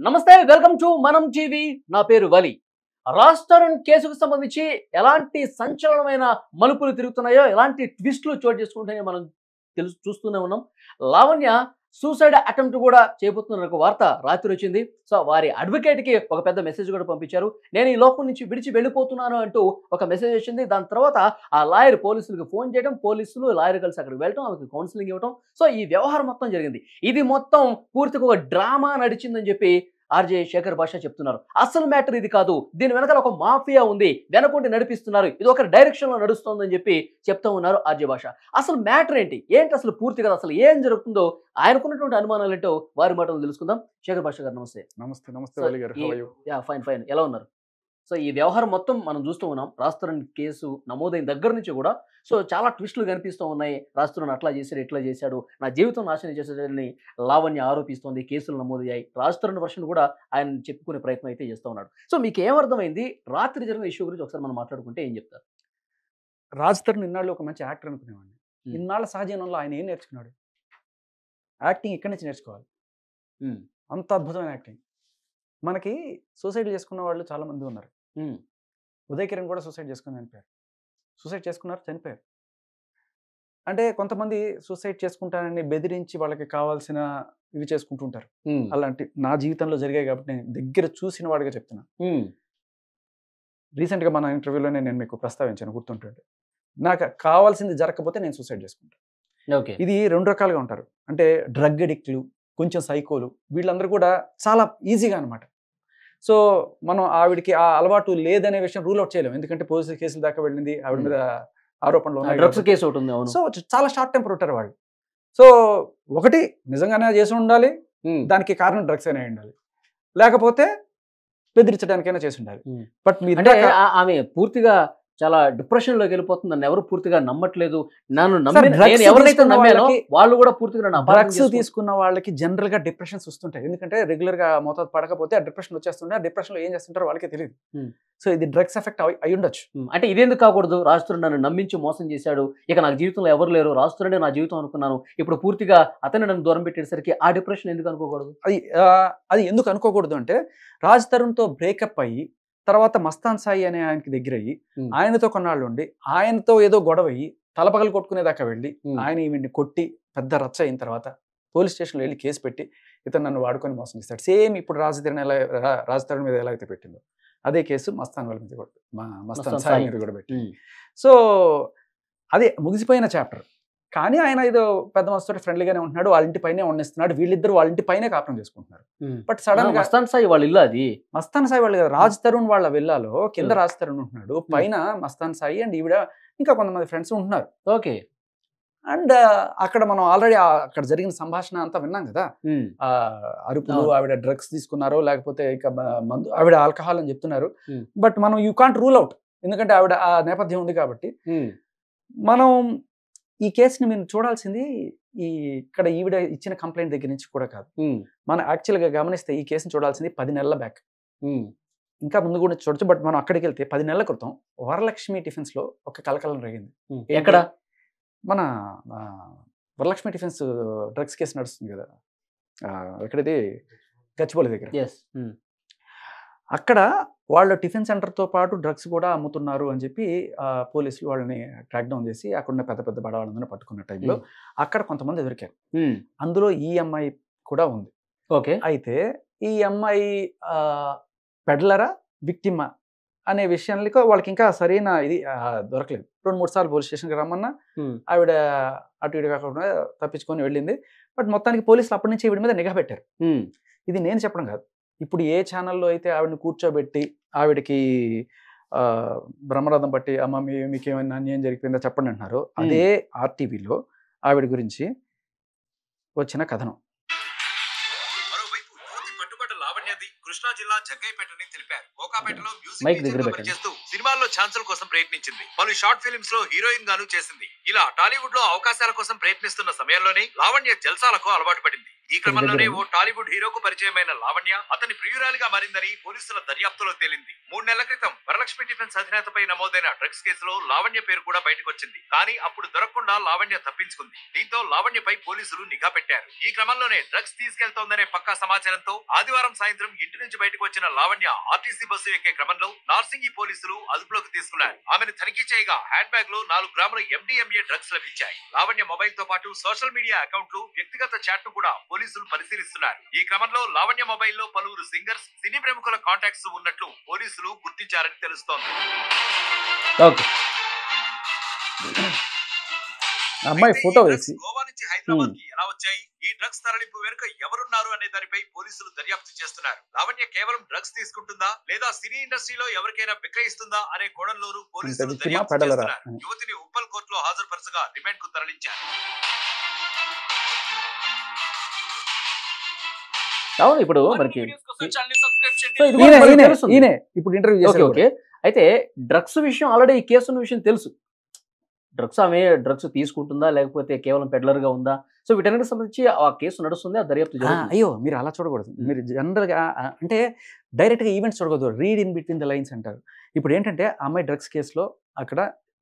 నమస్తే welcome to మనం TV నా పేరు వలి రాష్ట్రం కేసుకు సంబంధించి ఎలాంటి సంచలనమైన మలుపులు తిరుగుతున్నాయో ఎలాంటి ట్విస్టులు చోటు చేసుకుంటాయో మనం తెలుసు చూస్తూనే ఉన్నాం లావణ్య సూసైడ్ అటెంప్ట్ కూడా చేయబోతున్న ఒక వార్త రాత్రి వచ్చింది సో వారి అడ్వకేట్కి ఒక పెద్ద మెసేజ్ కూడా పంపించారు నేను ఈ లోకం నుంచి విడిచి వెళ్ళిపోతున్నాను అంటూ ఒక మెసేజ్ వచ్చింది దాని తర్వాత ఆ లాయర్ పోలీసులకు ఫోన్ చేయడం పోలీసులు లాయర్ కలిసి అక్కడికి వెళ్ళడం ఆమెకు కౌన్సిలింగ్ ఇవ్వడం సో ఈ వ్యవహారం మొత్తం జరిగింది ఇది మొత్తం పూర్తిగా ఒక డ్రామా నడిచిందని చెప్పి ఆర్జే శేఖర్ భాష చెప్తున్నారు అసలు మ్యాటర్ ఇది కాదు దీని వెనకాల ఒక మాఫియా ఉంది వెనకుండి నడిపిస్తున్నారు ఇది ఒక డైరెక్షన్ లో నడుస్తోందని చెప్పి చెప్తా ఉన్నారు ఆర్జే భాష అసలు మ్యాటర్ ఏంటి ఏంటి అసలు పూర్తిగా అసలు ఏం జరుగుతుందో ఆయనకున్నటువంటి అనుమానాలు ఏంటో వారి మాటలు తెలుసుకుందాం శేఖర్ భాష గారు నమస్తే నమస్తే నమస్తే సార్, వలి గారు ఈ- How are you? Yeah fine fine ఎలా ఉన్నారు సో ఈ వ్యవహారం మొత్తం మనం చూస్తూ ఉన్నాం రాస్తున్న కేసు నమోదైన దగ్గర నుంచి కూడా సో చాలా ట్విస్టులు కనిపిస్తూ ఉన్నాయి రాస్తున్న అట్లా చేశాడు ఇట్లా చేశాడు నా జీవితం నాశనం చేశాడని లావణ్య ఆరోపిస్తోంది కేసులు నమోదయ్యాయి రాస్తున్న వర్షన్ కూడా ఆయన చెప్పుకునే ప్రయత్నం అయితే చేస్తూ ఉన్నాడు సో మీకు ఏమర్థమైంది రాత్రి జరిగిన ఇష్యూ గురించి ఒకసారి మనం మాట్లాడుకుంటే ఏం చెప్తారు రాజ్ తరుణ్ ఇన్నాళ్ళు ఒక మంచి యాక్టర్ అనుకునేవాడిని Hmm. ఇన్నాళ్ళ సహజీవనంలో ఆయన ఏం నేర్చుకున్నాడు యాక్టింగ్ ఇక్కడి నుంచి నేర్చుకోవాలి Hmm. అంత అద్భుతమైన యాక్టింగ్ మనకి సూసైడ్ చేసుకున్న వాళ్ళు చాలా మంది ఉన్నారు Hmm. ఉదయ్ కిరణ్ కూడా సూసైడ్ చేసుకుని చనిపోయారు సూసైడ్ చేసుకున్నారు చనిపోయారు అంటే కొంతమంది సూసైడ్ చేసుకుంటానని బెదిరించి వాళ్ళకి కావాల్సిన ఇవి చేసుకుంటూ ఉంటారు అలాంటి నా జీవితంలో జరిగాయి కాబట్టి నేను దగ్గర చూసిన వాడిగా చెప్తున్నా రీసెంట్గా మన ఇంటర్వ్యూలోనే నేను మీకు ప్రస్తావించాను గుర్తుంటుంది నాకు కావాల్సింది జరగకపోతే నేను సూసైడ్ చేసుకుంటాను ఓకే ఇది రెండు రకాలుగా ఉంటారు అంటే డ్రగ్ అడిక్ట్లు కొంచెం సైకోలు వీళ్ళందరూ కూడా చాలా ఈజీగా అనమాట సో మనం ఆవిడకి ఆ అలవాటు లేదనే విషయం రూల్ అవుట్ చేయలేము ఎందుకంటే పోలీసు కేసుల దాకా వెళ్ళింది ఆవిడ మీద ఆరోపణలు ఉన్నాయి డ్రగ్స్ కాబట్టి. కేసు ఒకటి ఉంది అవును సో చాలా షార్ట్ టెంపర్ ఉంటారు వాళ్ళు సో ఒకటి నిజంగానే చేసి ఉండాలి Hmm. దానికి కారణం డ్రగ్స్ అనే ఉండాలి లేకపోతే బెదిరించడానికైనా చేసి ఉండాలి Hmm. బట్ మీరు అంటే ఇందాక- ఆ- ఆమె పూర్తిగా చాలా డిప్రెషన్ లోకి వెళ్ళిపోతుంది నన్ను ఎవరు పూర్తిగా నమ్మట్లేదు నన్ను Sir, నమ్మి drugs నేను ఎవరినైతే తీసుకున్న నమ్మానో వాళ్ళకి- వాళ్ళు కూడా పూర్తిగా నన్ను అపార్థం డ్రగ్స్ చేసుకుంటున్నారు. తీసుకున్న వాళ్ళకి జనరల్ గా డిప్రెషన్స్ వస్తుంటాయి ఎందుకంటే రెగ్యులర్ గా మోతాదు పడకపోతే ఆ డిప్రెషన్ వచ్చేస్తుంటే ఆ డిప్రెషన్ లో ఏం చేస్తుంటారో వాళ్ళకే తెలియదు Hmm. సో ఇది డ్రగ్స్ ఎఫెక్ట్ అయి ఉండొచ్చు ఉమ్, అంటే ఇదేందుకు కాకూడదు రాస్తుడు నన్ను నమ్మించి మోసం చేశాడు ఇక నాకు జీవితంలో ఎవరు లేరు రాస్తుడే నా జీవితం అనుకున్నాను ఇప్పుడు పూర్తిగా అతన్ని నన్ను దూరం పెట్టేసరికి ఆ డిప్రెషన్ ఎందుకు అనుకోకూడదు అది ఆ, అది ఎందుకు అనుకోకూడదు అంటే రాజ్ తరుణ్ తో బ్రేకప్ అయ్యి తర్వాత మస్తాన్ సాయి అనే ఆయనకి దగ్గర అయ్యి Hmm. ఆయనతో కొన్నాళ్ళు ఉండి ఆయనతో ఏదో గొడవ అయ్యి తలపగలు కొట్టుకునేదాకా వెళ్ళి ఉమ్, ఆయన ఈవిడ్ని కొట్టి పెద్ద రచ్చ అయిన తర్వాత పోలీస్ స్టేషన్లో వెళ్ళి కేసు పెట్టి ఇతను నన్ను వాడుకొని మోసం చేస్తాడు సేమ్ ఇప్పుడు రాజధరణ్ ఎలా రా- రాజ్ తరుణ్ మీద ఎలా అయితే పెట్టిందో అదే కేసు మస్తాన్ వాళ్ళ మీద కూడా మా మస్తాన్ మస్తాన్ సాయి సాయి. మీద కూడా పెట్టి ఉమ్, సో అదే ముగిసిపోయిన చాప్టర్ కానీ ఆయన ఏదో పెద్ద మనసుతో ఫ్రెండ్లీగానే ఉంటున్నాడు వాళ్ళ ఇంటి పైనే వండిస్తున్నాడు వీళ్ళిద్దరు వాళ్ళ ఇంటి పైనే కాపురం చేసుకుంటున్నారు ఉమ్. బట్ సడన్ గా మస్తాన్ సాయి వాళ్ళ ఇల్లు అది మస్తాన్ సాయి వాళ్ళు కదా రాజ్ తరుణ్ వాళ్ళ విల్లాలో కింద Hmm. రాజ్ తరుణ్ ఉంటున్నాడు పైన మస్తాన్ సాయి అండ్ ఈవిడ ఇంకా కొంతమంది ఫ్రెండ్స్ ఉంటున్నారు ఓకే అండ్ అక్కడ మనం ఆల్రెడీ అక్కడ జరిగిన సంభాషణ అంతా విన్నాం కదా ఉమ్, ఆ అరుపులు అవును. ఆవిడ డ్రగ్స్ తీసుకున్నారో లేకపోతే ఇక మ- మందు ఆవిడ ఆల్కహాల్ అని చెప్తున్నారు Hmm. బట్ మనం యూ కాంట్ రూల్ అవుట్ ఎందుకంటే ఆవిడ ఆ నేపథ్యం ఉంది కాబట్టి ఉమ్, మనం ఈ కేసుని మీరు చూడాల్సింది ఈ ఇక్కడ ఈవిడ ఇచ్చిన కంప్లైంట్ దగ్గర నుంచి కూడా కాదు ఉమ్, మనం యాక్చువల్గా గమనిస్తే ఈ కేసుని చూడాల్సింది పది నెలల బ్యాక్ ఉమ్, ఇంకా ముందు కూడా చూడొచ్చు బట్ మనం అక్కడికి వెళ్తే పది నెలల క్రితం వరలక్ష్మి టిఫిన్స్ లో ఒక కలకలం రేగింది ఉమ్. ఏంటి? ఎక్కడ మన ఆ, వరలక్ష్మి టిఫిన్స్ డ్రగ్స్ కేసు నడుస్తుంది కదా ఆ, ఎక్కడిది గచ్చిబౌలి దగ్గర ఎస్ అక్కడ వాళ్ళ టిఫిన్ సెంటర్తో పాటు డ్రగ్స్ కూడా అమ్ముతున్నారు అని చెప్పి ఆ, పోలీసులు వాళ్ళని ట్రాక్ డౌన్ చేసి అక్కడ ఉన్న పెద్ద పెద్ద బడవాళ్ళందరినీ పట్టుకున్న టైంలో అక్కడ కొంతమంది దొరికారు అందులో ఈ అమ్మాయి కూడా ఉంది ఓకే అయితే ఈ అమ్మాయి ఆ, పెడ్లరా విక్టిమా అనే విషయానికి వాళ్ళకి ఇంకా సరైన ఇది ఆ, దొరకలేదు రెండు మూడు సార్లు పోలీస్ స్టేషన్కి రమ్మన్నా ఉమ్, ఆవిడ అటు ఇటు కాకుండా తప్పించుకొని వెళ్ళింది బట్ మొత్తానికి పోలీసులు అప్పటి నుంచి ఈవిడ మీద నిఘా పెట్టారు ఉమ్, ఇది నేను చెప్పడం కాదు ఇప్పుడు ఏ ఛానల్లో అయితే ఆవిడని కూర్చోబెట్టి ఆవిడకి ఆ, బ్రహ్మరథం పట్టి అమ్మ మీ మీకు ఏమైనా అన్యాయం జరిగిపోయిందో చెప్పండి అంటున్నారు అదే ఆర్టీవీలో ఆవిడ గురించి వచ్చిన కథనం మరోవైపు యువతి పట్టుబట్ట లావణ్యది కృష్ణా జిల్లా జగ్గైపేటని తెలిపారు కోకాపేటలో మ్యూజిక్ మైక్ టీచర్ దగ్గర గా పెట్టండి. పనిచేస్తూ సినిమాల్లో ఛాన్సుల కోసం ప్రయత్నించింది పలు షార్ట్ ఫిల్మ్స్ లో హీరోయిన్ గాను చేసింది ఇలా టాలీవుడ్ లో అవకాశాల కోసం ప్రయత్నిస్తున్న సమయంలోనే లావణ్య జల్సాలకు అలవాటు పడింది ఈ క్రమంలోనే ఓ టాలీవుడ్ హీరోకు పరిచయమైన లావణ్య అతని ప్రియురాలిగా మారిందని పోలీసుల దర్యాప్తులో తేలింది మూడు నెలల క్రితం వరలక్ష్మి టిఫిన్స్ అధినేతపై నమోదైన డ్రగ్స్ కేసులో లావణ్య పేరు కూడా బయటకొచ్చింది కానీ అప్పుడు దొరకకుండా లావణ్య తప్పించుకుంది దీంతో లావణ్యపై పోలీసులు నిఘా పెట్టారు ఈ క్రమంలోనే డ్రగ్స్ తీసుకెళ్తోందనే పక్కా సమాచారంతో ఆదివారం సాయంత్రం ఇంటి నుంచి బయటకు వచ్చిన లావణ్య ఆర్టీసీ బస్సు ఎక్కే క్రమంలో నార్సింగి పోలీసులు అదుపులోకి తీసుకున్నారు ఆమెను తనిఖీ చేయగా హ్యాండ్ బ్యాగ్ లో నాలుగు గ్రాముల ఎండిఎంఏ డ్రగ్స్ లభించాయి లావణ్య మొబైల్ తో పాటు సోషల్ మీడియా అకౌంట్లు వ్యక్తిగత చాట్ ను కూడా పోలీసులు పరిశీలిస్తున్నారు ఈ క్రమంలో లావణ్య మొబైల్ లో పలువురు సింగర్స్ సినీ ప్రముఖుల కాంటాక్ట్స్ ఉన్నట్లు పోలీసులు గుర్తించారని తెలుస్తోంది ఓకే అమ్మాయి అయితే ఫోటో ఈ డ్రగ్స్ వేసి గోవా నుంచి హైదరాబాద్ కి ఎలా వచ్చాయి ఈ డ్రగ్స్ తరలింపు వెనుక ఎవరున్నారు అనే దానిపై పోలీసులు దర్యాప్తు చేస్తున్నారు లావణ్య కేవలం డ్రగ్స్ తీసుకుంటుందా లేదా సినీ ఇండస్ట్రీలో ఎవరికైనా విక్రయిస్తుందా అనే కోణంలోనూ పోలీసులు విక్టిమా దర్యాప్తు పెడలరా చేస్తున్నారు అని. యువతిని ఉప్పల్ కోర్టులో హాజరుపరచగా రిమాండ్ కు తరలించారు అవును ఇప్పుడు మనకి సో ఇది కూడా ఈయనే మనకి ఈయనే తెలుస్తుంది. ఈయనే ఇప్పుడు ఇంటర్వ్యూ ఓకే చేసి ఓకే అయితే డ్రగ్స్ విషయం ఆల్రెడీ ఈ కేసు ఉన్న విషయం తెలుసు డ్రగ్స్ ఆమె డ్రగ్స్ తీసుకుంటుందా లేకపోతే కేవలం పెడ్లర్ గా ఉందా సో వీటన్నిటికి సంబంధించి ఆ కేసు నడుస్తుంది ఆ దర్యాప్తు ఆ, జరుగుతుంది అయ్యో మీరు అలా చూడకూడదు మీరు జనరల్గా ఆ, అంటే డైరెక్ట్గా ఈవెంట్స్ చూడకూడదు read in between the lines అంటారు ఇప్పుడు ఏంటంటే ఆ అమ్మాయి డ్రగ్స్ కేసులో అక్కడ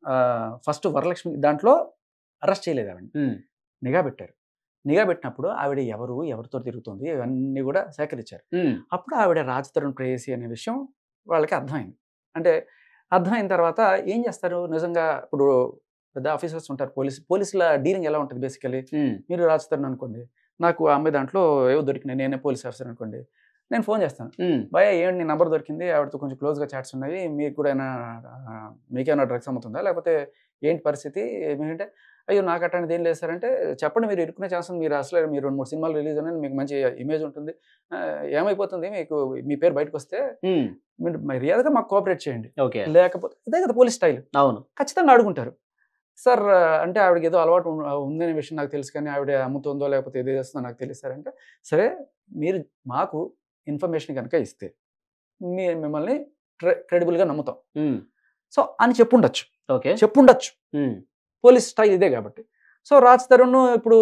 ఫస్ట్ వరలక్ష్మి దాంట్లో అరెస్ట్ చేయలేదు ఆవిడ ఉమ్, నిఘా పెట్టారు నిఘా పెట్టినప్పుడు ఆవిడ ఎవరు ఎవరితో తిరుగుతుంది ఇవన్నీ కూడా సేకరించారు ఉమ్, అప్పుడు ఆవిడ రాజ్ తరుణ్ ప్రేయసి అనే విషయం వాళ్ళకి అర్థమైంది అంటే అర్థమైన తర్వాత ఏం చేస్తారు నిజంగా ఇప్పుడు పెద్ద ఆఫీసర్స్ ఉంటారు పోలీస్ పోలీసుల డీలింగ్ ఎలా ఉంటుంది బేసికలీ ఉమ్, మీరు రాజ్ తరుణ్ అనుకోండి నాకు ఆ అమ్మాయి దాంట్లో ఏవో దొరికినాయి నేనే పోలీస్ ఆఫీసర్ అనుకోండి నేను ఫోన్ చేస్తాను ఉమ్, భయ ఏంటి నీ నంబర్ దొరికింది ఆవిడతో కొంచెం క్లోజ్గా చాట్స్ ఉన్నాయి మీకు కూడా ఏమైనా ఆ, మీకేమైనా డ్రగ్స్ అమ్ముతుందా లేకపోతే ఏంటి పరిస్థితి ఏమిటంటే అయ్యో నాకు అట్లాంటిది ఏం లేదు సార్ అంటే చెప్పండి మీరు ఇరుక్కునే ఛాన్స్ ఉంది మీరు అసలు మీరు రెండు మూడు సినిమాలు రిలీజ్ అయినా మీకు మంచి ఇమేజ్ ఉంటుంది ఆ, ఏమైపోతుంది మీకు మీ పేరు బయటకు వస్తే ఉమ్, మీరు మర్యాదగా మాకు కోఆపరేట్ చేయండి ఓకే లేకపోతే అదే కదా పోలీస్ స్టైల్ అవును ఖచ్చితంగా అడుగుంటారు సార్ అంటే ఆవిడకి ఏదో అలవాటు ఉం- ఉందనే విషయం నాకు తెలుసు కానీ ఆవిడ అమ్ముతుందో లేకపోతే ఏదో చేస్తుందో నాకు తెలియదు సార్ అంటే సరే మీరు మాకు ఇన్ఫర్మేషన్ కనుక ఇస్తే మీ మిమ్మల్ని క్రెడిబుల్గా నమ్ముతాం ఉమ్, సో అని చెప్పుండొచ్చు ఓకే చెప్పుండొచ్చు ఉమ్, పోలీస్ స్టైల్ ఇదే కాబట్టి సో రాజ్ తరుణ్ ఇప్పుడు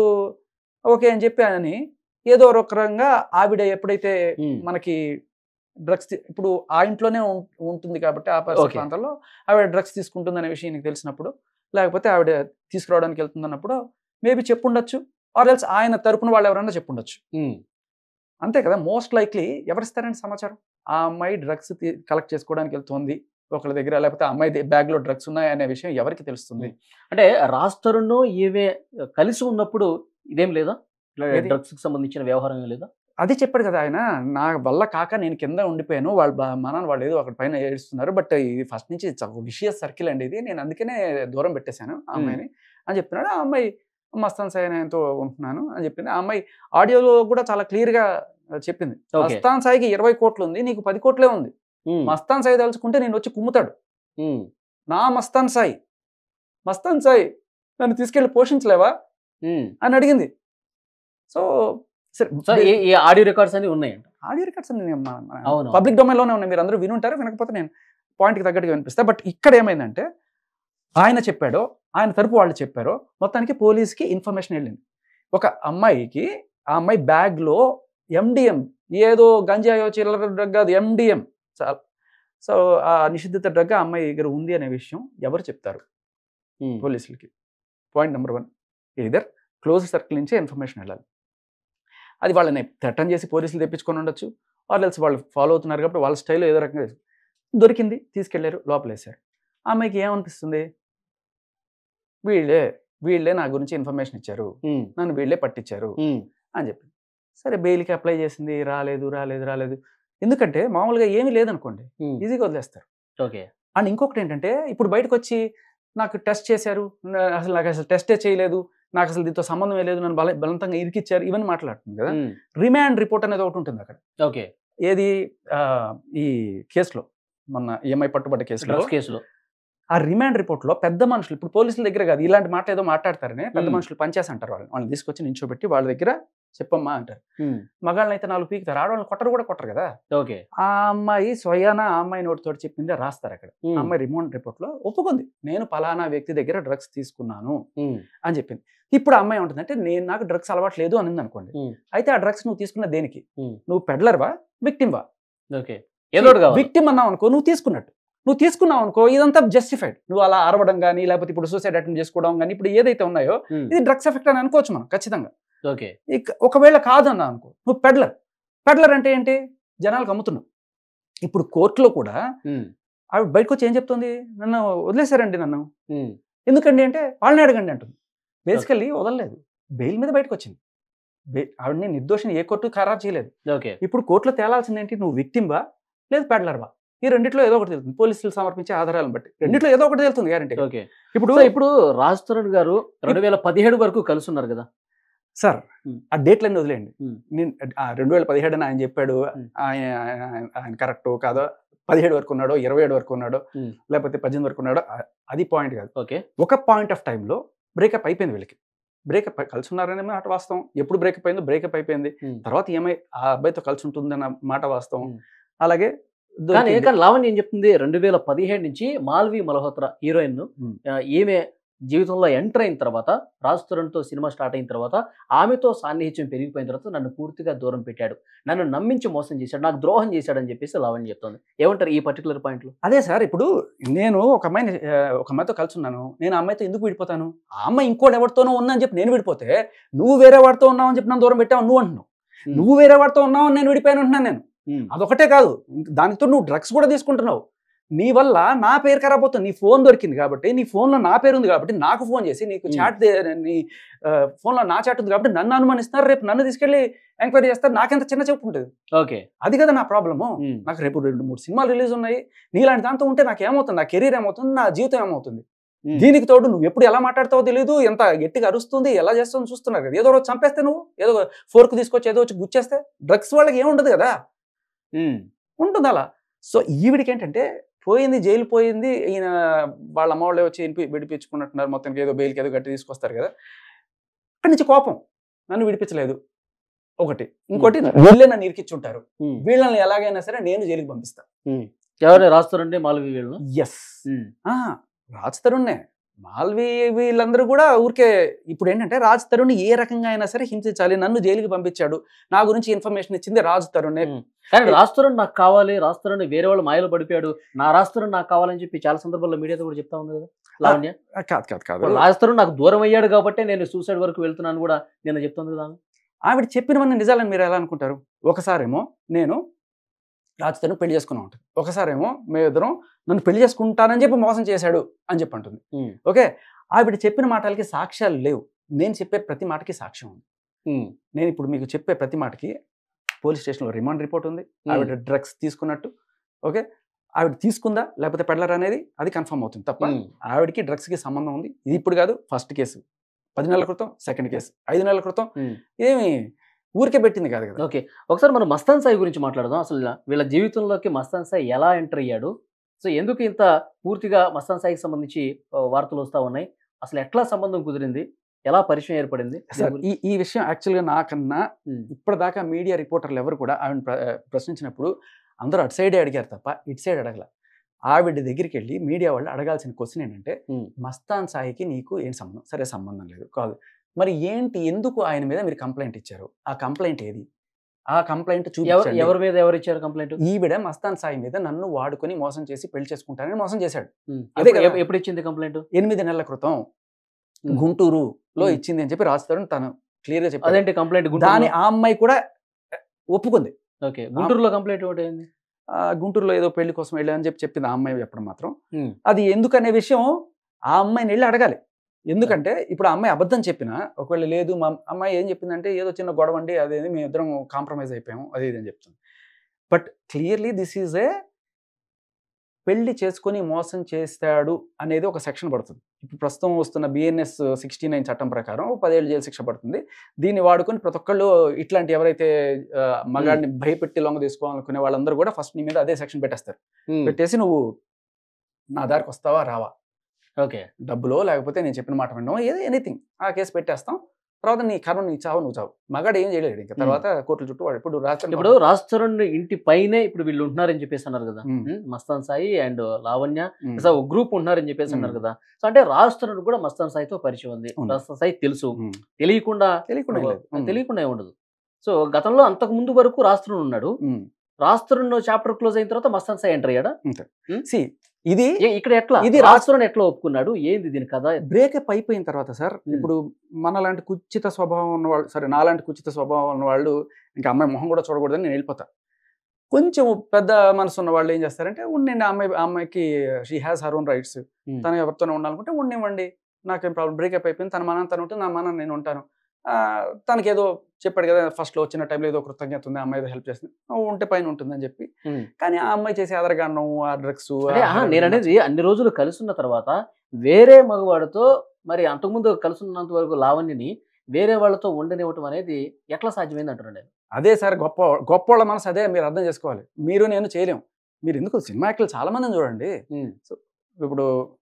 ఓకే అని చెప్పి అని ఏదో ఒక రకంగా ఆవిడ ఎప్పుడైతే ఉమ్, మనకి డ్రగ్స్ ఇప్పుడు ఆ ఇంట్లోనే ఉం- ఉంటుంది కాబట్టి ఆ పరిసర Okay. ప్రాంతాల్లో ఆవిడ డ్రగ్స్ తీసుకుంటుందనే విషయం నీకు తెలిసినప్పుడు లేకపోతే ఆవిడ తీసుకురావడానికి వెళ్తుందన్నప్పుడు మేబీ చెప్పుండొచ్చు ఆర్ ఎల్స్ ఆయన తరపున వాళ్ళు ఎవరైనా చెప్పుండొచ్చు ఉమ్, అంతే కదా మోస్ట్ లైక్లీ ఎవరిస్తారండి సమాచారం ఆ అమ్మాయి డ్రగ్స్ కలెక్ట్ చేసుకోవడానికి వెళ్తుంది ఒకళ్ళ దగ్గర లేకపోతే ఆ అమ్మాయి బ్యాగ్ లో డ్రగ్స్ ఉన్నాయి అనే విషయం ఎవరికి తెలుస్తుంది అంటే రాస్తరుణ్ ఈమె కలిసి ఉన్నప్పుడు ఇదేం లేదా ఏది? డ్రగ్స్ కి సంబంధించిన వ్యవహారం ఏం లేదా అదే చెప్పాడు కదా ఆయన నా వల్ల కాక నేను కింద ఉండిపోయాను వాళ్ళు బా- మా నాన్న వాళ్ళు ఏదో అక్కడ పైన ఏడుస్తున్నారు బట్ ఇది ఫస్ట్ నుంచి విషియస్ సర్కిల్ అండి ఇది నేను అందుకనే దూరం పెట్టేశాను ఆ అమ్మాయిని అని చెప్తున్నాడు ఆ అమ్మాయి మస్తాన్ సాయి ఆయనతో ఉంటున్నాను అని చెప్పింది ఆ అమ్మాయి ఆడియోలో కూడా చాలా క్లియర్ గా చెప్పింది Okay. మస్తాన్ సాయికి ఇరవై కోట్లు ఉంది నీకు పది కోట్లే ఉంది ఉమ్, మస్తాన్ సాయి తలుచుకుంటే నేను వచ్చి కుమ్ముతాడు ఉమ్, నా మస్తాన్ సాయి మస్తాన్ సాయి నన్ను తీసుకెళ్లి పోషించలేవా ఉమ్. అని అడిగింది సో సో సరే ఈ- ఈ ఆడియో రికార్డ్స్ అన్ని ఉన్నాయంట ఆడియో రికార్డ్స్ అవును. పబ్లిక్ డొమైన్లోనే ఉన్నాయి మీరు అందరూ వినుంటారు వినకపోతే నేను పాయింట్కి తగ్గట్టుగా వినిపిస్తా బట్ ఇక్కడ ఏమైందంటే ఆయన చెప్పాడో ఆయన తరపు వాళ్ళు చెప్పారో మొత్తానికి పోలీస్కి ఇన్ఫర్మేషన్ వెళ్ళింది ఒక అమ్మాయికి ఆ అమ్మాయి బ్యాగ్లో ఎండిఎం ఏదో గంజాయో చిల్లర డ్రగ్ అది ఎండిఎం సో ఆ నిషిద్ధిత డ్రగ్ ఆ అమ్మాయి దగ్గర ఉంది అనే విషయం ఎవరు చెప్తారు ఉమ్, పోలీసులకి పాయింట్ నెంబర్ వన్ ఇదర్ క్లోజ్ సర్కిల్ నుంచే ఇన్ఫర్మేషన్ వెళ్ళాలి అది వాళ్ళని థ్రెటన్ చేసి పోలీసులు తెప్పించుకొని ఉండొచ్చు వాళ్ళు తెలిసి వాళ్ళు ఫాలో అవుతున్నారు కాబట్టి వాళ్ళ స్టైల్ ఏదో రకంగా చేసి- దొరికింది తీసుకెళ్లారు లోపలేశారు ఆ అమ్మాయికి ఏమనిపిస్తుంది వీళ్ళే వీళ్ళే నా గురించి ఇన్ఫర్మేషన్ ఇచ్చారు ఉమ్, నన్ను వీళ్ళే పట్టించారు ఉమ్, అని చెప్పి సరే బెయిల్కి అప్లై చేసింది రాలేదు రాలేదు రాలేదు ఎందుకంటే మామూలుగా ఏమీ లేదనుకోండి ఉమ్, ఈజీగా వదిలేస్తారు ఓకే అండ్ ఇంకొకటి ఏంటంటే ఇప్పుడు బయటకు వచ్చి నాకు టెస్ట్ చేశారు నా- అసలు నాకు అసలు టెస్టే చేయలేదు నాకు అసలు దీంతో సంబంధమే లేదు నన్ను బల బలవంతంగా ఇరికిచ్చారు ఇవన్నీ మాట్లాడుతుంది కదా ఉమ్, రిమాండ్ రిపోర్ట్ అనేది ఒకటి ఉంటుంది అక్కడ ఓకే ఏది ఆ, ఈ కేసులో మొన్న ఈఎంఐ పట్టుబడ్డ కేసులో డ్రగ్స్ కేసులో ఆ రిమాండ్ రిపోర్ట్లో పెద్ద మనుషులు ఇప్పుడు పోలీసుల దగ్గర కాదు ఇలాంటి మాట ఏదో మాట్లాడతారని పెద్ద Hmm. మనుషులు పనిచేసి అంటారు వాళ్ళని వాళ్ళని తీసుకొచ్చి నించోబెట్టి వాళ్ళ దగ్గర చెప్పమ్మా అంటారు ఉమ్, మగాళ్ళని అయితే నాలుగు పీకుతారు ఆడవాళ్ళని కొట్టరు కూడా కొట్టరు కదా ఓకే ఆ అమ్మాయి స్వయాన ఆ అమ్మాయి నోటితో చెప్పిందే రాస్తారు అక్కడ ఉమ్, ఆ అమ్మాయి రిమోట్ రిపోర్ట్లో ఒప్పుకుంది నేను పలానా వ్యక్తి దగ్గర డ్రగ్స్ తీసుకున్నాను ఉమ్, అని చెప్పింది ఇప్పుడు ఆ అమ్మాయి ఉంటుందంటే నేను నాకు డ్రగ్స్ అలవాటు లేదు అనింది అనుకోండి Hmm. అయితే ఆ డ్రగ్స్ నువ్వు తీసుకున్న దేనికి Hmm. నువ్వు పెడ్లర్వా విక్టిమ్వా ఓకే ఏదో ఒకటి కావాలి విక్టిమ్ అన్నావు అనుకో నువ్వు తీసుకున్నట్టు నువ్వు తీసుకున్నావు అనుకో ఇదంతా జస్టిఫైడ్ నువ్వు అలా అరవడం కానీ లేకపోతే ఇప్పుడు సూసైడ్ అటెంప్ట్ చేసుకోవడం కానీ ఇప్పుడు ఏదైతే ఉన్నాయో ఉమ్, ఇది డ్రగ్స్ ఎఫెక్ట్ అని అనుకోవచ్చు మనం ఖచ్చితంగా ఓకే ఇక ఒకవేళ కాదు అన్నా అనుకో నువ్వు పెడ్లర్ పెడ్లర్ అంటే ఏంటి జనాలకు అమ్ముతున్నాం ఇప్పుడు కోర్టులో కూడా ఉమ్, ఆవిడ బయటకు వచ్చి ఏం చెప్తుంది నన్ను వదిలేశారండి నన్ను ఉమ్, ఎందుకండి అంటే వాళ్ళని అడగండి అంటుంది బేసికల్లీ వదలలేదు బెయిల్ మీద బయటకు వచ్చింది బెయిల్ ఆవిడని నిర్దోషిని ఏ కోర్టు ఖరారు చేయలేదు ఓకే ఇప్పుడు కోర్టులో తేలాల్సింది ఏంటి నువ్వు విక్టింబా లేదు పెడలర్వా ఈ రెండిట్లో ఏదో ఒకటి తెలుస్తుంది పోలీసులు సమర్పించే ఆధారాలను బట్టి రెండిట్లో ఏదో ఒకటి తెలుస్తుంది గ్యారంటీ ఓకే ఇప్పుడు సో ఇప్పుడు రాజ్ తరుణ్ గారు రెండు వేల పదిహేడు వరకు కలిసి ఉన్నారు కదా సార్ Hmm. ఆ డేట్లన్నీ వదిలేయండి Hmm. నేను ఆ రెండు వేల పదిహేడు అని ఆయన చెప్పాడు Hmm. ఆయన ఆయన- ఆయన కరెక్ట్ కాదో పదిహేడు వరకు ఉన్నాడో ఇరవై ఏడు వరకు ఉన్నాడో Hmm. లేకపోతే పద్దెనిమిది వరకు ఉన్నాడో ఆ- అది పాయింట్ కాదు ఓకే ఒక పాయింట్ ఆఫ్ టైంలో బ్రేకప్ అయిపోయింది వీళ్ళకి బ్రేకప్ కలిసి ఉన్నారనే మాట వాస్తవం ఎప్పుడు బ్రేకప్ అయిందో బ్రేకప్ అయిపోయింది Hmm. తర్వాత ఏమై ఆ అబ్బాయితో కలిసి ఉంటుందన్న మాట వాస్తవం Hmm. అలాగే కానీ దొరికింది. కానీ లావణ్య ఏం చెప్తుంది రెండు వేల పదిహేడు నుంచి మాల్వి మల్హోత్రా హీరోయిన్ Hmm. ఈమె జీవితంలో ఎంటర్ అయిన తర్వాత రాజ్ తరుణ్తో సినిమా స్టార్ట్ అయిన తర్వాత ఆమెతో సాన్నిహిత్యం పెరిగిపోయిన తర్వాత నన్ను పూర్తిగా దూరం పెట్టాడు నన్ను నమ్మించి మోసం చేశాడు నాకు ద్రోహం చేశాడని చెప్పేసి లావణ్య చెప్తుంది ఏమంటారు ఈ పర్టికులర్ పాయింట్లో అదే సార్ ఇప్పుడు నేను ఒక అమ్మాయిని ఆ, ఒక అమ్మాయితో కలిసి ఉన్నాను నేను ఆ అమ్మాయితో ఎందుకు విడిపోతాను ఆ అమ్మాయి ఇంకోటి ఎవరితోనో ఉందని చెప్పి నేను విడిపోతే నువ్వు వేరే వాడితో ఉన్నావు అని చెప్పి నన్ను దూరం పెట్టావు నువ్వు అంటున్నావు నువ్వు వేరే వాడితో ఉన్నావు అని నేను విడిపోయాను అంటున్నాను నేను అదొకటే కాదు ఇంక దానితో నువ్వు డ్రగ్స్ కూడా తీసుకుంటున్నావు నీ వల్ల నా పేరు ఖరాబ్ అవుతుంది నీ ఫోన్ దొరికింది కాబట్టి నీ ఫోన్లో నా పేరు ఉంది కాబట్టి నాకు ఫోన్ చేసి నీకు Hmm. చాట్ నీ ఆ, ఫోన్లో నా చాట్ ఉంది కాబట్టి నన్ను అనుమానిస్తున్నారు రేపు నన్ను తీసుకెళ్ళి ఎంక్వైరీ చేస్తారు నాకెంత చిన్న చెప్పు ఉంటుంది ఓకే అది కదా నా ప్రాబ్లము నాకు రేపు రెండు మూడు సినిమాలు రిలీజ్ ఉన్నాయి నీలాంటి దాంతో ఉంటే నాకు ఏమవుతుంది నా కెరీర్ ఏమవుతుంది నా జీవితం ఏమవుతుంది దీనికి తోడు నువ్వు ఎప్పుడు ఎలా మాట్లాడతావో తెలియదు ఎంత గట్టిగా అరుస్తుంది ఎలా చేస్తుందో చూస్తున్నారు కదా ఏదో రోజు చంపేస్తే నువ్వు ఏదో ఫోర్క్ తీసుకొచ్చి ఏదో వచ్చి గుచ్చేస్తే డ్రగ్స్ వాళ్ళకి ఏముండదు కదా ఉంటుంది అలా సో ఈవిడికి ఏంటంటే పోయింది జైలు పోయింది ఈయన వాళ్ళ అమ్మ వాళ్ళే వచ్చి వినిపి విడిపించుకున్నట్టున్నారు మొత్తానికి ఏదో బెయిల్కి ఏదో గట్టి తీసుకొస్తారు కదా అక్కడి నుంచి కోపం నన్ను విడిపించలేదు ఒకటి ఇంకోటి వీళ్ళే నన్ను ఇరికిచ్చుంటారు వీళ్ళని ఎలాగైనా సరే నేను జైలుకి పంపిస్తా ఎవరు రాజ్ తరుణ్ మాల్వి వీళ్ళు ఎస్ రాజ్ తరుణ్నే మాల్వి వీళ్ళందరూ కూడా ఊరికే ఇప్పుడు ఏంటంటే రాజ్ తరుణ్ ఏ రకంగా అయినా సరే హింసించాలి నన్ను జైలుకి పంపించాడు నా గురించి ఇన్ఫర్మేషన్ ఇచ్చింది రాజ్ తరుణే Hmm. కానీ రాజ్ తరుణ్ నాకు కావాలి రాజ్ తరుణ్ వేరే వాళ్ళు మాయలో పడిపోయాడు నా రాజ్ తరుణ్ నాకు కావాలని చెప్పి చాలా సందర్భాల్లో మీడియాతో కూడా చెప్తా ఉంది కదా లావణ్య ఆ, కాదు కాదు కాదు ఇప్పుడు రాజ్ తరుణ్ నాకు దూరం అయ్యాడు కాబట్టి నేను సూసైడ్ వరకు వెళ్తున్నాను కూడా నేను చెప్తుంది కదా ఆమె. ఆవిడ చెప్పినవన్నీ నిజాలని మీరు ఎలా అనుకుంటారు ఒకసారేమో నేను రాజ్ తరుణ్ పెళ్లి చేసుకున్నా ఉంటుంది ఒకసారేమో మేమిద్దరం నన్ను పెళ్లి చేసుకుంటానని చెప్పి మోసం చేశాడు అని చెప్పి అంటుంది Hmm. ఓకే ఆవిడ చెప్పిన మాటలకి సాక్ష్యాలు లేవు నేను చెప్పే ప్రతి మాటకి సాక్ష్యం ఉంది Hmm. నేను ఇప్పుడు మీకు చెప్పే ప్రతి మాటకి పోలీస్ స్టేషన్లో రిమాండ్ రిపోర్ట్ ఉంది ఆవిడ డ్రగ్స్ తీసుకున్నట్టు ఓకే ఆవిడ తీసుకుందా లేకపోతే పెడలర్ అనేది అది కన్ఫర్మ్ అవుతుంది తప్ప Hmm. ఆవిడకి డ్రగ్స్కి సంబంధం ఉంది ఇది ఇప్పుడు కాదు ఫస్ట్ కేసు పది నెలల క్రితం సెకండ్ కేసు ఐదు నెలల క్రితం Hmm. ఏమి ఊరికే పెట్టింది కాదు కదా ఓకే ఒకసారి మనం మస్తాన్ సాయి గురించి మాట్లాడదాం అసలు వీళ్ళ జీవితంలోకి మస్తాన్ సాయి ఎలా ఎంటర్ అయ్యాడు సో ఎందుకు ఇంత పూర్తిగా మస్తాన్ సాయికి సంబంధించి ఆ, వార్తలు వస్తూ ఉన్నాయి అసలు ఎట్లా సంబంధం కుదిరింది ఎలా పరిచయం ఏర్పడింది సార్ ఈ ఈ విషయం యాక్చువల్గా నాకన్నా Hmm. ఇప్పటిదాకా మీడియా రిపోర్టర్లు ఎవరు కూడా ఆవిడ ప్రశ్నించినప్పుడు అందరూ అటు సైడే అడిగారు తప్ప ఇటు సైడ్ అడగల ఆవిడ దగ్గరికి వెళ్ళి మీడియా వాళ్ళు అడగాల్సిన క్వశ్చన్ ఏంటంటే Hmm. మస్తాన్ సాయికి నీకు ఏం సంబంధం సరే సంబంధం లేదు కాదు మరి ఏంటి ఎందుకు ఆయన మీద మీరు కంప్లైంట్ ఇచ్చారు ఆ కంప్లైంట్ ఏది ఆ కంప్లైంట్ ఎవరు చూపించండి ఎవరి మీద ఎవరు ఇచ్చారు కంప్లైంట్ ఈవిడ మస్తాన్ సాయి మీద నన్ను వాడుకొని మోసం చేసి పెళ్లి చేసుకుంటానని మోసం చేశాడు అదే కదా. ఎప్పుడు ఇచ్చింది కంప్లైంట్ ఎనిమిది నెలల క్రితం Hmm. గుంటూరులో Hmm. ఇచ్చింది అని చెప్పి రాస్తారని తను క్లియర్ గా చెప్పాడు అదేంటి కంప్లైంట్ దాని ఆ అమ్మాయి కూడా ఒప్పుకుంది ఓకే గుంటూరులో కంప్లైంట్ ఒకటి అయింది ఆ గుంటూరులో ఏదో పెళ్లి కోసం వెళ్ళా అని చెప్పి చెప్పింది ఆ అమ్మాయి చెప్పడం మాత్రం Hmm. అది ఎందుకనే విషయం ఆ అమ్మాయిని వెళ్ళి అడగాలి ఎందుకంటే ఇప్పుడు ఆ అమ్మాయి అబద్ధం చెప్పినా ఒకవేళ లేదు మా అమ్మాయి ఏం చెప్పిందంటే ఏదో చిన్న గొడవ అండి అదేది మేము ఇద్దరం కాంప్రమైజ్ అయిపోయాము అది ఇది అని చెప్తుంది but clearly this is a పెళ్లి చేసుకొని మోసం చేస్తాడు అనేది ఒక సెక్షన్ పడుతుంది ఇప్పుడు ప్రస్తుతం వస్తున్న బిఎన్ఎస్ సిక్స్టీ నైన్ చట్టం ప్రకారం పదేళ్ళు జైలు శిక్ష పడుతుంది దీన్ని వాడుకొని ప్రతి ఒక్కళ్ళు ఇట్లాంటి ఎవరైతే ఆ, మగాడిని భయపెట్టి లొంగ తీసుకోవాలనుకునే వాళ్ళందరూ కూడా ఫస్ట్ నీ మీద అదే సెక్షన్ పెట్టేస్తారు పెట్టేసి నువ్వు నా దారికి వస్తావా రావా ఓకే డబ్బులో లేకపోతే నేను చెప్పిన మాట వినడం ఏదో ఎనీథింగ్ ఆ కేసు పెట్టేస్తాం తర్వాత నీ కర్మ నీ చావు నువ్వు చావు మగాడు ఏం చేయలేడు ఇంకా తర్వాత కోర్టుల చుట్టూ వాడు ఇప్పుడు రాత్రి ఇప్పుడు రాజ్ తరుణ్ ఇంటి పైనే ఇప్పుడు వీళ్ళు ఉంటున్నారని చెప్పేసి అన్నారు కదా Hmm. Hmm. Mastan Sai and Lavanya um, so ఒక గ్రూప్ ఉంటున్నారని చెప్పేసి అన్నారు Hmm. కదా సో అంటే రాజ్ తరుణ్ కూడా మస్తాన్ సాయితో పరిచయం ఉంది ఉంది. మస్తాన్ సాయి తెలుసు ఉమ్, తెలియకుండా తెలియకుండా లేదు. ఉమ్, తెలియకుండా ఏం ఉండదు సో గతంలో అంతకు ముందు వరకు రాజ్ తరుణ్ ఉన్నాడు um, Raj Tarun chapter close అయిన తర్వాత మస్తాన్ సాయి ఎంటర్ అయ్యాడా see, ఇది ఏ- ఇక్కడ ఎట్లా ఇది ఇది రాజ్- రాజ్ తరుణ్ ఎట్లా ఒప్పుకున్నాడు ఏంది దీని కథ బ్రేకప్ అయిపోయిన తర్వాత సార్ ఉమ్. ఇప్పుడు మనలాంటి కుచిత స్వభావం ఉన్న వాళ్ళు సరే నాలాంటి కుచిత స్వభావం ఉన్న వాళ్ళు ఇంకా అమ్మాయి మొహం కూడా చూడకూడదని నేను వెళ్ళిపోతా కొంచెం పెద్ద మనసు ఉన్న వాళ్ళు ఏం చేస్తారంటే ఉండండి ఆ అమ్మాయి ఆ అమ్మాయికి she has her own rights Hmm. తను ఎవరితోనే ఉండాలనుకుంటే ఉండివ్వండి నాకేం ప్రాబ్లం బ్రేకప్ అయిపోయింది తన మన తను ఉంటుంది నా మన నేను ఉంటాను ఆ, తనకి ఏదో చెప్పాడు కదా ఫస్ట్లో వచ్చిన టైంలో ఏదో కృతజ్ఞత ఉంది ఆ అమ్మాయి ఏదో హెల్ప్ చేస్తుంది ఆ, ఉంటే పైన ఉంటుందని చెప్పి Hmm. కానీ ఆ అమ్మాయి చేసే అదరగానం ఆ డ్రగ్స్ అంటే ఆహా, నేను అనేది అన్ని రోజులు కలుసున్న తర్వాత వేరే మగవాడితో మరి అంతకుముందు కలుసున్నంత వరకు లావణ్యని వేరే వాళ్ళతో ఉండనివ్వటం అనేది ఎట్లా సాధ్యమైంది అంటున్నాను నేను అదే సార్ గొప్ప గొప్పోళ్ళ మనసు అదే మీరు అర్థం చేసుకోవాలి మీరు నేను చేయలేం మీరు ఎందుకు సినిమా యాక్టర్లు చాలా మందిని చూడండి Hmm. ఇప్పుడు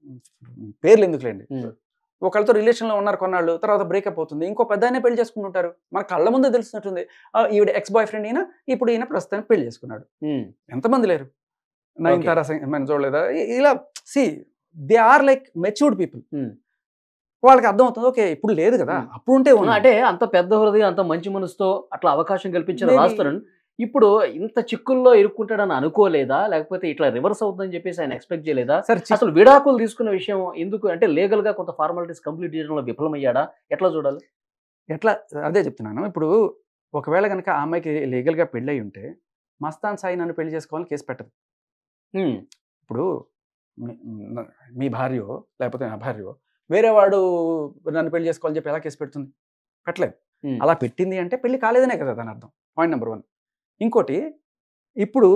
పేర్లు ఎందుకులేండి Hmm. ఒకళ్ళతో రిలేషన్లో ఉన్నారు కొన్నాళ్ళు తర్వాత బ్రేకప్ అవుతుంది ఇంకో పెద్ద పెళ్లి చేసుకుంటుంటారు మన కళ్ళ ముందే తెలిసినట్టుంది ఆ, ఈవిడ ఎక్స్ బాయ్ ఫ్రెండ్ ఈయన ఇప్పుడు ఈయన ప్రస్తుతానికి పెళ్లి చేసుకున్నాడు ఉమ్, ఎంతమంది లేరు నయనతార సింగ్ మనం చూడలేదా ఇ- ఇలా see they are like matured people Hmm. వాళ్ళకి అర్థం అవుతుంది ఓకే ఇప్పుడు లేదు కదా Hmm. అప్పుడు ఉంటే అవునా, అంటే అంత పెద్ద హృదయం అంత మంచి మనసుతో అట్లా అవకాశం కల్పించిన Maybe- రాస్తారన్ ఇప్పుడు ఇంత చిక్కుల్లో ఇరుక్కుంటాడని అనుకోలేదా లేకపోతే ఇట్లా రివర్స్ అవుతుందని చెప్పేసి ఆయన ఎక్స్పెక్ట్ చేయలేదా సార్ అసలు విడాకులు తీసుకున్న విషయం ఎందుకు అంటే లీగల్ గా కొంత ఫార్మాలిటీస్ కంప్లీట్ చేయడంలో విఫలమయ్యాడా ఎట్లా చూడాలి ఎట్లా అదే చెప్తున్నాను ఇప్పుడు ఒకవేళ కనుక ఆ అమ్మాయికి లీగల్గా పెళ్ళయి ఉంటే మస్తాన్ సాయి నన్ను పెళ్లి చేసుకోవాలని కేసు పెట్టదు ఉమ్, ఇప్పుడు మీ- న- మీ భార్యో లేకపోతే నా భార్యో వేరే వాడు నన్ను పెళ్లి చేసుకోవాలని చెప్పి ఎలా కేసు పెడుతుంది పెట్టలేదు ఉమ్, అలా పెట్టింది అంటే పెళ్లి కాలేదనే కదా దాని అర్థం పాయింట్ నెంబర్ వన్ ఇంకోటి ఇప్పుడు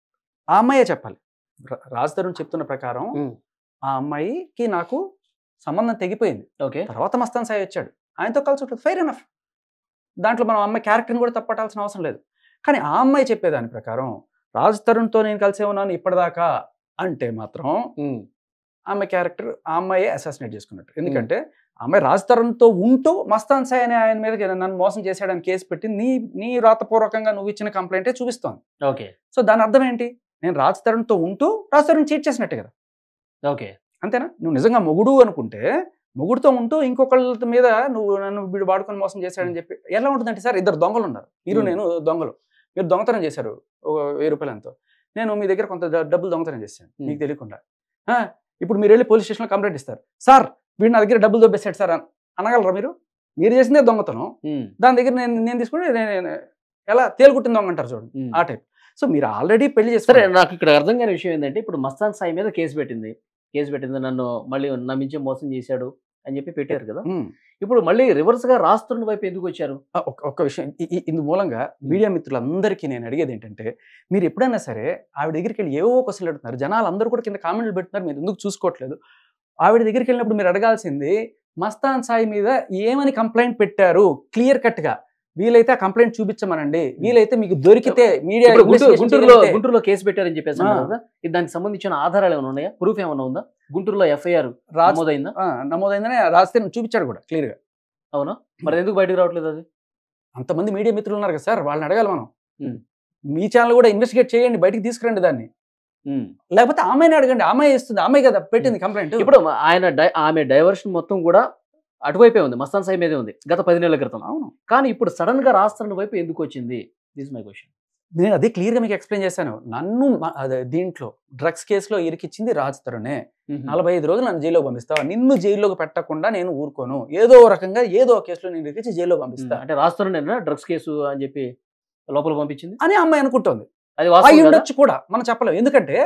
ఆ అమ్మాయే చెప్పాలి రా- రాజ్ తరుణ్ చెప్తున్న ప్రకారం ఉమ్, ఆ అమ్మాయికి నాకు సంబంధం తెగిపోయింది ఓకే తర్వాత మస్తాన్ సాయి వచ్చాడు ఆయనతో కలిసి ఉంటుంది ఫైర్ ఎనఫ్ దాంట్లో మనం అమ్మాయి క్యారెక్టర్ని కూడా తప్పటాల్సిన అవసరం లేదు కానీ ఆ అమ్మాయి చెప్పేదాని ప్రకారం రాజ్ తరుణ్తో నేను కలిసే ఉన్నాను ఇప్పటిదాకా అంటే మాత్రం ఉమ్, ఆమె క్యారెక్టర్ ఆ అమ్మాయే అసాసినేట్ చేసుకున్నట్టు ఎందుకంటే ఆ అమ్మాయి రాజ్ తరుణ్తో ఉంటూ మస్తాన్ సాయి అనే ఆయన మీద నన్ను మోసం చేశాడని కేసు పెట్టి నీ నీ రాతపూర్వకంగా నువ్వు ఇచ్చిన కంప్లైంటే చూపిస్తోంది ఓకే సో దాని అర్థం ఏంటి నేను రాజ్ తరుణ్తో ఉంటూ రాజ్ తరుణ్ చీట్ చేసినట్టే కదా ఓకే అంతేనా నువ్వు నిజంగా మొగుడు అనుకుంటే మొగుడుతో ఉంటూ ఇంకొకళ్ళ మీద నువ్వు నన్ను వీడు వాడుకొని మోసం చేశాడని చెప్పి ఎలా ఉంటుందంటే సార్ ఇద్దరు దొంగలు ఉన్నారు మీరు Hmm. నేను దొంగలు మీరు దొంగతనం చేశారు ఒక వెయ్యి రూపాయలు ఎంతో నేను మీ దగ్గర కొంత డ- డబ్బులు దొంగతనం చేశాను Hmm. మీకు తెలియకుండా ఆ, ఇప్పుడు మీరు వెళ్ళి పోలీస్ స్టేషన్లో కంప్లైంట్ ఇస్తారు సార్ వీడు నా దగ్గర డబ్బులు దొబ్బేశాడు సార్ అన- అనగలరా మీరు మీరు చేసిందే దొంగతనం ఉమ్, దాని దగ్గర నేను నేను తీసుకుని నేను నేను ఎలా తేలుకుట్టిన దొంగ అంటారు చూడండి ఉమ్. ఆ టైప్ సో మీరు ఆల్రెడీ పెళ్లి సరే చేస్తారు నాకు ఇక్కడ అర్థం కాని విషయం ఏంటంటే ఇప్పుడు మస్తాన్ సాయి మీద కేసు పెట్టింది కేసు పెట్టింది నన్ను మళ్ళీ నమ్మించి మోసం చేశాడు అని చెప్పి పెట్టారు కదా ఇప్పుడు మళ్ళీ రివర్స్ గా రాస్తున్న వైపు ఎందుకు వచ్చారు ఆ, ఒక్క ఒక్క విషయం ఈ- ఈ- ఇందు మూలంగా మీడియా మిత్రులందరికీ నేను అడిగేది ఏంటంటే మీరు ఎప్పుడైనా సరే ఆవిడ దగ్గరికి వెళ్ళి ఏవో క్వశ్చన్లు అడుగుతున్నారు జనాలు అందరూ కూడా కింద కామెంట్లు పెడుతున్నారు మీరు ఎందుకు చూసుకోవట్లేదు ఆవిడ దగ్గరికి వెళ్ళినప్పుడు మీరు అడగాల్సింది మస్తాన్ సాయి మీద ఏమని కంప్లైంట్ పెట్టారు క్లియర్ కట్ గా వీలైతే ఆ కంప్లైంట్ చూపించమనండి వీలైతే మీకు దొరికితే మీడియా ఇప్పుడు గుంటూరు investigation గుంటూరులో చేయగలిగితే- గుంటూరులో కేసు పెట్టారని చెప్పేసి ఆ. అన్నారు కదా ఇది దానికి సంబంధించిన ఆధారాలు ఏమైనా ఉన్నాయా ప్రూఫ్ ఏమైనా ఉందా గుంటూరులో ఎఫ్ఐఆర్ రాజ్ నమోదైందా ఆ, నమోదైందని రాస్తే చూపించాడు కూడా క్లియర్ గా అవునా మరి ఎందుకు బయటకు రావట్లేదు అది అంతమంది మీడియా మిత్రులు ఉన్నారు కదా సార్ వాళ్ళని అడగాలి మనం Hmm. మీ ఛానల్ కూడా ఇన్వెస్టిగేట్ చేయండి బయటికి తీసుకురండి దాన్ని ఉమ్. లేకపోతే ఆమెనే అడగండి ఆమె ఇస్తుంది ఆమె కదా పెట్టింది కంప్లైంట్ ఇప్పుడు ఆయన డై- ఆమె డైవర్షన్ మొత్తం కూడా అటువైపే ఉంది మస్తాన్ సాయి మీదే ఉంది గత పది నెలల క్రితం అవును కానీ ఇప్పుడు సడన్ గా రాస్తున్న వైపు ఎందుకు వచ్చింది దిస్ మై క్వశ్చన్ నేను అదే క్లియర్గా మీకు ఎక్స్ప్లెయిన్ చేశాను నన్ను మ- అదే దీంట్లో డ్రగ్స్ కేసులో ఇరికిచ్చింది రాజ్ తరుణే నలభై ఐదు రోజులు నన్ను జైల్లో పంపిస్తా నిన్ను జైల్లోకి పెట్టకుండా నేను ఊరుకోను ఏదో ఒక రకంగా ఏదో ఒక కేసులో నేను ఇరికించి జైల్లో పంపిస్తా అంటే రాస్తున్నా డ్రగ్స్ కేసు అని చెప్పి లోపల పంపించింది అని ఆ అమ్మాయి అనుకుంటోంది అది అయి వాస్తవం కదా? ఉండొచ్చు కూడా మనం చెప్పలేం ఎందుకంటే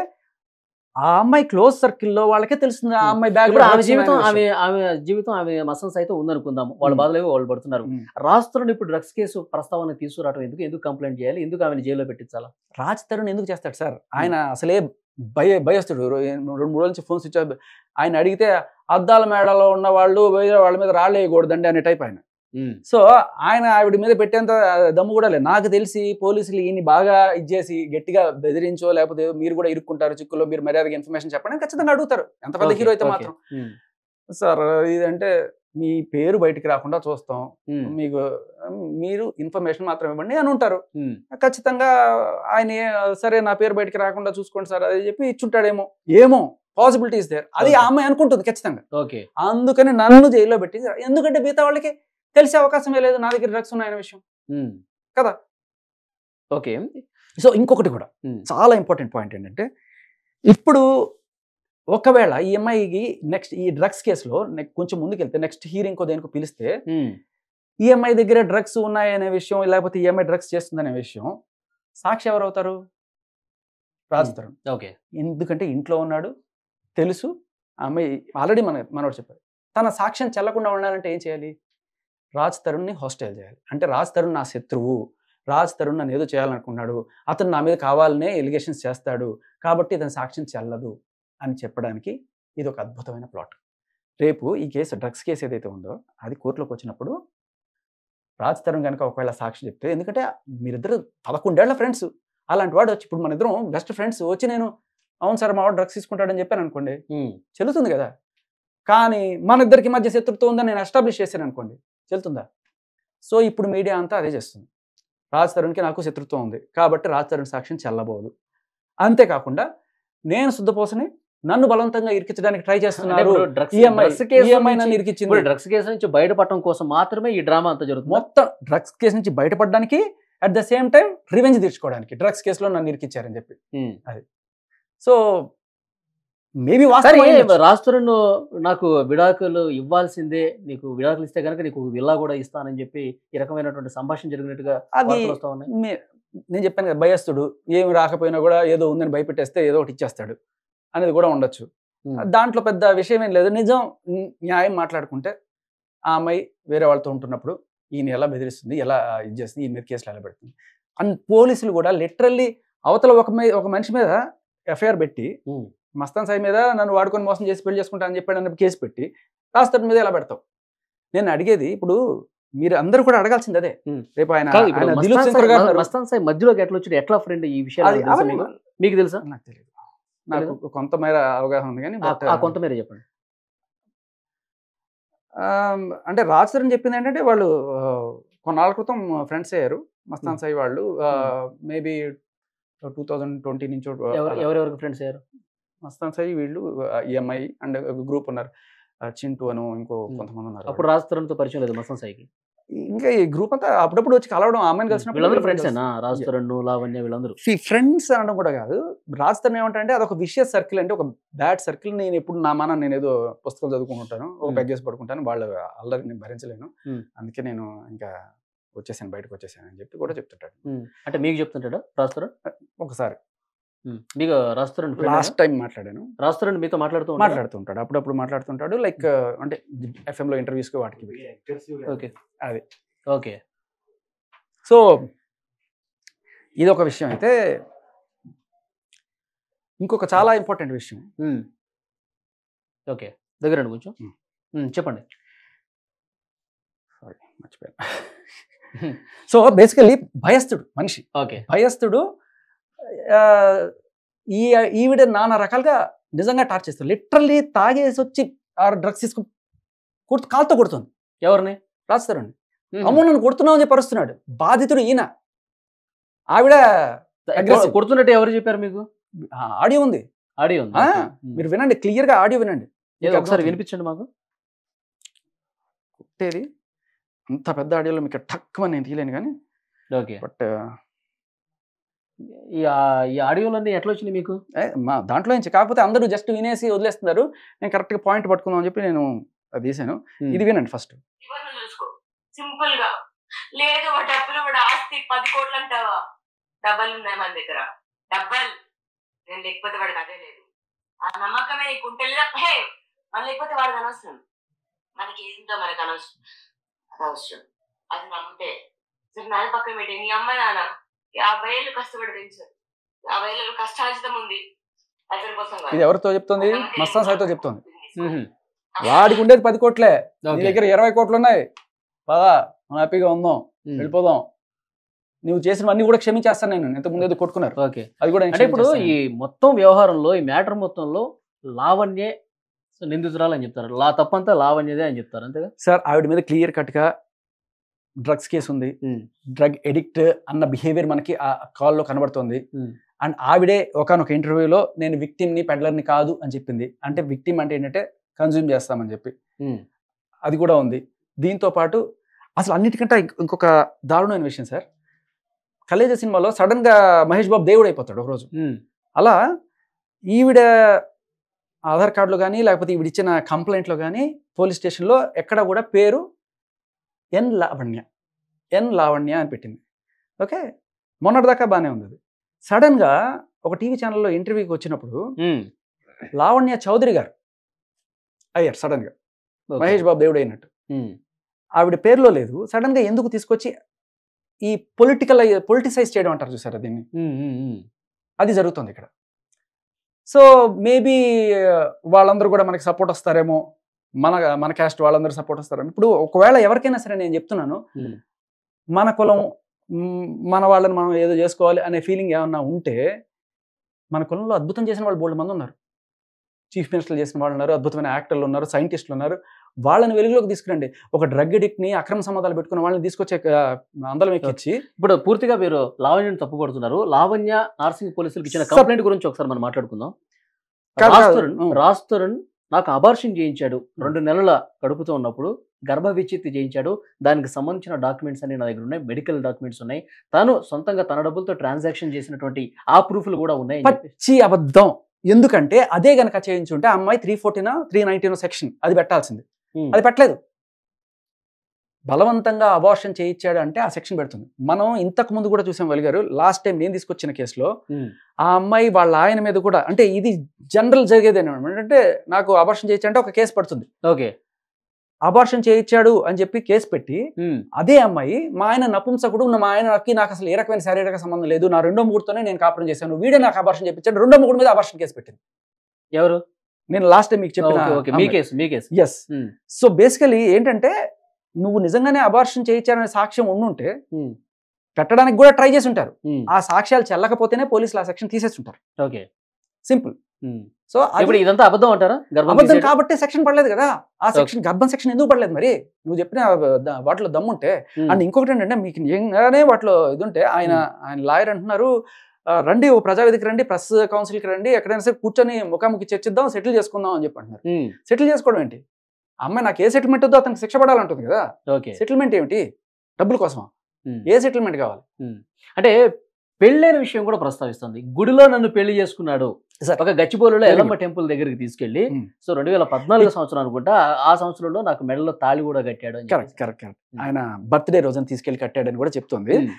ఆ అమ్మాయి క్లోజ్ సర్కిల్లో వాళ్ళకే తెలుస్తుంది ఆ అమ్మాయి బ్యాగ్ ఇప్పుడు ఆమె జీవితం ఆమె ఆమె జీవితం ఆమె మసన్స్ అయితే ఉందనుకుందాం వాళ్ళ ఉమ్. బాధలు ఏవో వాళ్ళు పడుతున్నారు రాస్తున్న ఇప్పుడు డ్రగ్స్ కేసు ప్రస్తావన తీసుకురావడం ఎందుకు ఎందుకు కంప్లైంట్ చేయాలి ఎందుకు ఆమెను జైల్లో పెట్టించాలా రాజ్ తరుణ్ ఎందుకు చేస్తాడు సార్ ఆయన అసలే భయ భయస్తుడు రో- రెండు మూడు రోజుల నుంచి ఫోన్ స్విచ్ ఆఫ్ ఆయన అడిగితే అద్దాల మేడలో ఉన్న వాళ్ళు వేరే వాళ్ళ మీద రాళ్ళు వేయకూడదండి అనే టైప్ ఆయన సో ఆయన ఆవిడ మీద పెట్టేంత దమ్ము కూడా లేదు నాకు తెలిసి పోలీసులు ఈయన్ని బాగా ఇచ్చేసి గట్టిగా బెదిరించో లేకపోతే మీరు కూడా ఇరుక్కుంటారు చిక్కులో మీరు మర్యాదగా ఇన్ఫర్మేషన్ చెప్పండి అని ఖచ్చితంగా అడుగుతారు ఎంత పెద్ద Okay, హీరో అయితే okay. మాత్రం ఉమ్, సార్ ఇదంటే మీ పేరు బయటికి రాకుండా చూస్తాం ఉమ్, మీకు మీరు ఇన్ఫర్మేషన్ మాత్రం ఇవ్వండి అని ఉంటారు ఉమ్. ఖచ్చితంగా ఆయన ఏ- సరే నా పేరు బయటికి రాకుండా చూసుకోండి సార్ అది చెప్పి ఇచ్చుంటాడేమో ఏమో పాసిబిలిటీస్ దేర్ అది ఆ Okay. అమ్మాయి అనుకుంటుంది ఖచ్చితంగా ఓకే అందుకని నన్ను జైల్లో పెట్టి ఎందుకంటే మిగతా వాళ్ళకి తెలిసే అవకాశమే లేదు నా దగ్గర డ్రగ్స్ ఉన్నాయనే విషయం ఉమ్. కదా. ఓకే సో ఇంకొకటి కూడా ఉమ్, చాలా ఇంపార్టెంట్ పాయింట్ ఏంటంటే ఇప్పుడు ఒకవేళ ఈ అమ్మాయికి నెక్స్ట్ ఈ డ్రగ్స్ కేసులో నెక్ కొంచెం ముందుకెళ్తే నెక్స్ట్ హీరింగ్ దేనికో పిలిస్తే ఉమ్, ఈ అమ్మాయి దగ్గర డ్రగ్స్ ఉన్నాయనే విషయం లేకపోతే ఈ అమ్మాయి డ్రగ్స్ చేస్తుందనే విషయం సాక్షి ఎవరు అవుతారు రాజ్ తరుణ్ ఓకే ఎందుకంటే ఇంట్లో ఉన్నాడు తెలుసు ఆ అమ్మాయి ఆల్రెడీ మన మనోడు చెప్పారు తన సాక్ష్యం చెల్లకుండా ఉండాలంటే ఏం చేయాలి రాజ్ తరుణ్ని హాస్టైల్ చేయాలి అంటే రాజ్ తరుణ్ నా శత్రువు రాజ్ తరుణ్ నన్ను ఏదో చేయాలనుకున్నాడు అతను నా మీద కావాలనే ఎలిగేషన్స్ చేస్తాడు కాబట్టి ఇతని సాక్ష్యం చెల్లదు అని చెప్పడానికి ఇది ఒక అద్భుతమైన ప్లాట్ రేపు ఈ కేసు డ్రగ్స్ కేసు ఏదైతే ఉందో అది కోర్టులోకి వచ్చినప్పుడు రాజ్ తరుణ్ కనుక ఒకవేళ సాక్షి చెప్తే ఎందుకంటే మీరిద్దరు పదకొండేళ్ల ఫ్రెండ్స్ అలాంటి వాడు వచ్చి ఇప్పుడు మన ఇద్దరం బెస్ట్ ఫ్రెండ్స్ వచ్చి నేను అవును సార్ మా వాడు డ్రగ్స్ తీసుకుంటాడని చెప్పాను అనుకోండి ఉమ్, చెల్లుతుంది కదా కానీ మన ఇద్దరికి మధ్య శత్రుత్వం ఉందని నేను ఎస్టాబ్లిష్ చేశాను అనుకోండి చెల్లుతుందా సో ఇప్పుడు మీడియా అంతా అదే చేస్తుంది రాజ్ తరుణ్కి నాకు శత్రుత్వం ఉంది కాబట్టి రాజ్ తరుణ్ సాక్ష్యం చెల్లబోదు అంతేకాకుండా నేను శుద్ధపోసని నన్ను బలవంతంగా ఇరికించడానికి ట్రై అంటే చేస్తున్నారు ఇప్పుడు drugs EMI drugs case EMI నన్ను నుంచి- ఇరికించింది ఇప్పుడు డ్రగ్స్ కేసు నుంచి బయటపడటం కోసం మాత్రమే ఈ డ్రామా అంతా జరుగుతుంది మొత్తం డ్రగ్స్ కేసు నుంచి బయటపడడానికి at the same time revenge తీర్చుకోవడానికి డ్రగ్స్ కేసులో నన్ను ఇరికించారని చెప్పి సో మేబీ వాస్తవం రాష్ట్రం నాకు విడాకులు ఇవ్వాల్సిందే నీకు విడాకులు ఇస్తే కనుక నీకు విల్లా కూడా ఇస్తానని చెప్పి ఈ రకమైనటువంటి సంభాషణ జరిగినట్టుగా అది వార్తలు వస్తా ఉన్నాయి మే- నేను చెప్పాను కదా భయస్తుడు ఏమి రాకపోయినా కూడా ఏదో ఉందని భయపెట్టేస్తే ఏదో ఒకటి ఇచ్చేస్తాడు అనేది కూడా ఉండొచ్చు Hmm. దాంట్లో పెద్ద విషయం ఏం లేదు నిజం న్- న్యాయం మాట్లాడుకుంటే ఆ అమ్మాయి వేరే వాళ్ళతో ఉంటున్నప్పుడు ఈయన ఎలా బెదిరిస్తుంది ఎలా ఇది చేస్తుంది ఈయన మీద కేసులు ఎలా పెడుతుంది అండ్ పోలీసులు కూడా లిటరల్లీ అవతల ఒక మీ- ఒక మనిషి మీద ఎఫ్ఐఆర్ పెట్టి Hmm. మస్తాన్ సాయి మీద నన్ను వాడుకొని మోసం చేసి పెళ్లి చేసుకుంటా అని చెప్పాడు అన్న కేసు పెట్టి రాష్ట్రం మీద ఎలా పెడతావు నేను అడిగేది ఇప్పుడు మీరు అందరూ కూడా అడగాల్సింది అదే Hmm. రేపు ఆయన కాదు ఇప్పుడు ఆయన దిలీప్ మస్తాన్ శంకర్ సాయి- గారు ఉన్నారు. మస్తాన్ సాయి మధ్యలోకి ఎట్లా వచ్చాడు ఎట్లా ఫ్రెండ్ ఈ విషయాలు అది తెలుసా అవన్నీ మీకు? మీకు తెలుసా నాకు తెలియదు నాకు కొంతమేర అవగాహన ఉంది కానీ ఆ- but, ఆ కొంతమేర చెప్పండి ఆమ్, అంటే రాజ్ తరుణ్ చెప్పింది ఏంటంటే వాళ్ళు ఆ, కొన్నాళ్ళ క్రితం ఫ్రెండ్స్ అయ్యారు మస్తాన్ సాయి వాళ్ళు మేబీ టూ థౌజండ్ ట్వంటీ నుంచి ఎవరు ఎవరెవరికి ఫ్రెండ్స్ అయ్యారు మస్తాన్ సాయి వీళ్ళు ఈఎంఐ అండ్ గ్రూప్ ఉన్నారు ఆ, చింటూ అను ఇంకో Hmm. కొంతమంది ఉన్నారు అప్పుడు రాజ్ తో పరిచయం లేదు మస్తాన్ సాయికి ఇంకా ఈ గ్రూప్ అంతా అప్పుడప్పుడు వచ్చి కలవడం ఆ అమ్మాయిని వీళ్ళందరూ ఫ్రెండ్స్ కలిసినప్పుడు ఏనా రాజ్ తరుణ్ లావణ్య వీళ్ళందరూ ఫ్రెండ్స్ అనడం కూడా కాదు రాజ్ తరుణ్ ఏమంటే అది ఒక విషయస్ సర్కిల్ అంటే ఒక బ్యాడ్ సర్కిల్ నేను ఎప్పుడు నా మాన నేను ఏదో పుస్తకాలు చదువుకుంటుంటాను ఒక Hmm. పెగ్గేసి పడుకుంటాను వాళ్ళు అల్లరి నేను భరించలేను Hmm. అందుకే నేను ఇంకా వచ్చేసాను బయటకు వచ్చేసాను అని చెప్పి కూడా చెప్తుంటాడు ఉమ్, అంటే మీకు చెప్తుంటాడా రాజ్ తరుణ్ ఒకసారి ఉమ్, మీకు రాజ్ తరుణ్ లాస్ట్ టైం మాట్లాడాను రాజ్ తరుణ్ మీతో మాట్లాడుతూ ఉంటాడా? మాట్లాడుతుంటాడు అప్పుడప్పుడు మాట్లాడుతుంటాడు లైక్ అంటే FM లో ఇంటర్వ్యూస్కి వాటికి ఓకే అది. ఓకే సో ఇది ఒక విషయం అయితే ఇంకొక చాలా ఇంపార్టెంట్ విషయం ఉమ్. ఓకే దగ్గరండి కొంచెం ఉమ్. ఉమ్, చెప్పండి సారీ మర్చిపోయాను సో బేసికల్లీ భయస్థుడు మనిషి ఓకే భయస్థుడు ఆ, ఈ ఈవిడ నానా రకాలుగా నిజంగా టార్చ్ చేస్తాడు లిటరల్లీ తాగేసి వచ్చి ఆ డ్రగ్స్ తీసుకు కొడుతు కాలుతో కొడుతుంది ఎవరిని రాస్తారండి ఉమ్. అమ్మో నన్ను కొడుతున్నావు అని చెప్పి అరుస్తున్నాడు బాధితుడు ఈయన ఆవిడ aggressive. కొడుతున్నట్టు ఎవరు చెప్పారు మీకు ఆడియో ఉంది ఆడియో ఉంది ఆ, ఓకే. ఉమ్. మీరు వినండి క్లియర్ గా ఆడియో వినండి ఏదో మీకు ఒకసారి అర్థమవుతుంది. వినిపించండి మాకు కొట్టేది అంత పెద్ద ఆడియోలో మీకు టక్ అని నేను తీయలేను కానీ ఓకే బట్ ఈ ఆ- ఈ ఆడియోలన్నీ ఎట్లా వచ్చినాయి మీకు మా దాంట్లో నుంచి కాకపోతే అందరూ జస్ట్ వినేసి వదిలేస్తున్నారు నేను కరెక్ట్ గా పాయింట్ పట్టుకుందాం అని చెప్పి నేను అది తీసాను ఉమ్. ఇది వినండి ఫస్ట్ ఇవన్నీ చూసుకో సింపుల్ గా లేదు ఆ డబ్బులు కూడా ఆస్తి పది కోట్లు అంటావా డబ్బలు ఉన్నాయి మన దగ్గర డబ్బల్ నేను లేకపోతే వాడికి అదే లేదు ఆ నమ్మకమే నీకు ఉంటే లేదా హే మన లేకపోతే వాడికి అనవసరం మనకి ఏంటో మనకు అనవసరం అది అవసరం అది నమ్మితే సరే నాన్న పక్కన పెట్టి నీ అమ్మ నాన్న యాభై ఏళ్ళు కష్టపడి పెంచారు యాభై ఏళ్ళు కష్టార్జితం ఉంది అతని కోసం కాదు. ఇది ఎవరితో చెప్తుంది నమ్మకం మస్తాన్ సాయితో చెప్తుంది ఉహుం. వాడికి ఉండేది పది కోట్లే నీ ఓకే. దగ్గర ఇరవై కోట్లు ఉన్నాయి పదా మనం హ్యాపీగా ఉందాం ఉమ్. వెళ్ళిపోదాం నువ్వు చేసినవన్నీ కూడా క్షమించేస్తాను నేను ఇంత ముందు ఏదో కొట్టుకున్నారు ఓకే అది కూడా నేను అంటే ఇప్పుడు ఈ క్షమించేస్తాను. మొత్తం వ్యవహారంలో ఈ మ్యాటర్ మొత్తంలో లావణ్యే నిందితురాలు అని చెప్తారు లా తప్పంతా లావణ్యదే అని చెప్తారు అంతేగా సార్ ఆవిడ మీద క్లియర్ కట్ గా డ్రగ్స్ కేసు ఉంది ఉమ్. డ్రగ్ ఎడిక్ట్ అన్న బిహేవియర్ మనకి ఆ కాల్లో కనబడుతుంది ఉమ్. అండ్ ఆవిడే ఒకనొక ఇంటర్వ్యూలో నేను victim ని పెడ్లర్ని కాదు అని చెప్పింది అంటే విక్టిమ్ అంటే ఏంటంటే కన్జ్యూమ్ చేస్తామని చెప్పి ఉమ్. అది కూడా ఉంది దీంతో పాటు అసలు అన్నిటికంటే ఇంక- ఇంకొక దారుణమైన విషయం సార్ కలేజ సినిమాలో సడన్ గా మహేష్ బాబు దేవుడు అయిపోతాడు ఒకరోజు ఉమ్. అలా ఈవిడ ఆధార్ కార్డులో కానీ లేకపోతే ఈవిడ ఇచ్చిన కంప్లైంట్లో కానీ పోలీస్ స్టేషన్లో ఎక్కడ కూడా పేరు ఎన్ లావణ్య ఎన్ లావణ్య అని పెట్టింది ఓకే మొన్నటిదాకా బాగానే ఉంది అది సడన్ గా ఒక టీవీ ఛానల్లో ఇంటర్వ్యూకి వచ్చినప్పుడు ఉమ్, లావణ్య చౌదరి గారు అయ్యారు సడన్ గా ఓకే. మహేష్ బాబు దేవుడు అయినట్టు ఉమ్, ఆవిడ పేరులో లేదు సడన్ గా ఎందుకు తీసుకొచ్చి ఈ పొలిటికల్ పొలిటిసైజ్ చేయడం అంటారు చూసారా దీన్ని ఉమ్, ఉమ్, ఉమ్. అది జరుగుతుంది ఇక్కడ సో మేబీ వాళ్ళందరూ కూడా మనకి సపోర్ట్ వస్తారేమో మన మన క్యాస్ట్ వాళ్ళందరూ సపోర్ట్ వస్తారేమో ఇప్పుడు ఒకవేళ ఎవరికైనా సరే నేను చెప్తున్నాను Hmm. మన కులం మ్, మన వాళ్ళని మనం ఏదో చేసుకోవాలి అనే ఫీలింగ్ ఏమన్నా ఉంటే మన కులంలో అద్భుతం చేసిన వాళ్ళు బోల్డ్ మంది ఉన్నారు చీఫ్ మినిస్టర్లు చేసిన వాళ్ళు ఉన్నారు అద్భుతమైన యాక్టర్లు ఉన్నారు సైంటిస్టులు ఉన్నారు వాళ్ళని వెలుగులోకి తీసుకురండి ఒక డ్రగ్ ని అక్రమ సంబంధాలు పెట్టుకున్న వాళ్ళని తీసుకొచ్చే ఆ, అందలం ఎక్కించి ఇప్పుడు పూర్తిగా మీరు లావణ్యని తప్పుపడుతున్నారు లావణ్య నార్సింగ్ పోలీసులకు ఇచ్చిన Sir. కంప్లైంట్ గురించి ఒకసారి మనం మాట్లాడుకుందాం కాదు, రాజ్ కాదు. తరుణ్ ఉం. రాజ్ తరుణ్ నాకు అబార్షన్ చేయించాడు రెండు నెలల కడుపుతో ఉన్నప్పుడు గర్భ విచ్ఛిత్తి చేయించాడు దానికి సంబంధించిన డాక్యుమెంట్స్ అన్ని నా దగ్గర ఉన్నాయి మెడికల్ డాక్యుమెంట్స్ ఉన్నాయి తాను సొంతంగా తన డబ్బులతో ట్రాన్సాక్షన్ చేసినటువంటి ఆ ప్రూఫ్లు కూడా ఉన్నాయి అని చెప్పి. పచ్చి అబద్ధం ఎందుకంటే అదే గనక చేయించుంటే ఆ అమ్మాయి three fourteen three nineteen section అది పెట్టాల్సింది ఉం. అది పెట్టలేదు బలవంతంగా అబార్షన్ చేయించాడు అంటే ఆ సెక్షన్ పెడుతుంది మనం ఇంతకు ముందు కూడా చూసాం వెలిగారు లాస్ట్ టైం నేను తీసుకొచ్చిన కేసులో ఉం. ఆ అమ్మాయి వాళ్ళ ఆయన మీద కూడా అంటే ఇది జనరల్ జరిగేది అంటే నాకు అబార్షన్ చేయించంటే ఒక కేసు పడుతుంది ఓకే అబార్షన్ చేయించాడు అని చెప్పి కేసు పెట్టి ఉం. అదే అమ్మాయి మా ఆయన నపుంసకుడు మా ఆయనకి నాకు అసలు ఏ రకమైన శారీరక సంబంధం లేదు నా రెండో మూడుతోనే నేను కాపురం చేశాను వీడే నాకు అబార్షన్ చేయించాడు రెండో మూడు మీద అబార్షన్ కేసు పెట్టింది ఎవరు నేను లాస్ట్ టైం మీకు చెప్పిన ఓకే ఓకే మీ కేసు మీ case yes um. So basically ఏంటంటే నువ్వు నిజంగానే అబార్షన్ చేయించారనే సాక్ష్యం ఉండుంటే ఉం. పెట్టడానికి కూడా ట్రై చేసి ఉంటారు ఉం. ఆ సాక్ష్యాలు చెల్లకపోతేనే పోలీసులు ఆ సెక్షన్ తీసేసి ఉంటారు ఓకే సింపుల్ ఉం. సో ఇప్పుడు ఇదంతా అబద్ధం అంటారా గర్భం అబద్ధం తీసేయడం? కాబట్టి సెక్షన్ పడలేదు కదా ఆ సెక్షన్ గర్భం సెక్షన్ ఎందుకు పడలేదు మరి నువ్వు చెప్పిన ద- వాటిలో దమ్ముంటే ఉం. అండ్ ఇంకొకటి ఏంటంటే మీకు నిజంగానే వాటిలో ఇది ఉంటే ఆయన ఆయన లాయర్ అంటున్నారు "ఆ, రండి ఓ ప్రజావేదిక రండి ప్రెస్ కౌన్సిల్కి రండి ఎక్కడైనా సరే కూర్చొని ముఖాముఖి చర్చిద్దాం సెటిల్ చేసుకుందాం అని చెప్పి అంటున్నారు ఉం. సెటిల్ చేసుకోవడం ఏంటి ఆ అమ్మాయి నాకు ఏ సెటిల్మెంట్ వద్దో అతనికి శిక్ష పడాలంటుంది కదా ఓకే సెటిల్మెంట్ ఏమిటి డబ్బుల కోసం ఉం. ఏ సెటిల్మెంట్ కావాలి అంటే పెళ్ళైన విషయం కూడా ప్రస్తావిస్తుంది గుడిలో నన్ను పెళ్లి చేసుకున్నాడు Sir. ఒక గచ్చిబౌలిలో Very ఎల్లమ్మ టెంపుల్ దగ్గరికి తీసుకెళ్లి Hmm. సో రెండు వేల పద్నాలుగు సంవత్సరం అనుకుంటా ఆ- ఆ సంవత్సరంలో నాకు మెడలో తాళి కూడా కట్టాడు అని కరెక్ట్ చెప్పేసి. Correct correct Hmm. ఆయన బర్త్డే రోజున తీసుకెళ్లి కట్టాడని కూడా చెప్తుంది Hmm.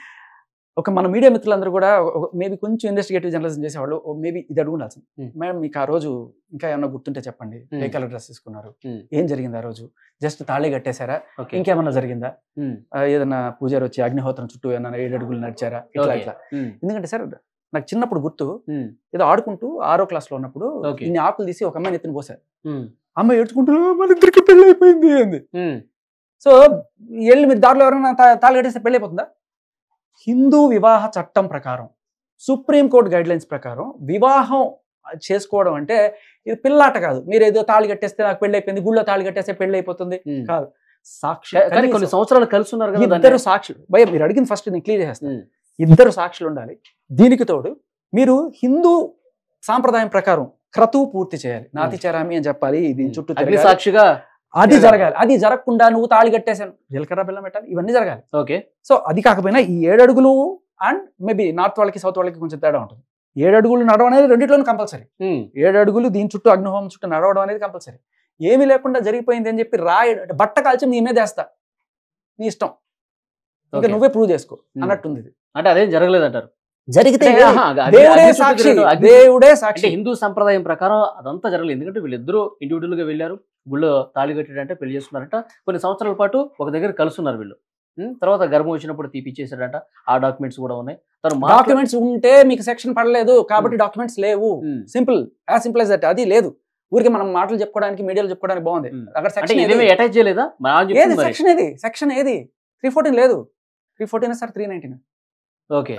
ఒక మన మీడియా మిత్రులందరూ కూడా మేబీ కొంచెం ఇన్వెస్టిగేటివ్ జర్నలిజం చేసేవాళ్ళు మేబీ ఇది అడుగు ఉండాల్సింది Hmm. మేడం మీకు ఆ రోజు ఇంకా ఏమన్నా గుర్తుంటే చెప్పండి Hmm. ఏ కలర్ డ్రెస్ తీసుకున్నారు Hmm. ఏం జరిగింది ఆ రోజు జస్ట్ తాళి కట్టేశారా ఓకే ఇంకేమన్నా జరిగిందా Hmm. ఆ, ఏదన్నా పూజారి వచ్చి అగ్నిహోత్రం చుట్టూ ఏమన్నా ఏడు అడుగులు నడిచారా ఇట్లా ఓకే. ఇట్లా Hmm. ఎందుకంటే సార్ నాకు చిన్నప్పుడు గుర్తు Hmm. ఏదో ఆడుకుంటూ ఆరో క్లాస్ లో ఉన్నప్పుడు Okay. ఇన్ని ఆకులు తీసి ఒక అమ్మాయిని ఎత్తుని పోసారు Hmm. అమ్మాయి ఏడ్చుకుంటూ "ఆ, మన ఇద్దరికి పెళ్లి అయిపోయింది అంది Hmm. సో వెళ్ళి మీరు దారిలో ఎవరైనా తా- తాళి కట్టేస్తే పెళ్లి అయిపోతుందా హిందూ వివాహ చట్టం ప్రకారం సుప్రీంకోర్టు గైడ్ లైన్స్ ప్రకారం వివాహం చేసుకోవడం అంటే ఇది పిల్లాట కాదు మీరు ఏదో తాళి కట్టేస్తే నాకు పెళ్లి అయిపోయింది గుళ్ళో తాళి కట్టేస్తే పెళ్లి అయిపోతుంది Hmm. కాదు సాక్షి కా- కానీ కొన్ని కనీసం సంవత్సరాలు కలిసి ఉన్నారు కదా ఇద్దరు సాక్షులు భయ మీరు అడిగింది ఫస్ట్ నేను క్లియర్ చేస్తాను Hmm. ఇద్దరు సాక్షులు ఉండాలి దీనికి తోడు మీరు హిందూ సాంప్రదాయం ప్రకారం క్రతువు పూర్తి చేయాలి నాతి చరామి అని చెప్పాలి ఇది Hmm. చుట్టూ అగ్ని తిరగాలి. సాక్షిగా అది జరగాలి అది జరగకుండా నువ్వు తాళి కట్టేశాను జీలకర్ర బెల్లం పెట్టాలి ఇవన్నీ జరగాలి ఓకే సో అది కాకపోయినా ఈ ఏడు అడుగులు అండ్ మేబీ నార్త్ వాళ్ళకి సౌత్ వాళ్ళకి కొంచెం తేడా ఉంటుంది ఏడు అడుగులు నడవడం అనేది రెండిట్లోనూ కంపల్సరీ Hmm. ఏడు అడుగులు దీని చుట్టూ అగ్నిహోమం చుట్టూ నడవడం అనేది కంపల్సరీ ఏమీ లేకుండా జరిగిపోయింది అని చెప్పి రాయ బట్ట కాల్చి నీ మీద వేస్తా నీ ఇష్టం ఇంకా Okay. నువ్వే ప్రూవ్ చేసుకో Hmm. అన్నట్టుంది ఇది. అంటే అదేం జరగలేదంటారు జరిగితే అంటే, ఆహా, అగ్ని- దేవుడే అగ్ని చుట్టూ సాక్షి తిరగడం, అగ్ని- దేవుడే అంటే సాక్షి హిందూ సంప్రదాయం ప్రకారం అదంతా జరగలేదు ఎందుకంటే వీళ్ళిద్దరూ ఇండివిజువల్ గా వెళ్ళారు గుళ్ళో తాళి కట్టాడంటే పెళ్లి చేసుకున్నారంట కొన్ని సంవత్సరాల పాటు ఒక దగ్గర కలుసున్నారు వీళ్ళు ఉం? తర్వాత గర్భం వచ్చినప్పుడు తీపిచ్చేసాడంట ఆ డాక్యుమెంట్స్ కూడా ఉన్నాయి తను మాట్లా- డాక్యుమెంట్స్ ఉంటే మీకు సెక్షన్ పడలేదు కాబట్టి డాక్యుమెంట్స్ లేవు um. Simple as simple as that అది లేదు ఊరికి మనం మాటలు చెప్పుకోవడానికి మీడియాలో చెప్పుకోవడానికి బాగుంది ఉం. అక్కడ అంటే సెక్షన్ ఇదేమీ ఏది అటాచ్ చేయలేదా మా ఏది చెప్తుంది మరి సెక్షన్ ఏది సెక్షన్ ఏది త్రీ ఫోర్టీన్ లేదు three fourteen sir three nineteen okay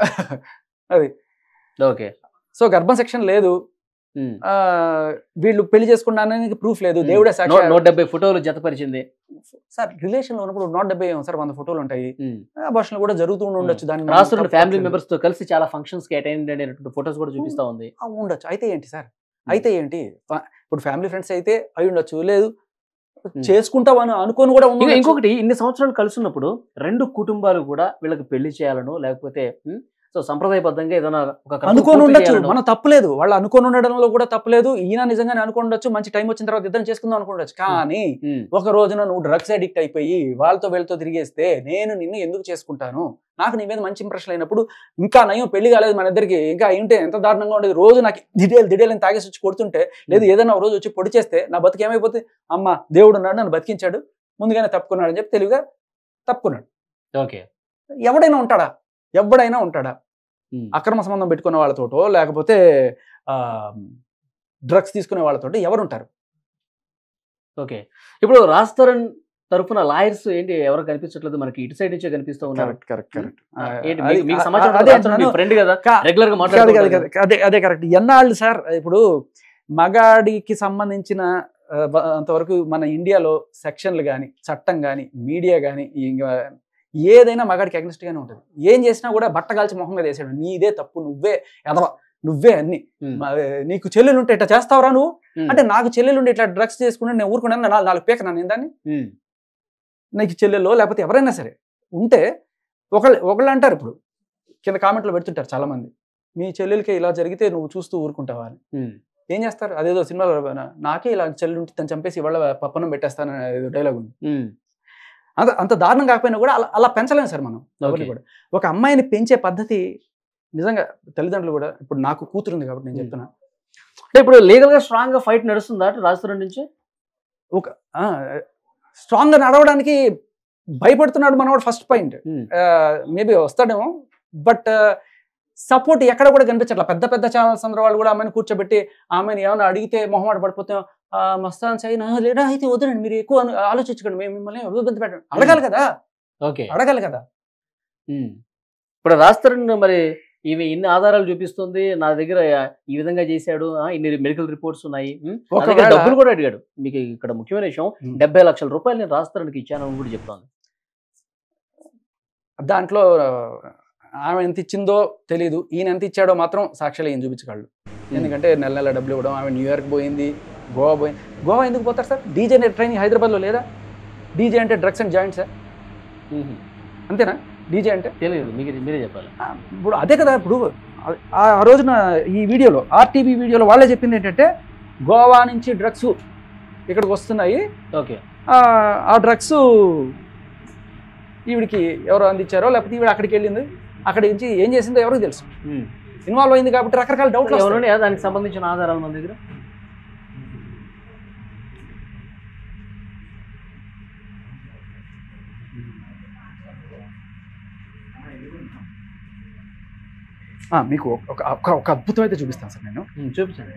అది ఓకే సో గర్భం సెక్షన్ లేదు ఉం. ఆ, వీళ్ళు పెళ్లి చేసుకున్నానికి ప్రూఫ్ లేదు ఉం. దేవుడే నూ- సాక్షి నూట డెబ్బై ఫోటోలు జతపరిచింది సార్ రిలేషన్ లో ఉన్నప్పుడు నాట్ డెబ్బై సార్ వంద ఫోటోలు ఉంటాయి ఉం. భాషలు కూడా జరుగుతూ ఉండొచ్చు దాన్ని మనం రాష్ట్రంలో తప్పు ఫ్యామిలీ పట్టలేదు. మెంబర్స్ తో కలిసి చాలా ఫంక్షన్స్ కి అటెండ్ అయినటువంటి ఫోటోస్ కూడా చూపిస్తా ఉంది ఆ, ఉండొచ్చు అయితే ఏంటి సార్ అయితే ఏంటి ఫ- ఇప్పుడు ఫ్యామిలీ ఫ్రెండ్స్ అయితే అయి ఉండొచ్చు లేదు చేసుకుంటాం అని అనుకొని కూడా ఇంకా ఉండొచ్చు. ఇంకొకటి ఇన్ని సంవత్సరాలు కలిసి ఉన్నప్పుడు రెండు కుటుంబాలు కూడా వీళ్ళకి పెళ్లి చేయాలనో లేకపోతే ఉం, సో సంప్రదాయబద్ధంగా ఏదైనా ఒక క్రమం అనుకోని పూర్తి ఉండొచ్చు చేయాలనో. మనం తప్పలేదు వాళ్ళు అనుకోని ఉండడంలో కూడా తప్పలేదు ఈయన నిజంగానే అనుకోని ఉండొచ్చు మంచి టైం వచ్చిన తర్వాత ఇద్దరం చేసుకుందాం అనుకోండొచ్చు కానీ ఉమ్, ఒక రోజున నువ్వు డ్రగ్స్ అడిక్ట్ అయిపోయి వాళ్ళతో వీళ్ళతో తిరిగేస్తే నేను నిన్ను ఎందుకు చేసుకుంటాను నాకు నీ మీద మంచి ఇంప్రెషన్ అయినప్పుడు ఇంకా నయం పెళ్లి కాలేదు మన ఇద్దరికి ఇంకా ఉంటే ఎంత దారుణంగా ఉండేది రోజు నాకు దిడేలు దిడేలు అని తాగేసి వచ్చి కొడుతుంటే లేదు ఏదైనా ఒక రోజు వచ్చి పొడి చేస్తే నా బతికి ఏమైపోతుంది అమ్మ దేవుడు ఉన్నాడు నన్ను బతికించాడు ముందుగానే తప్పుకున్నాడు అని చెప్పి తెలివిగా తప్పుకున్నాడు ఓకే ఎవడైనా ఉంటాడా ఎవడైనా ఉంటాడా ఉమ్, అక్రమ సంబంధం పెట్టుకునే వాళ్ళతోటో లేకపోతే డ్రగ్స్ తీసుకునే వాళ్ళతోటి ఎవరు ఉంటారు ఓకే ఇప్పుడు రాజ్ తరుణ్ తరఫున లాయర్స్ ఏంటి ఎవరు కనిపించట్లేదు మనకి ఇటు సైడ్ నుంచే కనిపిస్తూ ఉన్నారు కరెక్ట్ కరెక్ట్ కరెక్ట్ ఆ, ఏంటి మీకు- మీకు సమాచారం అదే రాజ్ తరుణ్ మీ అంటున్నాను. ఫ్రెండ్ కదా కా- రెగ్యులర్ గా కాదు మాట్లాడుతూ కాదు ఉంటారు కాదు అదే అదే కరెక్ట్ ఎన్నాళ్ళు సార్ ఇప్పుడు మగాడికి సంబంధించిన ఆ, వ- అంతవరకు మన ఇండియాలో సెక్షన్లు కానీ చట్టం కానీ మీడియా కానీ ఇంకా ఏదైనా మగాడికి అగ్నిస్ట్ గానే ఉంటుంది ఏం చేసినా కూడా బట్ట కాల్చి మొహం మీద వేసాడు నీదే తప్పు నువ్వే ఎదవ నువ్వే అన్ని ఉమ్, మ- నీకు చెల్లెలు ఉంటే ఇట్లా చేస్తావురా నువ్వు ఉమ్, అంటే నాకు చెల్లెలు ఉండి ఇట్లా డ్రగ్స్ చేసుకుంటే నేను ఊరుకున్నాను నాలుగు నాలుగు పీక నేను దాన్ని ఉమ్, నీకు చెల్లెల్లో లేకపోతే ఎవరైనా సరే ఉంటే ఒకళ్ళు ఒకళ్ళు అంటారు ఇప్పుడు కింద కామెంట్లో పెడుతుంటారు చాలా మంది మీ చెల్లెలకి ఇలా జరిగితే నువ్వు చూస్తూ ఊరుకుంటావా అని ఉమ్, ఏం చేస్తారు అదేదో సినిమాలో నా- నాకే ఇలా చెల్లి ఉంటే తను చంపేసి ఇవాళ పప్పనం పెట్టేస్తాను ఏదో డైలాగ్ ఉంది ఉమ్, అంత అంత దారుణం కాకపోయినా కూడా అలా అలా పెంచలేము సార్ మనం ఎవరిని ఓకే. కూడా ఒక అమ్మాయిని పెంచే పద్ధతి నిజంగా తల్లిదండ్రులు కూడా ఇప్పుడు నాకు కూతురు ఉంది కాబట్టి నేను Hmm. చెప్తున్నా అంటే ఇప్పుడు లీగల్ గా స్ట్రాంగ్ గా ఫైట్ నడుస్తుందా అటు రాజ్ తరుణ్ నుంచి స్ట్రాంగ్గా నడవడానికి భయపడుతున్నాడు మనవాడు ఫస్ట్ పాయింట్ ఉమ్, మేబీ వస్తాడేమో బట్ సపోర్ట్ ఎక్కడ కూడా కనిపించట్లా పెద్ద పెద్ద ఛానల్స్ అందరూ వాళ్ళు కూడా ఆమెను కూర్చోబెట్టి ఆమెను ఏమైనా అడిగితే మొహమాట పడిపోతే "ఆ, మస్తాన్ సైన్ లేదా అయితే వద్దండి మీరు ఎక్కువ అను- ఆలోచించకండి మేము మిమ్మల్ని ఇబ్బంది పెట్టండి అడగాలి కదా ఓకే అడగాలి కదా ఉమ్. ఇప్పుడు రాజ్ తరుణ్ మరి ఇవి ఇన్ని ఆధారాలు చూపిస్తుంది నా దగ్గర ఈ విధంగా చేశాడు ఆ, ఇన్ని మెడికల్ రిపోర్ట్స్ ఉన్నాయి ఉమ్, నా దగ్గర ఒకవేళ- డబ్బులు కూడా అడిగాడు మీకు ఇక్కడ ముఖ్యమైన విషయం ఉమ్. డెబ్బై లక్షల రూపాయలు నేను రాజ్ తరుణ్కి ఇచ్చానని కూడా చెప్తాను దాంట్లో ఆ, ఆమె ఎంత ఇచ్చిందో తెలియదు ఈయన ఎంత ఇచ్చాడో మాత్రం సాక్షాలు ఈయన చూపించగలడు ఎందుకంటే నెల నెల డబ్బులు ఇవ్వడం ఆమె న్యూయార్క్ పోయింది గోవా పోయింది గోవా ఎందుకు పోతారు సార్ డీజే ట్రైనింగ్ హైదరాబాద్లో లేదా డీజే అంటే drugs and joint sir um. అంతేనా డీజే అంటే తెలియదు మీకు మీరే చెప్పాలి ఆ, ఇప్పుడు అదే కదా ఇప్పుడు ఆ ఆ రోజున ఈ వీడియోలో ఆర్టీవీ వీడియోలో వాళ్ళే చెప్పింది ఏంటంటే గోవా నుంచి డ్రగ్స్ ఇక్కడికి వస్తున్నాయి ఓకే ఆ, ఆ డ్రగ్స్ ఈవిడికి ఎవరు అందించారో లేకపోతే ఈవిడ అక్కడికి వెళ్ళింది అక్కడి నుంచి ఏం చేసిందో ఎవరికి తెలుసు ఉమ్. ఇన్వాల్వ్ అయింది కాబట్టి రకరకాల డౌట్లు వస్తాయి. ఎవరున్నాయా దానికి సంబంధించిన ఆధారాలు మన దగ్గర ఆ, మీకు ఒక ఒక ఒక అద్భుతం అయితే చూపిస్తాను సార్ నేను ఉమ్, చూపించండి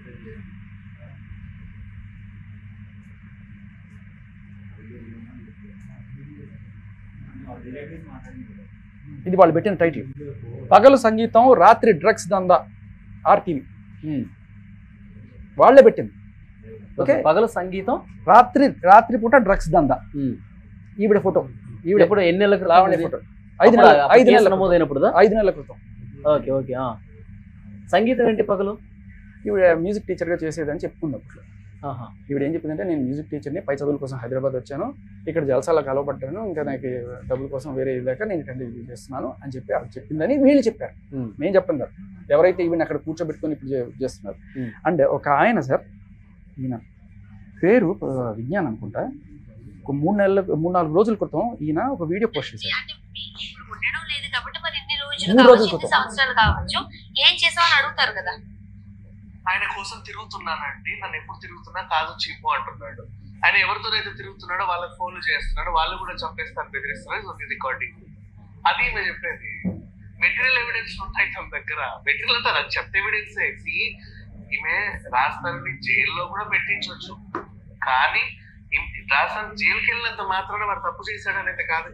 ఇది వాళ్ళు పెట్టిన టైటిల్ పగలు సంగీతం రాత్రి డ్రగ్స్ దందా ఆర్టీవీ ఉమ్. వాళ్ళే పెట్టింది ఓకే ఓకే పగల సంగీతం రాత్రి రాత్రి పూట డ్రగ్స్ దందా ఉమ్. ఈవిడ ఫోటో ఈవిడ ఎప్పుడు ఎన్ని నెలల క్రితం లావణ్య ఇది? ఫోటో ఐదు అప్పుడు నెలల అప్పుడు ఐదు కేసు నెలల నమోదైనప్పుడు ఐదు నెలల క్రితం ఓకే ఓకే ఆ. సంగీతం ఏంటి పగలు ఈవిడ మ్యూజిక్ టీచర్గా చేసేదని చెప్పుకుంది అప్పుడు ఆహా. ఈవిడ ఏం చెప్పిందంటే నేను మ్యూజిక్ టీచర్ని పై చదువుల కోసం హైదరాబాద్ వచ్చాను ఇక్కడ జలసాల కలవబడ్డాను ఇంకా నాకు డబ్బుల కోసం వేరే ఇదాక నేను ఇక్కడ ఇది చేస్తున్నాను అని చెప్పి ఆవిడ చెప్పిందని వీళ్ళు చెప్పారు ఉమ్. మేము చెప్పండి సార్ ఎవరైతే ఈవిని అక్కడ కూర్చోబెట్టుకొని ఇప్పుడు చే- చేస్తున్నారు Hmm. అండ్ ఒక ఆయన సార్ ఈయన పేరు ఆ, విజ్ఞాన్ అనుకుంటా ఒక మూడు నెలల మూడు నాలుగు రోజుల క్రితం ఈయన ఒక వీడియో పోస్ట్ చేశారు అంటే ఇప్పుడు ఉండడం లేదు కాబట్టి మరి ఎన్ని రోజులు మూడు రోజుల కావచ్చు ఎన్ని క్రితం. సంవత్సరాలు కావచ్చు ఏం చేసామని అడుగుతారు కదా ఆయన కోసం తిరుగుతున్నానండి నన్ను ఎప్పుడు తిరుగుతున్నా కాదు చీపు అంటున్నాడు ఆయన ఎవరితోనైతే తిరుగుతున్నాడో వాళ్ళకి ఫోన్లు చేస్తున్నాడు వాళ్ళు కూడా చంపేస్తారు బెదిరిస్తున్నారు ఇది రికార్డింగ్ అది ఈమె చెప్పేది మెటీరియల్ ఎవిడెన్స్ ఉంటాయి తన దగ్గర మెటీరియల్ అంతా అది చెత్త ఎవిడెన్స్ వేసి ఈమె రాస్తారని జైల్లో కూడా పెట్టించవచ్చు కానీ రాస్తాను జైలుకి వెళ్ళినంత మాత్రాన వాడు తప్పు చేశాడనైతే కాదు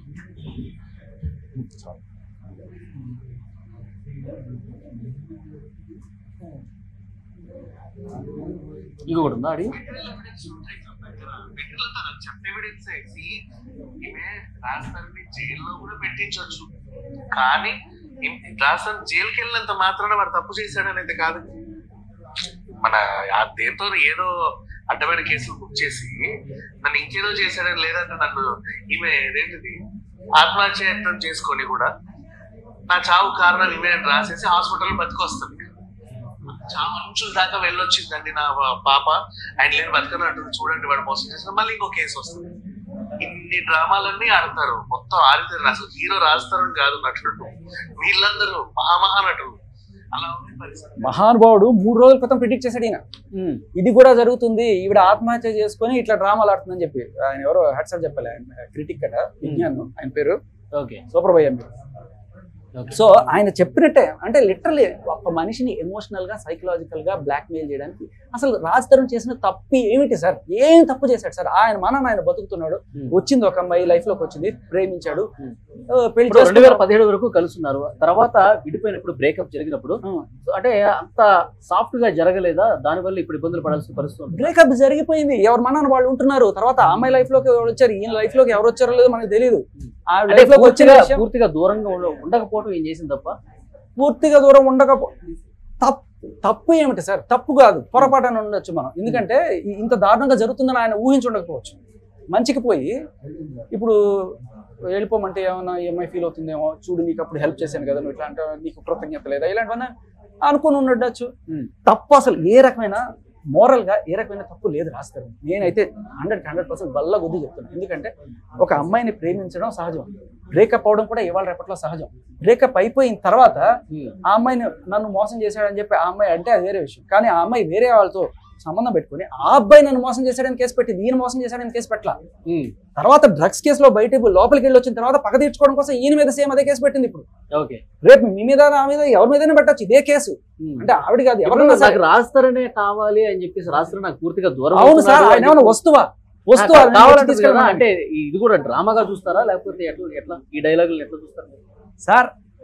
ఇంకొకటి ఉందా అడిగి చెత్త ఎవిడెన్స్ వేసి ఈమె రాస్తారని జైల్లో కూడా పెట్టించవచ్చు కానీ రాస్తాను జైలుకి వెళ్ళినంత మాత్రాన వాడు తప్పు చేశాడనైతే కాదు మన ఆ దేంతో ఏదో అడ్డమైన కేసులు బుక్ చేసి నన్ను ఇంకేదో చేశాడని లేదంటే నన్ను ఈమె ఇదేంటిది ఆత్మహత్యయత్నం చేసుకొని కూడా నా చావు కారణం ఇవే అని రాసేసి హాస్పిటల్ బతికొస్తుంది చావు అంచుల దాకా వెళ్ళొచ్చిందండి నా పాప ఆయన లేని బతకనంటుంది చూడండి వాడు మోసం చేసిన మళ్ళీ ఇంకో కేసు వస్తుంది ఇన్ని డ్రామాలన్నీ ఆడతారు మొత్తం ఆడితారు అసలు హీరో రాస్తారని కాదు నటుడు వీళ్ళందరూ మహామహా నటులు అలా ఉంది పరిస్థితి మహానుభావుడు మూడు రోజుల క్రితం ప్రిడిక్ట్ చేశాడు ఈయన ఉమ్. ఇది కూడా జరుగుతుంది ఈవిడ ఆత్మహత్య చేసుకొని ఇట్లా డ్రామాలు ఆడుతుందని చెప్పి ఆయన ఎవరో హెడ్సప్ చెప్పాలి ఆయన క్రిటిక్ అట విజ్ఞాన్ ఆయన పేరు ఓకే సూపర్ భయ్య మీరు ఓకే. సో ఆయన చెప్పినట్టే అంటే లిటరలీ ఒక మనిషిని ఎమోషనల్ గా సైకలాజికల్ గా బ్లాక్ మెయిల్ చేయడానికి అసలు రాజ్ తరుణ్ చేసిన తప్పు ఏమిటి సార్ ఏం తప్పు చేశాడు సార్ ఆయన మన ఆయన బతుకుతున్నాడు Hmm. వచ్చింది ఒక అమ్మాయి లైఫ్ లోకి వచ్చింది ప్రేమించాడు Hmm. ఆ, పెళ్లి ఇప్పుడు రెండు వేల చేసుకున్నాడు. పదిహేడు వరకు కలుస్తున్నారు తర్వాత విడిపోయినప్పుడు బ్రేకప్ జరిగినప్పుడు Hmm. సో అంటే అంత సాఫ్ట్ గా జరగలేదా దానివల్ల ఇప్పుడు ఇబ్బందులు పడాల్సిన పరిస్థితి ఉంది బ్రేకప్ జరిగిపోయింది ఎవరు మన వాళ్ళు ఉంటున్నారు తర్వాత ఆ అమ్మాయి లైఫ్ లోకి ఎవరు వచ్చారు ఈయన లైఫ్ లోకి ఎవరు వచ్చారో లేదో మనకు తెలియదు ఆ అంటే లైఫ్ లోకి వచ్చిన పూర్తిగా విషయం పూర్తిగా దూరంగా ఉండ- ఉండకపోవడం ఏం చేసింది తప్ప పూర్తిగా దూరం ఉండకపో తప్పు తప్పు ఏమిటి సార్ తప్పు కాదు పొరపాటు అని ఉండొచ్చు మనం ఎందుకంటే ఈ- ఇంత దారుణంగా జరుగుతుందని ఆయన ఊహించి ఉండకపోవచ్చు మంచికి పోయి ఇప్పుడు వెళ్ళిపోమంటే ఏమన్నా ఈఎంఐ ఫీల్ అవుతుందేమో చూడు నీకు అప్పుడు హెల్ప్ చేశాను కదా నువ్వు ఇట్లా అంటే నీకు కృతజ్ఞత లేదా ఇలాంటివన్నీ అనుకుని ఉండొచ్చు Hmm. తప్పు అసలు ఏ రకమైన మోరల్ గా ఏ రకమైన తప్పు లేదు రాస్తారు నేనైతే హండ్రెడ్ హండ్రెడ్ పర్సెంట్ వల్ల కొద్ది చెప్తున్నాను ఎందుకంటే ఒక అమ్మాయిని ప్రేమించడం సహజం బ్రేకప్ అవడం కూడా ఇవాళ రేపట్లో సహజం బ్రేకప్ అయిపోయిన తర్వాత ఆ అమ్మాయిని నన్ను మోసం చేశాడని చెప్పి ఆ అమ్మాయి అంటే అది వేరే విషయం కానీ ఆ అమ్మాయి వేరే వాళ్ళతో సంబంధం పెట్టుకుని ఆ అబ్బాయి నన్ను మోసం చేశాడని కేసు పెట్టి నేను మోసం చేశాడని కేసు పెట్టలా ఉమ్. తర్వాత డ్రగ్స్ కేసులో బయట లోపలికి వెళ్ళి వచ్చిన తర్వాత పక్క తీర్చుకోవడం కోసం ఈయన మీద సేమ్ అదే కేసు పెట్టింది ఇప్పుడు ఓకే రేపు మీ మీద నా మీద ఎవరి మీదైనా పెట్టచ్చు ఇదే కేసు ఉమ్. అంటే ఆవిడ కాదు ఇప్పుడు ఎవరన్నా సరే నాకు రాస్తారనే కావాలి అని చెప్పేసి రాస్తారు నాకు పూర్తిగా దూరం అవును సార్ అవుతున్నాడు ఆయన అని ఏమైనా చెప్పి- వస్తువా వస్తువా నాకు అది నేను కావాలంటుంది తీసుకెళ్ళమని. కదా, అంటే ఇది కూడా డ్రామాగా చూస్తారా లేకపోతే ఎట్లా ఎట్లా ఈ డైలాగులు ఎట్లా చూస్తారు సార్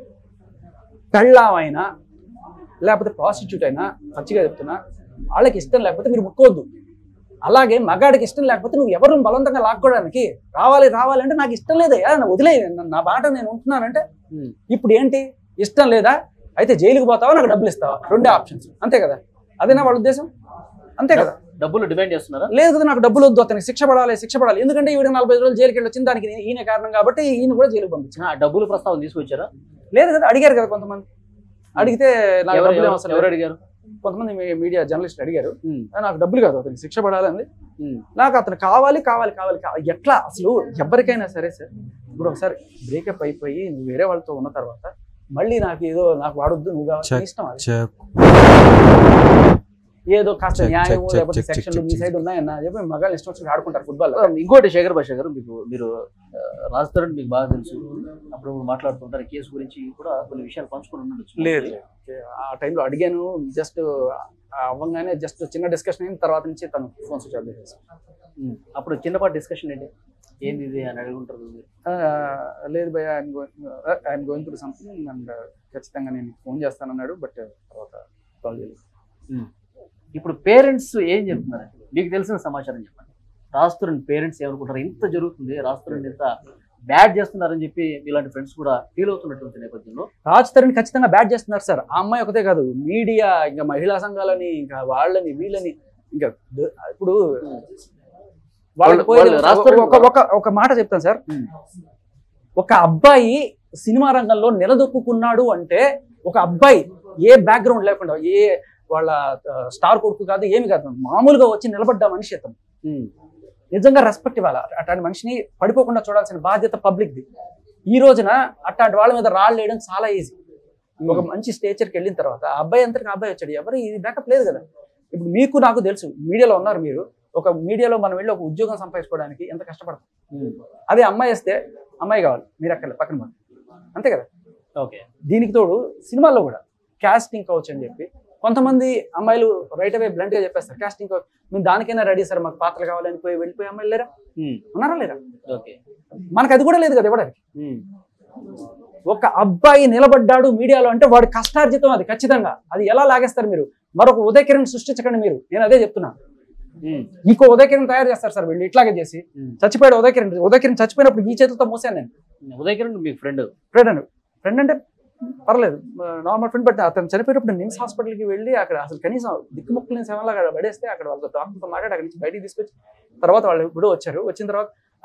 పెళ్ళామైనా లేకపోతే ప్రాస్టిట్యూట్ అయినా పచ్చిగా చెప్తున్నా వాళ్ళకి ఇష్టం లేకపోతే మీరు ముక్కోవద్దు అలాగే మగాడికి ఇష్టం లేకపోతే నువ్వు ఎవరిని బలవంతంగా లాక్కోవడానికి రావాలి రావాలి అంటే నాకు ఇష్టం లేదయ్యా నా వదిలే నా- నా బాట నేను ఉంటున్నానంటే ఉమ్. ఇప్పుడు ఏంటి ఇష్టం లేదా అయితే జైలుకి పోతావా నాకు డబ్బులు ఇస్తావా రెండే ఆప్షన్స్ అంతే కదా అదేనా వాళ్ళ ఉద్దేశం అంతే కదా డబ్బులు డిమాండ్ చేస్తున్నారా లేదు కదా నాకు డబ్బులు వద్దు అతనికి శిక్ష పడాలి శిక్ష పడాలి ఎందుకంటే ఈవిడ నలభై ఐదు రోజులు జైలుకి వెళ్ళి వచ్చింది దానికి ఈయన కారణం కాబట్టి ఈయన కూడా జైలుకి పంపించాను ఆ డబ్బులు ప్రస్తావన తీసుకొచ్చారా లేదు కదా అడిగారు కదా కొంతమంది అడిగితే నాకు ఎవరు డబ్బులు ఏం ఎవరు- అవసరం ఎవరు లేదు. అడిగారు కొంతమంది మీ- మీడియా జర్నలిస్ట్ అడిగారు ఉమ్. "ఆ, నాకు డబ్బులు కాదు అతనికి శిక్ష పడాలంది ఉమ్. నాకు అతను కావాలి కావాలి కావాలి కావాలి ఎట్లా అసలు ఎవరికైనా సరే సార్ ఇప్పుడు ఒకసారి బ్రేకప్ అయిపోయి నువ్వు వేరే వాళ్ళతో ఉన్న తర్వాత మళ్ళీ నాకు ఏదో నాకు వాడొద్దు నువ్వు కావాలి Check. నీ ఇష్టం అది. చెక్ ఏదో కాస్త Check, న్యాయం check, check, లేకపోతే check, check, సెక్షన్లు check, మీ సైడ్ ఉన్నాయన్న చెప్పి మగాళ్ళు ఇష్టం వచ్చి ఆడుకుంటారు ఫుట్బాల్ ఆ, ఇంకోటి శేఖర్ భాష గారు మీకు మీరు ఆ, రాజ్ తరుణ్ మీకు బాగా తెలుసు అప్పుడు మాట్లాడుతుంటారు ఈ కేసు గురించి కూడా కొన్ని విషయాలు పంచుకొని ఉండొచ్చు లేదు ఆ టైంలో అడిగాను జస్ట్ అవ్వగానే జస్ట్ చిన్న డిస్కషన్ అయిన తర్వాత నుంచి తను ఫోన్ స్విచ్ ఆఫ్ చేసేసి ఉమ్. అప్పుడు చిన్నపాటి డిస్కషన్ ఏంటి ఏంది ఇది అని అడుగుంటారు మీరు. లేదు భయ I'm going through something and ఖచ్చితంగా నేను ఫోన్ చేస్తానన్నాడు బట్ తర్వాత కాల్ చేయలేదు ఇప్పుడు పేరెంట్స్ ఏం చెప్తున్నారు మీకు తెలిసిన సమాచారం చెప్పండి రాస్తున్న పేరెంట్స్ ఏమనుకుంటారు ఇంత జరుగుతుంది రాస్తున్న ఇంత బ్యాడ్ చేస్తున్నారని చెప్పి ఇలాంటి ఫ్రెండ్స్ కూడా ఫీల్ అవుతున్నటువంటి నేపథ్యంలో రాజ్ తరుణ్ ఖచ్చితంగా బ్యాట్ చేస్తున్నారు సార్ ఆ అమ్మాయి ఒకటే కాదు మీడియా ఇంకా మహిళా సంఘాలని ఇంకా వాళ్ళని వీళ్ళని ఇంకా ద- ఇప్పుడు వాళ్ళు వాళ్ళు- పోయి- వాళ్ళు రాజ్ తరుణ్ ఒక ఒక ఒక మాట చెప్తాను సార్ ఒక అబ్బాయి సినిమా రంగంలో నిలదొక్కున్నాడు అంటే ఒక అబ్బాయి ఏ బ్యాక్గ్రౌండ్ లేకుండా ఏ వాళ్ళ స్టార్ కొడుకు కాదు ఏమి కాదు మామూలుగా వచ్చి నిలబడ్డ మనిషి అతను ఉమ్. నిజంగా రెస్పెక్ట్ ఇవ్వాలి అట్లాంటి మనిషిని పడిపోకుండా చూడాల్సిన బాధ్యత పబ్లిక్ది ఈ రోజున అట్లాంటి వాళ్ళ మీద రాళ్ళు వేయడం చాలా ఈజీ ఒక మంచి స్టేచర్కి వెళ్ళిన తర్వాత ఆ అబ్బాయి అంతటికి అబ్బాయి వచ్చాడు ఎవరు ఇది బ్యాకప్ లేదు కదా ఇప్పుడు మీకు నాకు తెలుసు మీడియాలో ఉన్నారు మీరు ఒక మీడియాలో మనం వెళ్ళి ఒక ఉద్యోగం సంపాదించుకోవడానికి ఎంత కష్టపడతాం ఉమ్. అదే అమ్మాయి వస్తే అమ్మాయి కావాలి మీరు అక్కడ పక్కన పడి అంతే కదా ఓకే దీనికి తోడు సినిమాల్లో కూడా కాస్టింగ్ కౌచ్ అని చెప్పి కొంతమంది అమ్మాయిలు రైట్ అవే బ్లంట్ గా చెప్పేస్తారు కాస్టింగ్ కౌచ్ మేము దానికైనా రెడీ సార్ మాకు పాత్రలు కావాలని పోయి వెళ్ళిపోయి అమ్మాయిలు లేరా ఉమ్. ఉన్నారా లేరా ఓకే మనకు అది కూడా లేదు కదా ఇవ్వడానికి ఉమ్. ఒక అబ్బాయి నిలబడ్డాడు మీడియాలో అంటే వాడి కష్టార్జితం అది ఖచ్చితంగా అది ఎలా లాగేస్తారు మీరు మరొక ఉదయ కిరణ్ సృష్టించకండి మీరు నేను అదే చెప్తున్నా ఉమ్. ఇంకో ఉదయ కిరణ్ తయారు చేస్తారు సార్ వీళ్ళు ఇట్లాగే చేసి ఉమ్. చచ్చిపోయాడు ఉదయ కిరణ్ ఉదయ కిరణ్ చచ్చిపోయినప్పుడు ఈ చేతులతో మూసాను నేను ఉదయ్ కిరణ్ మీకు ఫ్రెండ్ ఫ్రెండ్ అని ఫ్రెండ్ అంటే పర్లేదు నార్మల్ ఫ్రెండ్ బట్ అతను చనిపోయినప్పుడు నిమ్స్ హాస్పిటల్కి వెళ్ళి అక్కడ అసలు కనీసం దిక్కుముక్కులని సేవలు అక్కడ పడేస్తే అక్కడ వాళ్ళతో డాక్టర్తో మాట్లాడి అక్కడి నుంచి బయటికి తీసుకొచ్చి తర్వాత వాళ్ళు ఇప్పుడు వచ్చారు వచ్చిన తర్వాత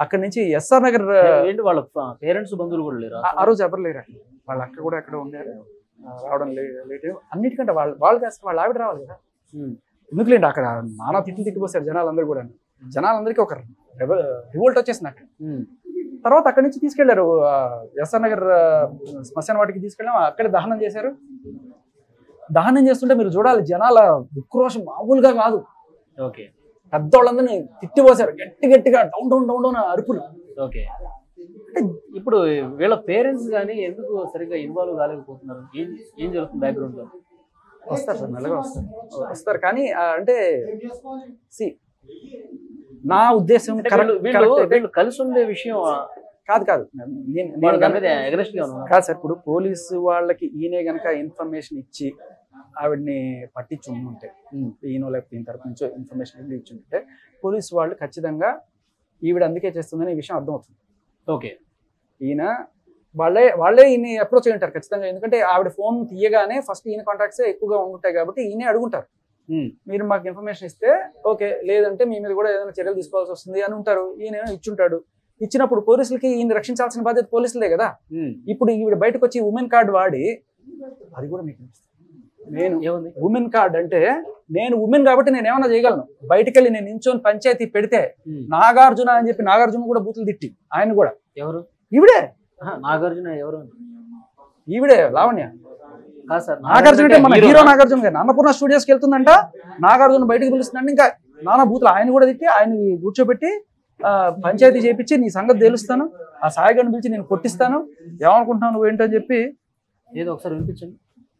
అక్కడి నుంచి ఎస్ఆర్ నగర్ ఏంటి వాళ్ళ పేరెంట్స్ బంధువులు కూడా లేరా ఆ- ఆ రోజు ఎవరు లేరు అక్కడ వాళ్ళ అక్క కూడా ఎక్కడ ఉండారు ఆ, రావడం లే- లేట్ అయ్యి- అన్నిటికంటే వాళ్ళు వాళ్ళు చేస్తారు వాళ్ళ ఆవిడ రావాలి కదా ఉమ్. ఎందుకులేండి అక్కడ నానా తిట్లు తిట్టిపోసారు జనాలందరూ కూడా జనాలందరికీ ఒక రివోల్ట్ వచ్చేసింది అక్కడ ఉమ్. తర్వాత అక్కడి నుంచి తీసుకెళ్లారు ఆ, ఎస్ఆర్ నగర్ ఆ, శ్మశాన వాటికి తీసుకెళ్ళాం అక్కడే దహనం చేశారు దహనం చేస్తుంటే మీరు చూడాలి జనాల ఉక్రోషం మామూలుగా కాదు ఓకే పెద్దోళ్ళందరినీ తిట్టిపోసారు గట్టి గట్టిగా డౌన్ డౌన్ డౌన్ డౌన్ అరుపులు ఓకే ఇప్పుడు వీళ్ళ పేరెంట్స్ కానీ ఎందుకు సరిగ్గా ఇన్వాల్వ్ కాలేకపోతున్నారు ఏం ఏం జరుగుతుంది బ్యాక్గ్రౌండ్ లో వస్తారు సార్ మెల్లగా వస్తారు వస్తారు కానీ ఆ, అంటే సి నా ఉద్దేశం అంటే correct- వీళ్ళు వీళ్ళు correct అయితే- వీళ్ళు కలిసి ఉండే విషయం కాదు కాదు నేను నేను వాళ్ళ దాని గనుక- మీద అగ్రెస్ట్ గా ఉన్నారు కాదు సార్ ఇప్పుడు పోలీసు వాళ్ళకి ఈయనే గనక ఇన్ఫర్మేషన్ ఇచ్చి ఆవిడ్ని పట్టించి ఉంటే ఈయన లేకపోతే ఈయన తరపు నుంచో ఇన్ఫర్మేషన్ వెళ్ళి ఇచ్చి ఉంటే పోలీసు వాళ్ళు ఖచ్చితంగా ఈవిడ అందుకే చేస్తుందని ఈ విషయం అర్థమవుతుంది ఓకే ఈయన వాళ్ళే వాళ్ళే ఈయన అప్రోచ్ అయి ఉంటారు ఖచ్చితంగా ఎందుకంటే ఆవిడ ఫోన్ తీయగానే ఫస్ట్ ఈయన కాంటాక్ట్స్ ఎక్కువగా ఉంటాయి కాబట్టి ఈయనే అడుగుంటారు ఉమ్. మీరు మాకు ఇన్ఫర్మేషన్ ఇస్తే ఓకే లేదంటే మీ మీద కూడా ఏదైనా చర్యలు తీసుకోవాల్సి వస్తుంది అని ఉంటారు ఈయన ఇచ్చుంటాడు ఇచ్చినప్పుడు పోలీసులకి ఈయన రక్షించాల్సిన బాధ్యత పోలీసులదే కదా ఉమ్. ఇప్పుడు ఈవిడ బయటకు వచ్చి ఉమెన్ కార్డ్ వాడి అది కూడా మీకు తెలుస్తుంది. నేను ఏముంది ఉమెన్ కార్డ్ అంటే నేను ఉమెన్ కాబట్టి నేను ఏమన్నా చేయగలను బయటికి వెళ్ళి నేను నించొని పంచాయతీ పెడితే ఉమ్. నాగార్జున అని చెప్పి నాగార్జున కూడా బూతులు తిట్టి ఆయన కూడా ఎవరు ఈవిడే ఆహా, నాగార్జున ఎవరు ఈవిడే లావణ్య కాదు సార్ నాగార్జున అంటే మన హీరో హీరో నాగార్జున గారు అన్నపూర్ణ స్టూడియోస్కి వెళ్తుందంట నాగార్జున బయటికి పిలుస్తున్నాడు ఇంకా నానా బూతులు ఆయన కూడా తిట్టి ఆయన కూర్చోబెట్టి ఆ, పంచాయతీ చేపించి నీ సంగతి తేలుస్తాను ఆ సాయిగారిని పిలిచి నేను కొట్టిస్తాను ఏమనుకుంటున్నావు నువ్వు ఏంటని చెప్పి ఏదో ఒకసారి వినిపించండి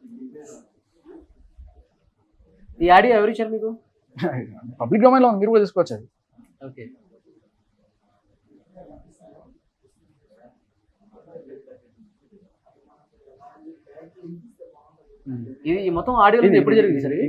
ఈ ఆడియో ఎవరు ఇచ్చారు మీకు పబ్లిక్ డొమైన్ లో ఉంది, మీరు కూడా తీసుకోవచ్చు అది ఓకే ఇది ఈ మొత్తం ఆడియో ఎప్పుడు జరిగింది సార్ ఇది?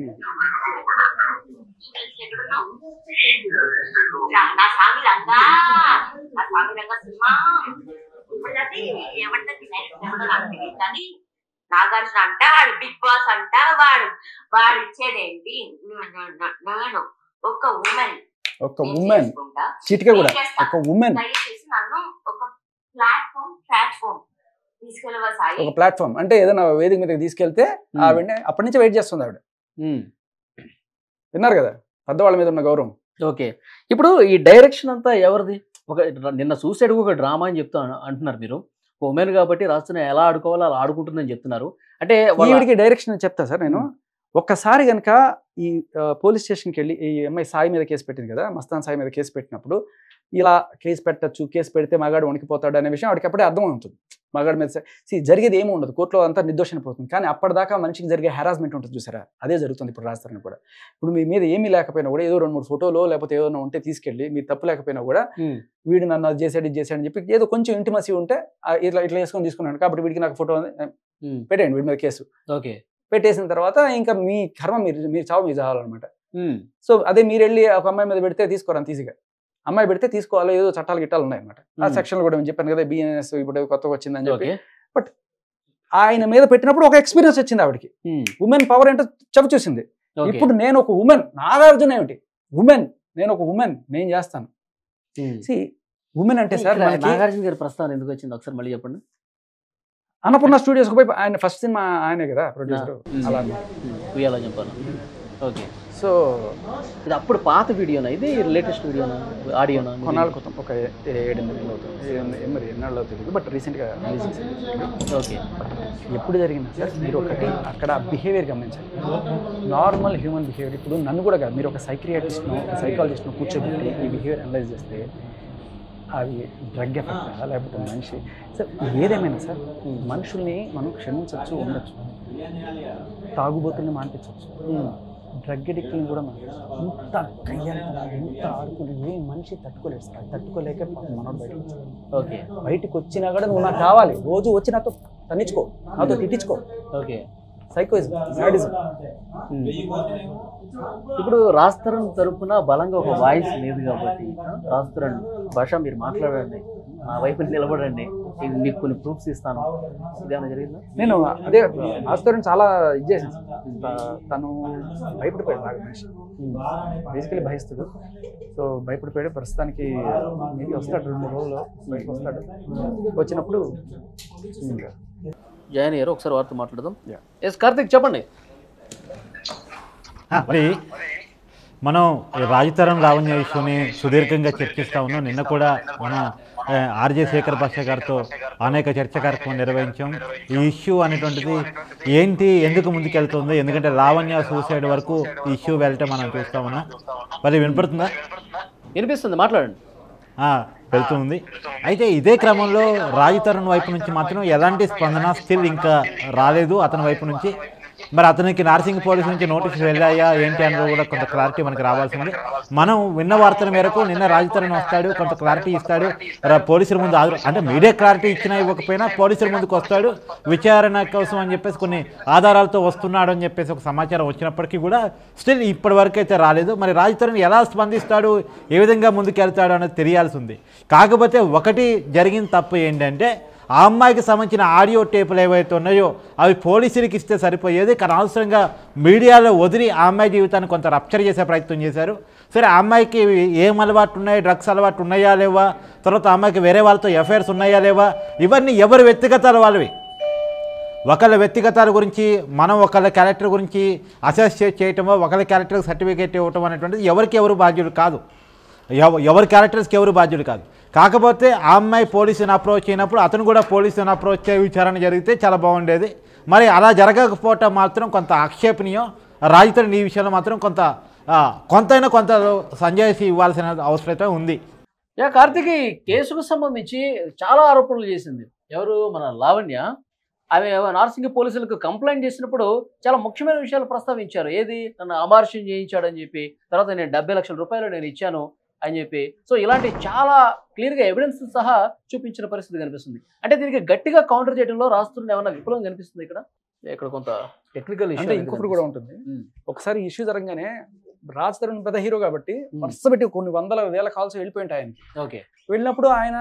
నా నా సామి రంగా నా సామి రంగా సినిమా ఇప్పుడు అది ఏమంటది ఎవడో నాకు తెలియదు కానీ నాగార్జున అంట వాడు బిగ్ బాస్ అంట వాడు వాడు ఇచ్చేదేంటి నేను ఒక ఉమెన్ ఒక ఉమెన్ చిటిక కూడా ఒక ఉమెన్ దయచేసి నన్ను ఒక ప్లాట్ఫామ్ ప్లాట్ఫామ్ తీసుకెళ్ళవా సాయి ఒక ప్లాట్ఫామ్ అంటే ఏదైనా వేదిక మీదకి తీసుకెళ్తే Hmm. ఆవిడ అప్పటి నుంచి వెయిట్ చేస్తుంది ఆవిడ ఉమ్. విన్నారు కదా పెద్దవాళ్ళ మీద ఉన్న గౌరవం ఓకే ఇప్పుడు ఈ డైరెక్షన్ అంతా ఎవరిది ఒక నిన్న సూసైడ్ ఒక డ్రామా అని చెప్తా అంటున్నారు మీరు ఉమెన్ కాబట్టి రాస్తున్న ఎలా ఆడుకోవాలో అలా ఆడుకుంటుందని చెప్తున్నారు అంటే వాళ్ళ- ఈవిడికి డైరెక్షన్ చెప్తా సార్ నేను ఒక్కసారి కనుక ఈ ఆ, పోలీస్ స్టేషన్కి వెళ్ళి ఈ అమ్మాయి సాయి మీద కేసు పెట్టింది కదా మస్తాన్ సాయి మీద కేసు పెట్టినప్పుడు ఇలా కేసు పెట్టచ్చు కేసు పెడితే మగాడు వణికిపోతాడు అనే విషయం వాడికి అప్పుడే అర్థం అవుతుంది మగాడి మీద see, జరిగేది ఏమి ఉండదు కోర్టులో అంతా నిర్దోషణ పోతుంది కానీ అప్పటిదాకా మనిషికి జరిగే హెరాస్మెంట్ ఉంటుంది చూసారా అదే జరుగుతుంది ఇప్పుడు రాస్తారని కూడా ఇప్పుడు మీ మీద ఏమీ లేకపోయినా కూడా ఏదో రెండు మూడు ఫోటోలో లేకపోతే ఏదైనా ఉంటే తీసుకెళ్ళి మీ తప్పు లేకపోయినా కూడా ఉమ్. వీడు నన్ను అది చేశాడు ఇది చేశాడు అని చెప్పి ఏదో కొంచెం ఇంటిమసీ ఉంటే ఆ, ఇట్లా ఇట్లా వేసుకొని తీసుకున్నాను కాబట్టి వీడికి నాకు ఫోటో ఉమ్. పెట్టేయండి వీడి మీద కేసు ఓకే పెట్టేసిన తర్వాత ఇంకా మీ కర్మ మీరు మీరు చావు మీరు చావాలన్నమాట ఉమ్. సో అదే మీరు వెళ్ళి ఒక అమ్మాయి మీద పెడితే తీసుకోరంత ఈజీగా అమ్మాయి పెడితే తీసుకోవాలి ఏదో చట్టాలు గిట్టాలు ఉన్నాయి అనమాట ఆ Hmm. సెక్షన్లు కూడా నేను చెప్పాను కదా బిఎన్ఎస్ ఇప్పుడు కొత్తగా వచ్చిందని చెప్పి ఓకే ఆయన మీద పెట్టినప్పుడు ఒక ఎక్స్పీరియన్స్ వచ్చింది ఆవిడకి ఉమ్. ఉమెన్ పవర్ ఏంటో చెప్పు చూసింది ఓకే. ఇప్పుడు నేను ఒక ఉమెన్ నాగార్జున ఏమిటి ఉమెన్ నేను ఒక ఉమెన్ నేను చేస్తాను ఉమ్. సి ఉమెన్ అంటే సార్ ఇక్కడ మనకి నాగార్జున గారి ప్రస్తావన ఎందుకు వచ్చింది ఒకసారి మళ్ళీ చెప్పండి అన్నపూర్ణ స్టూడియోస్కి పోయి ఆయన ఫస్ట్ సినిమా ఆయనే కదా ప్రొడ్యూసర్ ఉమ్. అలా అన్నమాట. ఉమ్. ఉయ్యాలో చెప్పాను ఓకే సో ఇది అప్పుడు పాత వీడియోనా ఇది లేటెస్ట్ వీడియోనా ఆడియోనా కొన్నాళ్ళ క్రితం ఒక ఏ- ఏడెనిమిది నెలలు అవుతుంది ఏడెనిమిది- ఏం మరి ఎన్నాళ్ళు తెలియదు బట్ రీసెంట్గా రిలీజ్ చేశారు ఓకే ఎప్పుడు జరిగింది సార్ మీరు ఒకటి అక్కడ బిహేవియర్ గమనించాలి నార్మల్ హ్యూమన్ బిహేవియర్ ఇప్పుడు నన్ను కూడా కాదు మీరు ఒక సైక్రియాటిస్ట్ను ఒక సైకాలజిస్ట్ను కూర్చోబెట్టి ఈ బిహేవియర్ అనలైజ్ చేస్తే అది డ్రగ్ ఎఫెక్టా లేకపోతే మనిషి సార్ ఏదేమైనా సార్ మనుషుల్ని మనం క్షమించవచ్చు ఉండొచ్చు తాగుబోతుల్ని మానిపించవచ్చు డ్రగ్ అడిక్ట్ని కూడా మనం ఇంత కయ్యాలి ఎంత ఆడుకుని ఏ మనిషి తట్టుకోలేడు సార్ అది తట్టుకోలేక మనోడు బయటకు వచ్చాడు. ఓకే బయటికి వచ్చినా కూడా నువ్వు నాకు కావాలి రోజు వచ్చి నాతో తన్నించుకో నాతో తిట్టించుకో ఓకే సైకోయిజం సాడిజం ఉమ్. ఇప్పుడు రాస్తరన్ తరపున బలంగా ఒక వాయిస్ లేదు కాబట్టి రాస్తరన్ భాష మీరు మాట్లాడండి నా వైపు నిలబడండి ఇది మీకు కొన్ని ప్రూఫ్స్ ఇస్తాను ఇదేమైనా జరిగిందా నేను అదే ఆస్టోరెంట్ చాలా ఇది చేశాను త- తను భయపడిపోయాడు బాగా మనిషి బేసికలీ భయస్తుడు సో భయపడిపోయాడు ప్రస్తుతానికి మేబీ వస్తాడు రెండు మూడు రోజులు బయటకు వస్తాడు వచ్చినప్పుడు ఇంకా జాయిన్ అయ్యారు ఒకసారి వారితో మాట్లాడదాం Yeah. ఎస్ కార్తిక్ చెప్పండి మరి మనం ఈ రాజతరం లావణ్య ఇష్యూని సుదీర్ఘంగా చర్చిస్తా ఉన్నాం నిన్న కూడా మన ఆ, ఆర్జే శేఖర్ భాష గారితో అనేక చర్చ కార్యక్రమం నిర్వహించాం ఈ ఇష్యూ అనేటువంటిది ఏంటి ఎందుకు ముందుకెళ్తుంది ఎందుకంటే లావణ్య సూసైడ్ వరకు ఈ ఇష్యూ వెళ్ళటం మనం చూస్తా ఉన్నాం మరి వినపడుతుందా వినిపిస్తుంది మాట్లాడండి ఆ, వెళ్తుంది అయితే ఇదే క్రమంలో రాజతరుణ్ వైపు నుంచి మాత్రం ఎలాంటి స్పందన స్టిల్ ఇంకా రాలేదు అతని వైపు నుంచి మరి అతనికి నార్సింగ్ పోలీస్ నుంచి నోటీసులు వెళ్ళాయా ఏంటి అనేది కూడా కొంత క్లారిటీ మనకి రావాల్సింది మనం విన్న వార్తల మేరకు నిన్న రాజతరుణ్ వస్తాడు కొంత క్లారిటీ ఇస్తాడు ర- పోలీసుల ముందు ఆధార అంటే మీడియా క్లారిటీ ఇచ్చినా ఇవ్వకపోయినా పోలీసుల ముందుకు వస్తాడు విచారణ కోసం అని చెప్పేసి కొన్ని ఆధారాలతో వస్తున్నాడు అని చెప్పేసి ఒక సమాచారం వచ్చినప్పటికీ కూడా స్టిల్ ఇప్పటి వరకు అయితే రాలేదు మరి రాజతరుణ్ ఎలా స్పందిస్తాడు ఏ విధంగా ముందుకెళ్తాడు అనేది తెలియాల్సి ఉంది కాకపోతే ఒకటి జరిగిన తప్పు ఏంటంటే ఆ అమ్మాయికి సంబంధించిన ఆడియో టేపులు ఏవైతే ఉన్నాయో అవి పోలీసులకి ఇస్తే సరిపోయేది కానీ అవసరంగా మీడియాలో వదిలి ఆ అమ్మాయి జీవితాన్ని కొంత రప్చర్ చేసే ప్రయత్నం చేశారు సరే ఆ అమ్మాయికి ఏం అలవాటు ఉన్నాయి డ్రగ్స్ అలవాటు ఉన్నాయా లేవా తర్వాత ఆ అమ్మాయికి వేరే వాళ్ళతో ఎఫ్ఐఆర్స్ ఉన్నాయా లేవా ఇవన్నీ ఎవరి వ్యక్తిగతాలు వాళ్ళవి ఒకళ్ళ వ్యక్తిగతాల గురించి మనం ఒకళ్ళ క్యారెక్టర్ గురించి అసెస్ చేయటమో ఒకళ్ళ క్యారెక్టర్ సర్టిఫికేట్ ఇవ్వటం అనేటువంటిది ఎవరికి ఎవరు బాధ్యులు కాదు ఎవ ఎవరి క్యారెక్టర్స్కి ఎవరు బాధ్యులు కాదు కాకపోతే ఆ అమ్మాయి పోలీసుని అప్రోచ్ అయినప్పుడు అతను కూడా పోలీసుని అప్రోచ్ అయ్యి విచారణ జరిగితే చాలా బాగుండేది మరి అలా జరగకపోవటం మాత్రం కొంత ఆక్షేపణీయం రాజతరుణ్ ఈ విషయంలో మాత్రం కొంత ఆ, కొంతైనా కొంత సంజాయిషి ఇవ్వాల్సిన అవసరత ఉంది యా కార్తిక్ ఈ కేసుకు సంబంధించి చాలా ఆరోపణలు చేసింది ఎవరు మన లావణ్య ఆమె నార్సింగ్ పోలీసులకు కంప్లైంట్ చేసినప్పుడు చాలా ముఖ్యమైన విషయాలు ప్రస్తావించారు ఏది నన్ను అమార్షన్ చేయించాడని చెప్పి తర్వాత నేను డెబ్బై లక్షల రూపాయలు నేను ఇచ్చాను అని చెప్పి సో ఇలాంటి చాలా క్లియర్గా ఎవిడెన్స్ సహా చూపించిన పరిస్థితి కనిపిస్తుంది అంటే దీనికి గట్టిగా కౌంటర్ చేయడంలో రాస్తున్న ఏమైనా విఫలం కనిపిస్తుంది ఇక్కడ ఇక్కడ కొంత టెక్నికల్ అంటే ఇంకొకటి కూడా ఉంటుంది ఉమ్. ఒకసారి ఇష్యూ జరగగానే రాజ్ తరుణ్ పెద్ద హీరో కాబట్టి Hmm. వరుస పెట్టి కొన్ని వందల వేల కాల్స్ వెళ్ళిపోయి ఉంటాయి ఆయనకి ఓకే వెళ్ళినప్పుడు ఆయన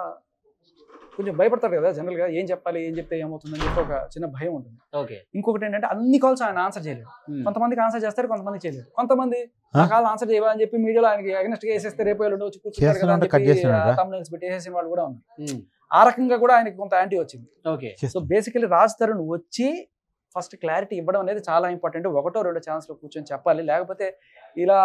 కొంచెం భయపడతాడు కదా జనరల్ గా ఏం చెప్పాలి ఏం చెప్తే ఏమవుతుందని చెప్పి ఒక చిన్న భయం ఉంటుంది ఓకే ఇంకొకటి ఏంటంటే అన్ని కాల్స్ ఆయన ఆన్సర్ చేయలేడు కొంతమందికి ఆన్సర్ చేస్తారు కొంతమంది చేయలేరు కొంతమంది ఆ కాల్ ఆన్సర్ చేయవా అని చెప్పి మీడియాలో ఆయనకి అగనెస్ట్ గా వేసేస్తే రేపు ఎల్లుండి వచ్చి కూర్చుంటారు కదా చేస్తున్నా అని అంటే cut చేస్తున్నాడా? చెప్పి thumbnails పెట్టి వేసేసిన వాళ్ళు కూడా ఉన్నారు ఆ రకంగా కూడా ఆయనకి కొంత యాంటీ వచ్చింది okay so basically Raj Tarun వచ్చి ఫస్ట్ క్లారిటీ ఇవ్వడం అనేది చాలా ఇంపార్టెంట్ ఒకటో రెండో ఛాన్స్ లో కూర్చొని చెప్పాలి లేకపోతే ఇలా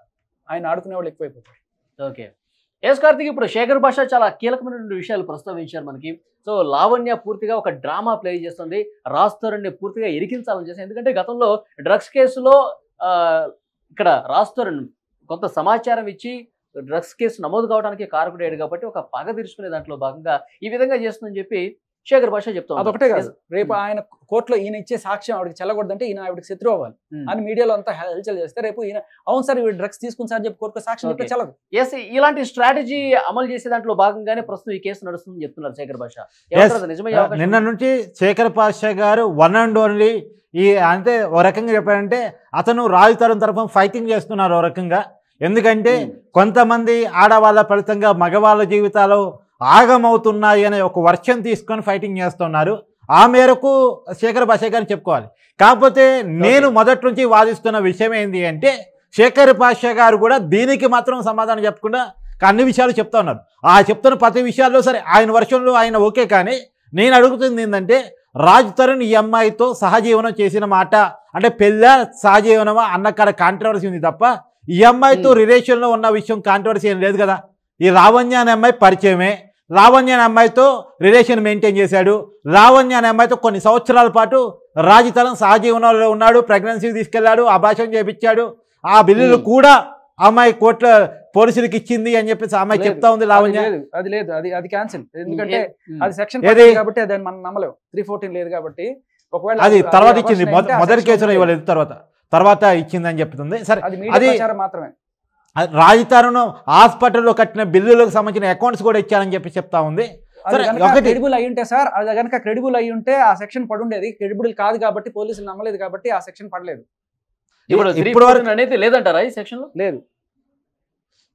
ఆయన ఆడుకునే వాళ్ళు ఎక్కువైపోతారు ఓకే ఎస్ కార్తిక్ ఇప్పుడు శేఖర్ భాష చాలా కీలకమైనటువంటి విషయాలు ప్రస్తావించారు మనకి సో లావణ్య పూర్తిగా ఒక డ్రామా ప్లే చేస్తుంది రాస్తోరణ్ణి పూర్తిగా ఇరికించాలని చేసి ఎందుకంటే గతంలో డ్రగ్స్ కేసులో ఆ, ఇక్కడ రాస్తోరణ్ కొంత సమాచారం ఇచ్చి డ్రగ్స్ కేసు నమోదు కావడానికి కారకుడేడు కాబట్టి ఒక పగ తీర్చుకునే దాంట్లో భాగంగా ఈ విధంగా చేస్తుందని చెప్పి శేఖర్ భాష చెప్తా ఉన్నారు. అదొకటే కాదు Yes. రేపు ఆయన కోర్టులో ఈయన ఇచ్చే సాక్ష్యం ఆవిడకి చెల్లకూడదంటే ఈయన ఆవిడకి శత్రువు అవ్వాలి Hmm. అని మీడియాలో అంతా హెల్చల్ చేస్తే రేపు ఈయన అవును సార్ ఇవి డ్రగ్స్ తీసుకుని సార్ చెప్పి కోర్టులో సాక్ష్యం చెప్తే Okay. చెల్లదు ఎస్ ఇలాంటి స్ట్రాటజీ అమలు చేసే దాంట్లో భాగంగానే ప్రస్తుతం ఈ కేసు నడుస్తుందని చెప్తున్నారు శేఖర్ భాష ఏమంటారు అది నిజమయ్యే అవకాశం నిన్న నుంచి శేఖర్ పాషా గారు వన్ అండ్ ఓన్లీ ఈ అంటే ఓ రకంగా చెప్పారంటే అతను రాజు తరం తరఫున ఫైటింగ్ చేస్తున్నారు ఓ రకంగా ఎందుకంటే Hmm. కొంతమంది ఆడవాళ్ళ ఫలితంగా మగవాళ్ళ జీవితాలు ఆగమవుతున్నాయి అనే ఒక వర్షం తీసుకొని ఫైటింగ్ చేస్తున్నారు ఆ మేరకు శేఖర్ భాష గారిని చెప్పుకోవాలి కాకపోతే నేను మొదటి నుంచి వాదిస్తున్న విషయం ఏంటి అంటే శేఖర్ పాషా గారు కూడా దీనికి మాత్రం సమాధానం చెప్పకుండా అన్ని విషయాలు చెప్తా ఉన్నారు ఆ చెప్తున్న ప్రతి విషయాల్లో సరే ఆయన వర్షంలో ఆయన ఓకే కానీ నేను అడుగుతుంది ఏంటంటే రాజ్ తరుణ్ ఈ అమ్మాయితో సహజీవనం చేసిన మాట అంటే పెళ్ళ సహజీవనమా అన్న కాడ కాంట్రవర్సీ ఉంది తప్ప ఈ అమ్మాయితో Hmm. రిలేషన్లో ఉన్న విషయం కాంట్రవర్సీ ఏం లేదు కదా ఈ లావణ్య అనే అమ్మాయి పరిచయమే లావణ్య అనే అమ్మాయితో రిలేషన్ మెయింటైన్ చేశాడు లావణ్య అనే అమ్మాయితో కొన్ని సంవత్సరాల పాటు రాజతరం సహజీవనంలో ఉన్నాడు ప్రెగ్నెన్సీ తీసుకెళ్లాడు అభాషం చేపించాడు ఆ బిల్లులు Hmm. కూడా ఆ అమ్మాయి కోర్టులో పోలీసులకి ఇచ్చింది అని చెప్పేసి ఆ అమ్మాయి లేదు. చెప్తా ఉంది అది లావణ్య లేదు అది లేదు అది అది క్యాన్సిల్ ఎందుకంటే Hmm. అది సెక్షన్ ఏది? కాబట్టి అది మనం నమ్మలేం త్రీ ఫోర్టీన్ లేదు కాబట్టి ఒకవేళ అది అది తర్వాత abortion ఇచ్చింది అయితే మొద- ఆ మొదటి section కేసులో లేదు. ఇవ్వలేదు తర్వాత తర్వాత ఇచ్చిందని చెప్తుంది సరే అది మీడియా అది- ప్రచారం మాత్రమే రాజధాను హాస్పిటల్లో కట్టిన బిల్లులకు సంబంధించిన అకౌంట్స్ కూడా ఇచ్చారని చెప్పి చెప్తా ఉంది అది సరే, కనుక ఒకటి- క్రెడిబుల్ అయి ఉంటే సార్ అది కనుక క్రెడిబుల్ అయి ఉంటే ఆ సెక్షన్ పడుండేది క్రెడిబుల్ కాదు కాబట్టి పోలీసులు నమ్మలేదు కాబట్టి ఆ సెక్షన్ పడలేదు ఇప్పుడు ఇప్పుడు ఇప్పుడు వరకు అనేది లేదంటారా ఈ సెక్షన్ లో లేదు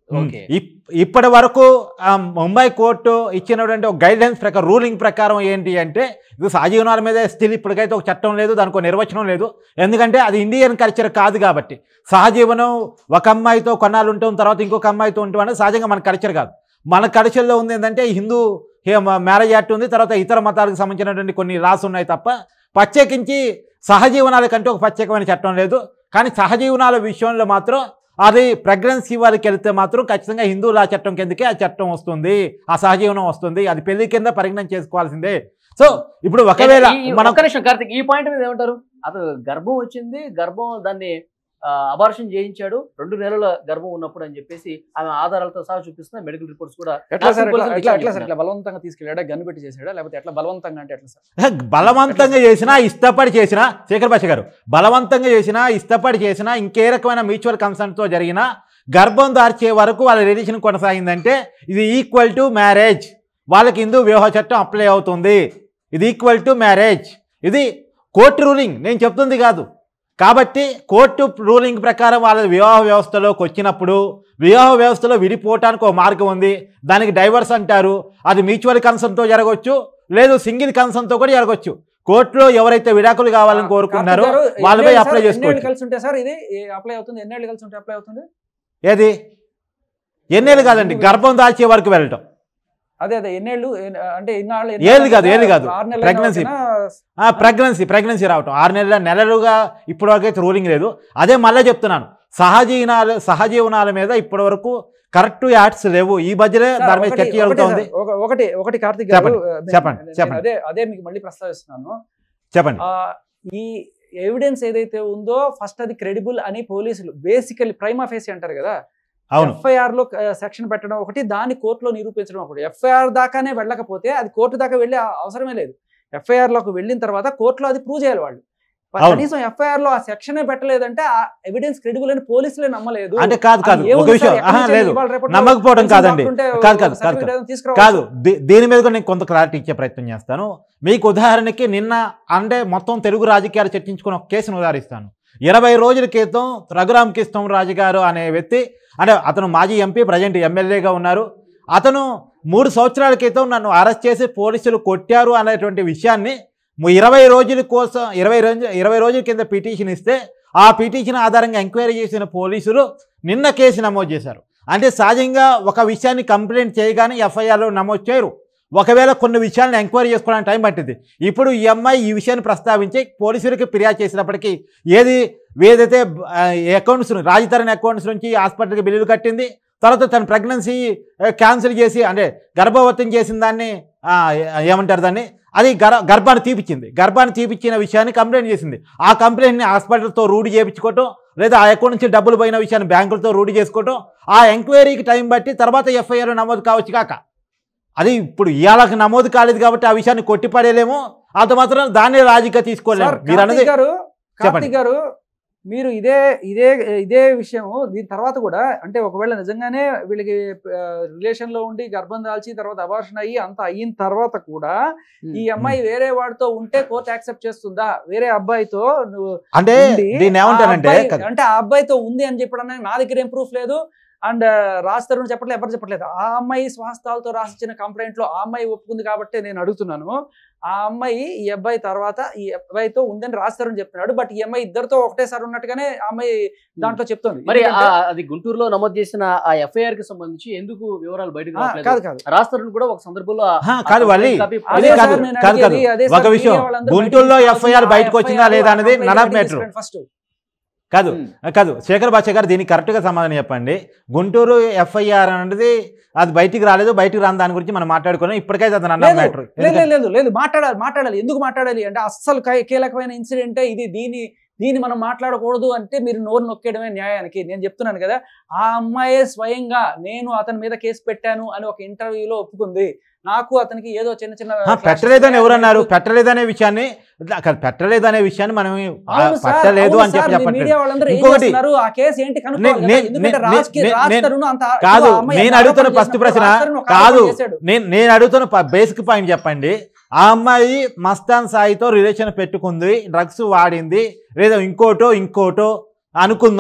ఓకే ఇప్- ఇప్పటి వరకు ఆ, ముంబై కోర్టు ఇచ్చినటువంటి ఒక గైడ్లైన్స్ ప్రకారం రూలింగ్ ప్రకారం ఏంటి అంటే ఇది సహజీవనాల మీద స్టిల్ ఇప్పటికైతే ఒక చట్టం లేదు దానికి ఒక నిర్వచనం లేదు ఎందుకంటే అది ఇండియన్ కల్చర్ కాదు కాబట్టి సహజీవనం ఒక అమ్మాయితో కొన్నాళ్ళు ఉంటాం తర్వాత ఇంకొక అమ్మాయితో ఉంటాం అనేది సహజంగా మన కల్చర్ కాదు మన కల్చర్లో ఉంది ఏంటంటే హిందూ మ్యారేజ్ యాక్ట్ ఉంది తర్వాత ఇతర మతాలకు సంబంధించినటువంటి కొన్ని లాస్ ఉన్నాయి తప్ప ప్రత్యేకించి సహజీవనాల కంటే ఒక ప్రత్యేకమైన చట్టం లేదు కానీ సహజీవనాల విషయంలో మాత్రం అది ప్రెగ్నెన్సీ వాళ్ళకి వెళ్తే మాత్రం ఖచ్చితంగా హిందూ లా చట్టం కిందకే ఆ చట్టం వస్తుంది ఆ సహజీవనం వస్తుంది అది పెళ్లి కింద పరిగణన చేసుకోవాల్సిందే సో ఇప్పుడు ఒకవేళ ఈ- మనం ఒక్క నిమిషం కార్తిక్ ఈ పాయింట్ మీద ఏమంటారు అతను గర్భం వచ్చింది గర్భం దాన్ని అబార్షన్ చేయించాడు రెండు నెలల గర్భం ఉన్నప్పుడు అని చెప్పేసి ఆమె ఆధారాలతో సహా చూపిస్తున్న మెడికల్ రిపోర్ట్స్ కూడా ఎట్లా సార్ Nursing ఎట్లా person ఎట్లా declare ఎట్లా సార్ చేస్తున్నారు. ఎట్లా బలవంతంగా తీసుకెళ్ళాడా గన్ పెట్టి చేసాడా లేకపోతే ఎట్లా బలవంతంగా అంటే ఎట్లా సార్ బలవంతంగా చేసినా ఇష్టపడి చేసినా శేఖర్ భాష గారు బలవంతంగా చేసినా ఇష్టపడి చేసినా ఇంకే రకమైన మ్యూచువల్ కన్సర్న్తో జరిగిన గర్భం దార్చే వరకు వాళ్ళ రిలేషన్ కొనసాగిందంటే ఇది ఈక్వల్ టు మ్యారేజ్ వాళ్ళకి హిందూ వివాహ చట్టం అప్లై అవుతుంది ఇది ఈక్వల్ టు మ్యారేజ్ ఇది కోర్టు రూలింగ్ నేను చెప్తుంది కాదు కాబట్టి కోర్టు రూలింగ్ ప్రకారం వాళ్ళ వివాహ వ్యవస్థలోకి వచ్చినప్పుడు వివాహ వ్యవస్థలో విడిపోవటానికి ఒక మార్గం ఉంది దానికి డైవర్స్ అంటారు అది మ్యూచువల్ కన్సర్న్తో జరగవచ్చు లేదు సింగిల్ కన్సర్న్తో కూడా జరగవచ్చు కోర్టులో ఎవరైతే విడాకులు కావాలని కోరుకున్నారో కార్తీక్ గారు, వాళ్ళపై ఎన్నేళ్ళు అప్లై సార్? ఎన్నేళ్ళు చేసుకోవచ్చు కలిసి ఉంటే సార్ ఇది అప్లై అవుతుంది ఎన్నేళ్ళు కలిసి ఉంటే అప్లై అవుతుంది ఏది ఎన్నేళ్ళు కాదండి గర్భం దాల్చే వరకు వెళ్ళటం అదే అదే ఎన్నేళ్ళు ఎన్- అంటే ఇన్నాళ్ళు ఏళ్ళు కాదు, ఏళ్ళు కాదు. ఆరు నెలలు Pregnancy. అయినా ప్రెగ్నెన్సీ ప్రెగ్నెన్సీ రావటం ఆరు నెలల నెలలుగా ఇప్పటివరకు అయితే రూలింగ్ లేదు అదే మళ్ళీ చెప్తున్నాను సహజీవనాలు సహజీవనాల మీద ఇప్పటివరకు కరెక్ట్ యాక్ట్స్ లేవు ఈ మధ్యనే సార్, దాని మీద ఒకటి- చర్చ ఒకటి జరుగుతోంది సార్, ఒక- ఒకటి ఒకటి కార్తీక్ గారు చెప్పండి, నేను- చెప్పండి, నేను చెప్పండి. అదే అదే మీకు మళ్ళీ ప్రస్తావిస్తున్నాను చెప్పండి ఆ, ఈ ఎవిడెన్స్ ఏదైతే ఉందో ఫస్ట్ అది క్రెడిబుల్ అని పోలీసులు బేసికల్లీ ప్రైమా ఫేసి అంటారు కదా అవును ఎఫ్ఐఆర్ లో సెక్షన్ పెట్టడం ఒకటి దాన్ని కోర్టులో నిరూపించడం ఒకటి ఎఫ్ఐఆర్ దాకానే వెళ్ళకపోతే అది కోర్టు దాకా వెళ్ళే అవసరమే లేదు ఎఫ్ఐఆర్ లోకి వెళ్ళిన తర్వాత కోర్టులో అది ప్రూవ్ చేయాలి వాళ్ళు అవును. కనీసం ఎఫ్ఐఆర్ లో ఆ సెక్షనే పెట్టలేదంటే ఆ ఎవిడెన్స్ క్రెడిబుల్ అని పోలీసులే నమ్మలేదు అంటే కాదు కాదు అది ఏముంది ఒక విషయం సార్, ఎక్కడి ఆహా, నుంచి లేదు ఇవాళ రేపట్లో నమ్మకపోవడం కొంచెం కాదండి డాక్టర్ ఉంటే కాదు, కాదు, certificate కాదు, ఏదైనా తీసుకురావచ్చు. కాదు దీ- దీని మీద కూడా నేను కొంత క్లారిటీ ఇచ్చే ప్రయత్నం చేస్తాను మీకు ఉదాహరణకి నిన్న అంటే మొత్తం తెలుగు రాజకీయాలు చర్చించుకున్న ఒక కేసును ఉదాహరిస్తాను ఇరవై రోజుల క్రితం రఘురామ్ కృష్ణ రాజు గారు అనే వ్యక్తి అంటే అతను మాజీ ఎంపీ ప్రజెంట్ ఎమ్మెల్యేగా ఉన్నారు అతను మూడు సంవత్సరాల క్రితం నన్ను అరెస్ట్ చేసి పోలీసులు కొట్టారు అనేటువంటి విషయాన్ని ము- ఇరవై రోజుల కోసం ఇరవై రోజు ఇరవై రోజుల కింద పిటిషన్ ఇస్తే ఆ పిటిషన్ ఆధారంగా ఎంక్వైరీ చేసిన పోలీసులు నిన్న కేసు నమోదు చేశారు అంటే సహజంగా ఒక విషయాన్ని కంప్లైంట్ చేయగానే ఎఫ్ఐఆర్లో నమోదు చేయరు ఒకవేళ కొన్ని విషయాలను ఎంక్వైరీ చేసుకోవడానికి టైం పట్టింది ఇప్పుడు ఈ అమ్మాయి ఈ విషయాన్ని ప్రస్తావించి పోలీసులకి ఫిర్యాదు చేసినప్పటికీ ఏది ఏదైతే అకౌంట్స్ రాజతరణి అకౌంట్స్ నుంచి హాస్పిటల్కి బిల్లులు కట్టింది తర్వాత తన ప్రెగ్నెన్సీ క్యాన్సిల్ చేసి అంటే గర్భవతం చేసిన దాన్ని ఆ, ఏ- ఏమంటారు దాన్ని అది గర్ గర్భాన్ని తీపిచ్చింది గర్భాన్ని తీపిచ్చిన విషయాన్ని కంప్లైంట్ చేసింది ఆ కంప్లైంట్ని హాస్పిటల్తో రూఢి చేయించుకోవటం లేదా ఆ అకౌంట్ నుంచి డబ్బులు పోయిన విషయాన్ని బ్యాంకులతో రూఢి చేసుకోవటం ఆ ఎంక్వైరీకి టైం బట్టి తర్వాత ఎఫ్ఐఆర్ నమోదు కావచ్చు కాక అది ఇప్పుడు ఇవాళకి నమోదు కాలేదు కాబట్టి ఆ విషయాన్ని కొట్టిపడేలేమో అంత మాత్రం దాన్ని రాజకీయ తీసుకోలేము సార్, మీరు అన్నది కార్తీక్ గారు చెప్పండి. కార్తీక్ గారు మీరు ఇదే ఇదే ఇదే విషయం దీని తర్వాత కూడా అంటే ఒకవేళ నిజంగానే వీళ్ళకి రిలేషన్ లో ఉండి గర్భం దాల్చి తర్వాత అబార్షన్ అయ్యి అంత అయిన తర్వాత కూడా ఈ అమ్మాయి వేరే వాడితో ఉంటే కోర్టు యాక్సెప్ట్ చేస్తుందా వేరే అబ్బాయితో నువ్వు అంటే ఉండి దీన్ని ఆ ఏమంటారంటే అబ్బాయి- కదా, అంటే ఆ అబ్బాయితో ఉంది అని చెప్పడానికి నా దగ్గర ఏం ప్రూఫ్ లేదు అండ్ రాజ్ తరుణ్ చెప్పట్లేదు ఎవరు చెప్పట్లేదు ఆ అమ్మాయి స్వహస్తాలతో రాసిచ్చిన కంప్లైంట్ లో ఆ అమ్మాయి ఒప్పుకుంది కాబట్టి నేను అడుగుతున్నాను ఆ అమ్మాయి ఈ అబ్బాయి తర్వాత ఈ అబ్బాయితో ఉందని రాజ్ తరుణ్ చెప్తున్నాడు బట్ ఈ అమ్మాయి ఇద్దరితో ఒకటేసారి ఉన్నట్టుగానే ఆ అమ్మాయి దాంట్లో చెప్తుంది మరి ఆ- ఎందుకంటే- అది గుంటూరులో నమోదు చేసిన ఆ ఎఫ్ఐఆర్ కి సంబంధించి ఎందుకు వివరాలు బయటకు ఆ, రావట్లేదు కాదు కాదు రాస్తారు కూడా ఒక సందర్భంలో ఆ- ఆహా, ఆ కాదు complaint వల్లి. copy అదే కాదు, సార్ నేను కాదు, అడిగేది, కాదు. అదే ఒక సార్ విషయం, మీడియా వాళ్ళందరూ గుంటూరులో బయటికి FIR తీసుకురావాల్సిన బయటకు వచ్చిందా FIR లేదా అనేది బయటికి none of matter. తీసుకురండి first. కాదు ఉమ్. కాదు శేఖర్ భాష గారు దీనికి కరెక్ట్గా సమాధానం చెప్పండి గుంటూరు ఎఫ్ఐఆర్ అనేది అది బయటికి రాలేదు బయటికి రాని దాని గురించి మనం మాట్లాడుకున్నాం ఇప్పటికైతే అది అన్న లేదు, మ్యాటర్ లేదు లేదు, లేదు లేదు మాట్లాడాలి మాట్లాడాలి ఎందుకు మాట్లాడాలి అంటే అస్సలు కై- కీలకమైన ఇన్సిడెంటే ఇది దీని దీన్ని మనం మాట్లాడకూడదు అంటే మీరు నోరు నొక్కేయడమే న్యాయానికి నేను చెప్తున్నాను కదా ఆ అమ్మాయే స్వయంగా నేను అతని మీద కేసు పెట్టాను అని ఒక ఇంటర్వ్యూలో ఒప్పుకుంది నాకు అతనికి ఏదో చిన్న చిన్న పెట్టలేదని ఎవరన్నారు పెట్టలేదనే విషయాన్ని అక్కడ పెట్టలేదనే విషయాన్ని మనం ఆ, అవును సార్, పెట్టలేదు అవును అని చెప్పి సార్, మీ చెప్పట్లేదు మీడియా వాళ్ళందరూ ఏం ఇంకొకటి, చేస్తున్నారు? ఆ కేసు ఏంటి కనుక్కోవాలి నే- కదా. ఎందుకంటే నే- రాజ్ కి- నే- రాజ్ నే- తరుణ్ అంత కాదు ఆ అమ్మాయి నేను ఎంత అడుగుతున్న ఆరోపణ ఫస్ట్ చేసినప్పుడు ప్రశ్న రాజ్ తరుణ్ ఒక కాదు ఆరోపణ చేశాడు. నేను నేను అడుగుతున్న బేసిక్ పాయింట్ చెప్పండి ఆ అమ్మాయి మస్తాన్ సాయితో రిలేషన్ పెట్టుకుంది డ్రగ్స్ వాడింది లేదా ఇంకోటో ఇంకోటో అనుకుందాం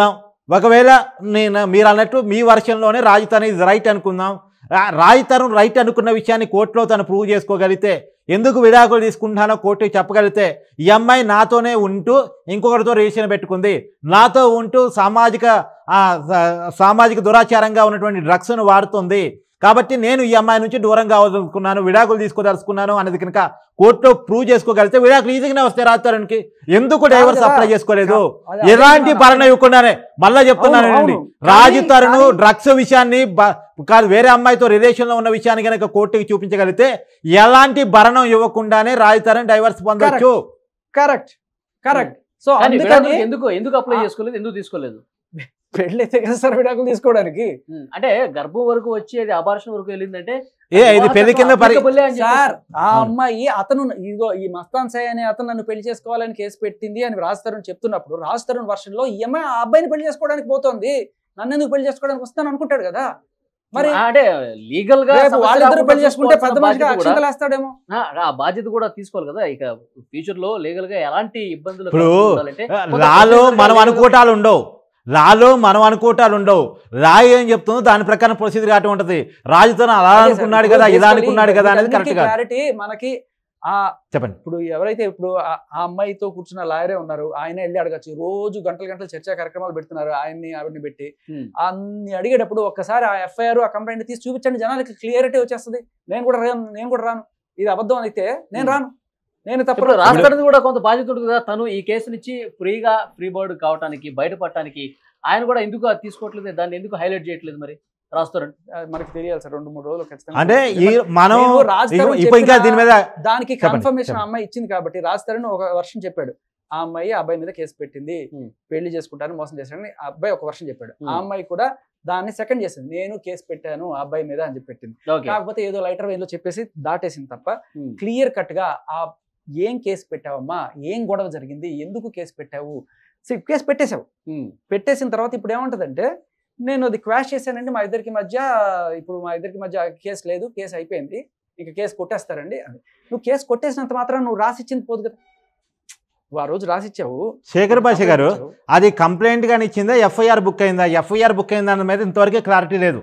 ఒకవేళ నేను మీరు అన్నట్టు మీ వర్షంలోనే రాజధాని ఇస్ రైట్ అనుకుందాం రా- రాజతరం రైట్ అనుకున్న విషయాన్ని కోర్టులో తను ప్రూవ్ చేసుకోగలిగితే ఎందుకు విడాకులు తీసుకుంటున్నానో కోర్టుకి చెప్పగలిగితే ఈ అమ్మాయి నాతోనే ఉంటూ ఇంకొకరితో రిలేషన్ పెట్టుకుంది నాతో ఉంటూ సామాజిక ఆ, సా- సామాజిక దురాచారంగా ఉన్నటువంటి డ్రగ్స్ను వాడుతుంది కాబట్టి నేను ఈ అమ్మాయి నుంచి దూరం కావాలనుకున్నాను విడాకులు తీసుకోదలుచుకున్నాను అన్నది కనుక కోర్టులో ప్రూవ్ చేసుకోగలిగితే విడాకులు ఈజీగానే వస్తాయి రాజతరుణ్కి ఎందుకు డైవర్స్ కదా. అప్లై చేసుకోలేదు అది- ఎలాంటి అదే భరణ ఇవ్వకుండానే మళ్ళా చెప్తున్నాను అవును, అండి అవును. రాజు కానీ- తరుణ్ కానీ- డ్రగ్స్ విషయాన్ని బ- కాదు వేరే అమ్మాయితో రిలేషన్ లో ఉన్న విషయాన్ని కనుక కోర్టుకి చూపించగలిగితే ఎలాంటి భరణం ఇవ్వకుండానే రాజు తరుణ్ డైవర్స్ పొందొచ్చు కరెక్ట్ కరెక్ట్ సో కానీ అందుకని విడాకులకు ఎందుకు ఎందుకు అప్లై ఆ. చేసుకోలేదు ఎందుకు తీసుకోలేదు పెళ్ళి అయితే కదా సార్ విడాకులు తీసుకోవడానికి ఉమ్, అంటే గర్భం వరకు వచ్చి అది అబార్షన్ వరకు వెళ్ళిందంటే ఏ ఇది పెళ్లి కింద పరి applicable అని చెప్పేసి- సార్ ఆ అవును. అమ్మాయి అతను ఇదిగో ఈ మస్తాన్ సాయి అనే అతను నన్ను పెళ్లి చేసుకోవాలని కేసు పెట్టింది అని రాజ్ తరుణ్ చెప్తున్నప్పుడు రాజ్ తరుణ్ వర్షన్ లో ఈ అమ్మాయి ఆ అబ్బాయిని పెళ్లి చేసుకోవడానికి పోతోంది నన్ను ఎందుకు పెళ్లి చేసుకోవడానికి వస్తాను అనుకుంటాడు కదా మరి ఆ, అంటే లీగల్ గా రేపు సమస్య వాళ్ళిద్దరు రాకుండా పెళ్లి చేసుకుంటే పెద్ద చూసుకోవాల్సిన మనిషిగా బాధ్యత కూడా- అక్షంతలు వేస్తాడేమో ఆ, ఆ బాధ్యత కూడా తీసుకోవాలి కదా ఇక ఫ్యూచర్ లో లీగల్ గా ఎలాంటి ఇబ్బందులు ఇప్పుడు కలగకుండా ఉండాలంటే కొంత లాలో procedure గా మనం legal గా- అనుకోటాలు ఉండవు లాలో మనం అనుకోటాలు ఉండవు రాయి ఏం చెప్తుందో దాని ప్రకారం ప్రొసీజర్ కావటం ఉంటది రాజుతోనే అలా అదే సార్, అనుకున్నాడు ఇప్పుడు కదా ఇలా basically అనుకున్నాడు కదా అనేది వీటన్నిటికీ కరెక్ట్ కాదు క్లారిటీ మనకి ఆ చెప్పండి ఇప్పుడు ఎవరైతే ఇప్పుడు ఆ- ఆ అమ్మాయితో కూర్చున్న లాయరే ఉన్నారు ఆయన వెళ్ళి అడగచ్చు రోజు గంటలు గంటలు చర్చా కార్యక్రమాలు పెడుతున్నారు ఆయన్ని ఆవిడని పెట్టి ఉమ్. అన్ని అడిగేటప్పుడు ఒక్కసారి ఆ ఎఫ్ఐఆర్ ఆ కంప్లైంట్ తీసి చూపించండి జనాలకి క్లియరిటీ వచ్చేస్తుంది నేను కూడా రాను నేను కూడా రాను ఇది అబద్ధం అయితే నేను ఉమ్. రాను నేను ఇప్పుడు తప్పుడు రాష్ట్రానికి కూడా కొంత బాధ్యత ఉంటుంది కదా తను ఈ కేసు నుంచి ఫ్రీగా ఫ్రీ బర్డ్ కావటానికి బయటపడటానికి ఆయన కూడా ఎందుకు అది తీసుకోవట్లేదు దాన్ని ఎందుకు హైలైట్ చేయట్లేదు మరి రాస్తారు మనకి తెలియాలి సార్ రెండు మూడు రోజులు ఖచ్చితంగా అంటే ఈ మనం నేను రాజ్ ఇగో తరుణ్ ఇప్పుడు ఇంకా చెప్పిన- దీని మీద దానికి చెప్పండి, కన్ఫర్మేషన్ చెప్పండి. అమ్మాయి ఇచ్చింది కాబట్టి రాజ్ తరుణ్ ఒక వర్షం చెప్పాడు ఆ అమ్మాయి ఆ అబ్బాయి మీద కేసు పెట్టింది Hmm. పెళ్లి చేసుకుంటాను మోసం చేశాడని ఆ అబ్బాయి ఒక వర్షం చెప్పాడు Hmm. ఆ అమ్మాయి కూడా దాన్ని సెకండ్ చేసింది నేను కేసు పెట్టాను ఆ అబ్బాయి మీద అని చెప్పి పెట్టింది ఓకే కాకపోతే ఏదో లైటర్ ఏదో చెప్పేసి దాటేసింది తప్ప Hmm. క్లియర్ కట్ గా ఆ ఏం కేసు పెట్టావమ్మా ఏం గొడవ జరిగింది ఎందుకు కేసు పెట్టావు See, కేసు పెట్టేశావు ఉమ్. పెట్టేసిన తర్వాత ఇప్పుడు ఏముంటదంటే నేను అది క్వాష్ చేశానండి మా ఇద్దరికి మధ్య ఇప్పుడు మా ఇద్దరికి మధ్య కేసు లేదు కేసు అయిపోయింది ఇంకా కేసు కొట్టేస్తారండి అని నువ్వు కేసు కొట్టేసినంత మాత్రం నువ్వు రాసిచ్చింది పోదు కదా నువ్వు ఆ రోజు రాసిచ్చావు శేఖర్ భాష గారు ఇచ్చావు. అది కంప్లైంట్ గాని ఇచ్చిందా ఎఫ్ఐఆర్ బుక్ అయిందా ఎఫ్ఐఆర్ బుక్ అయిందా అన్న మీద ఇంతవరకు క్లారిటీ లేదు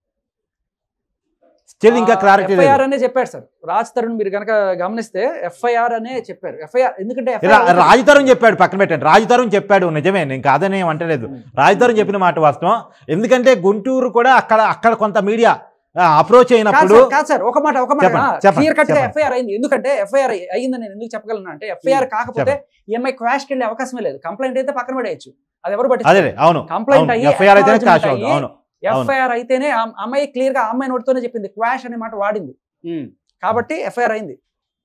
స్టిల్ ఇంకా క్లారిటీ లేదు ఎఫ్ఐఆర్ అనే చెప్పాడు సార్ రాజ్ తరుణ్ మీరు కనుక గమనిస్తే ఎఫ్ఐఆర్ అనే చెప్పారు ఎఫ్ఐఆర్ ఎందుకంటే రా- FIR రాజుతరం చెప్పాడు పక్కన పెట్టండి రాజుతరం చెప్పాడు నిజమే నేను కాదని ఏం అంటలేదు రాజుతరం చెప్పిన మాట వాస్తవం ఎందుకంటే గుంటూరు కూడా అక్కడ అక్కడ కొంత మీడియా అప్రోచ్ కాదు అయినప్పుడు సార్, కాదు సార్ ఒక మాట ఒక మాట చెప్పండి, చెప్పండి, క్లియర్ కట్ గా చెప్పండి. ఎఫ్ఐఆర్ అయింది ఎందుకంటే ఎఫ్ఐఆర్ అయ్యిందని నేను ఎందుకు చెప్పగలను అంటే ఎఫ్ఐఆర్ కాకపోతే ఈఎంఐ క్వాష్ వెళ్ళే అవకాశమే లేదు కంప్లైంట్ అయితే పక్కన పడేయచ్చు అది ఎవరు అదే పట్టించుకోరు. అవును కంప్లైంట్ అయ్యి ఎఫ్ఐఆర్ అయితేనే acknowledgement క్యాష్ అవుతుంది అయ్యి, అవును అవును. ఎఫ్ఐఆర్ అయితేనే ఆ అమ్మాయి క్లియర్ గా ఆ అమ్మాయి నోటితోనే చెప్పింది క్వాష్ అనే మాట వాడింది ఉమ్. కాబట్టి ఎఫ్ఐఆర్ అయింది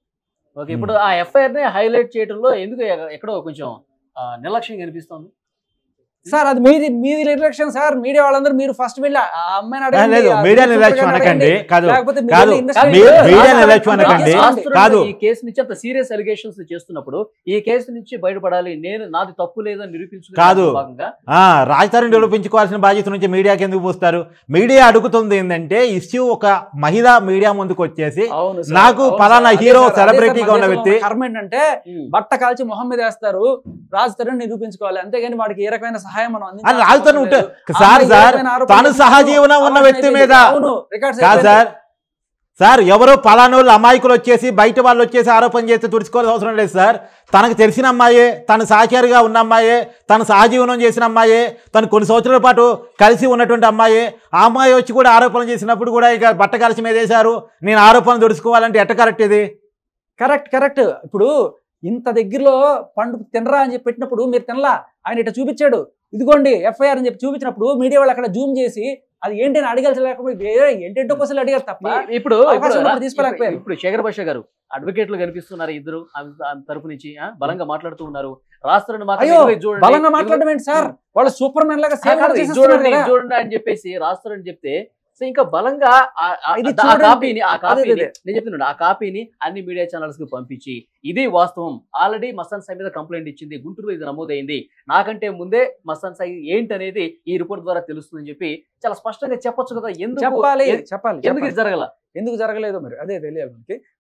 ఓకే ఇప్పుడు ఆ ఎఫ్ఐఆర్ ని హైలైట్ చేయడంలో ఎందుకు ఎ- ఎక్కడో కొంచెం ఆ, నిర్లక్ష్యం కనిపిస్తోంది సార్ అది మీది మీది నిర్లక్ష్యం సార్ మీడియా వాళ్ళందరూ మీరు ఫస్ట్ వెళ్ళి ఆ అమ్మాయిని ఆ, అడగండి, లేదు ఆ మీడియా సూపర్ నిర్లక్ష్యం గారిని అనకండి అడగండి. కాదు లేకపోతే మీరు కాదు. వెళ్ళి industry కాదు, లో మీ- రాస్తారు మీడియా నిర్లక్ష్యం అనుకుంటే అనకండి. చేసుకోండి. రాష్ట్రంలో కాదు. ఈ కేసు నుంచి అంత సీరియస్ అలిగేషన్స్ చేస్తున్నప్పుడు ఈ కేసు నుంచి బయటపడాలి నేను నాది తప్పు లేదని నిరూపించుకునే కాదు. భాగంగా ఆ, రాజధాని నిరూపించుకోవాల్సిన బాధ్యత నుంచి మీడియాకి ఎందుకు పూస్తారు మీడియా అడుగుతుంది ఏంటంటే ఇష్యూ ఒక మహిళ మీడియా ముందుకు వచ్చేసి అవును సార్, నాకు అవును పలానా సార్, అదే హీరో సార్, అదే సెలబ్రిటీగా సార్ ఉన్న మన వ్యక్తి దేశంలో కర్మ ఏంటంటే బట్ట కాల్చి మొహం మీద వేస్తారు రాజు తరుణ్ నిరూపించుకోవాలి అంతేగాని వాడికి ఏ రకమైన సహాయం మనం అది అందించాల్సిన రాజధాని అవసరం ఉంటే లేదు. సార్ అమ్మాయి ఏ సార్ రకమైన ఆరోపణలు తను చేసినా సహజీవనం ఉన్న అవసరం వ్యక్తి లేదు. మీద అవును, రికార్డ్స్ కాదు అయిపోయింది. సార్ సార్ ఎవరో పలానోళ్ళు అమాయకులు వచ్చేసి బయట వాళ్ళు వచ్చేసి ఆరోపణ చేస్తే తుడుచుకోవాల్సిన అవసరం లేదు సార్ తనకు తెలిసిన అమ్మాయే తను సహచరిగా ఉన్న అమ్మాయే తను సహజీవనం చేసిన అమ్మాయే తను కొన్ని సంవత్సరాల పాటు కలిసి ఉన్నటువంటి అమ్మాయే ఆ అమ్మాయి వచ్చి కూడా ఆరోపణలు చేసినప్పుడు కూడా ఇక బట్ట కలిసి మీద వేశారు నేను ఆరోపణలు తుడుచుకోవాలంటే ఎట్ట కరెక్ట్ ఇది కరెక్ట్ కరెక్ట్ ఇప్పుడు ఇంత దగ్గరలో పండు తినరా అని చెప్పి పెట్టినప్పుడు మీరు తినలా ఆయన ఇట్లా చూపించాడు ఇదిగోండి ఎఫ్ఐఆర్ అని చెప్పి చూపించినప్పుడు మీడియా వాళ్ళు అక్కడ జూమ్ చేసి అది ఏంటి అని అడగాల్సి లేకపోతే వేరే ఏంటంటో కోసం అడిగారు తప్ప ఈ- ఇప్పుడు అవకాశం ఇప్పుడు ఉన్నప్పుడు తీసుకోలేకపోయారు. ఇప్పుడు శేఖర్ భాష గారు అడ్వకేట్లు కనిపిస్తున్నారు ఇద్దరు ఆమె- ఆమె తరపు నుంచి ఆ, బలంగా మాట్లాడుతూ ఉన్నారు రాష్ట్రాన్ని మాత్రం అయ్యో, ఇదిగో ఇది చూడండి, బలంగా ఇదిగో- మాట్లాడడం ఏంటి సార్ వాళ్ళు సూపర్ మ్యాన్ లాగా ఆ, సేవ్ కాదు, ఇది చేసేస్తున్నారు చూడండి ఇది కదా. చూడండి అని చెప్పేసి రాస్తారని చెప్తే సో ఇంకా బలంగా ఆ- ఆ- ఇది ఆ చూడండి. కాపీని ఆ అదే, కాపీని అదే. నేను చెప్తున్నాను ఆ కాపీని అన్ని మీడియా ఛానల్స్ కి పంపించి ఇదే వాస్తవం ఆల్రెడీ మస్తాన్ సాయి మీద కంప్లైంట్ ఇచ్చింది గుంటూరులో ఇది నమోదైంది నాకంటే ముందే మస్తాన్ సాయి ఏంటనేది ఈ రిపోర్ట్ ద్వారా తెలుస్తుందని చెప్పి చాలా స్పష్టంగా చెప్పొచ్చు కదా ఎందుకు చెప్పాలి ఎ- చెప్పాలి ఎందుకు చెప్పాలి. ఇది జరగల ఎందుకు జరగలేదు మరి అదే తెలియాలి మనకి బట్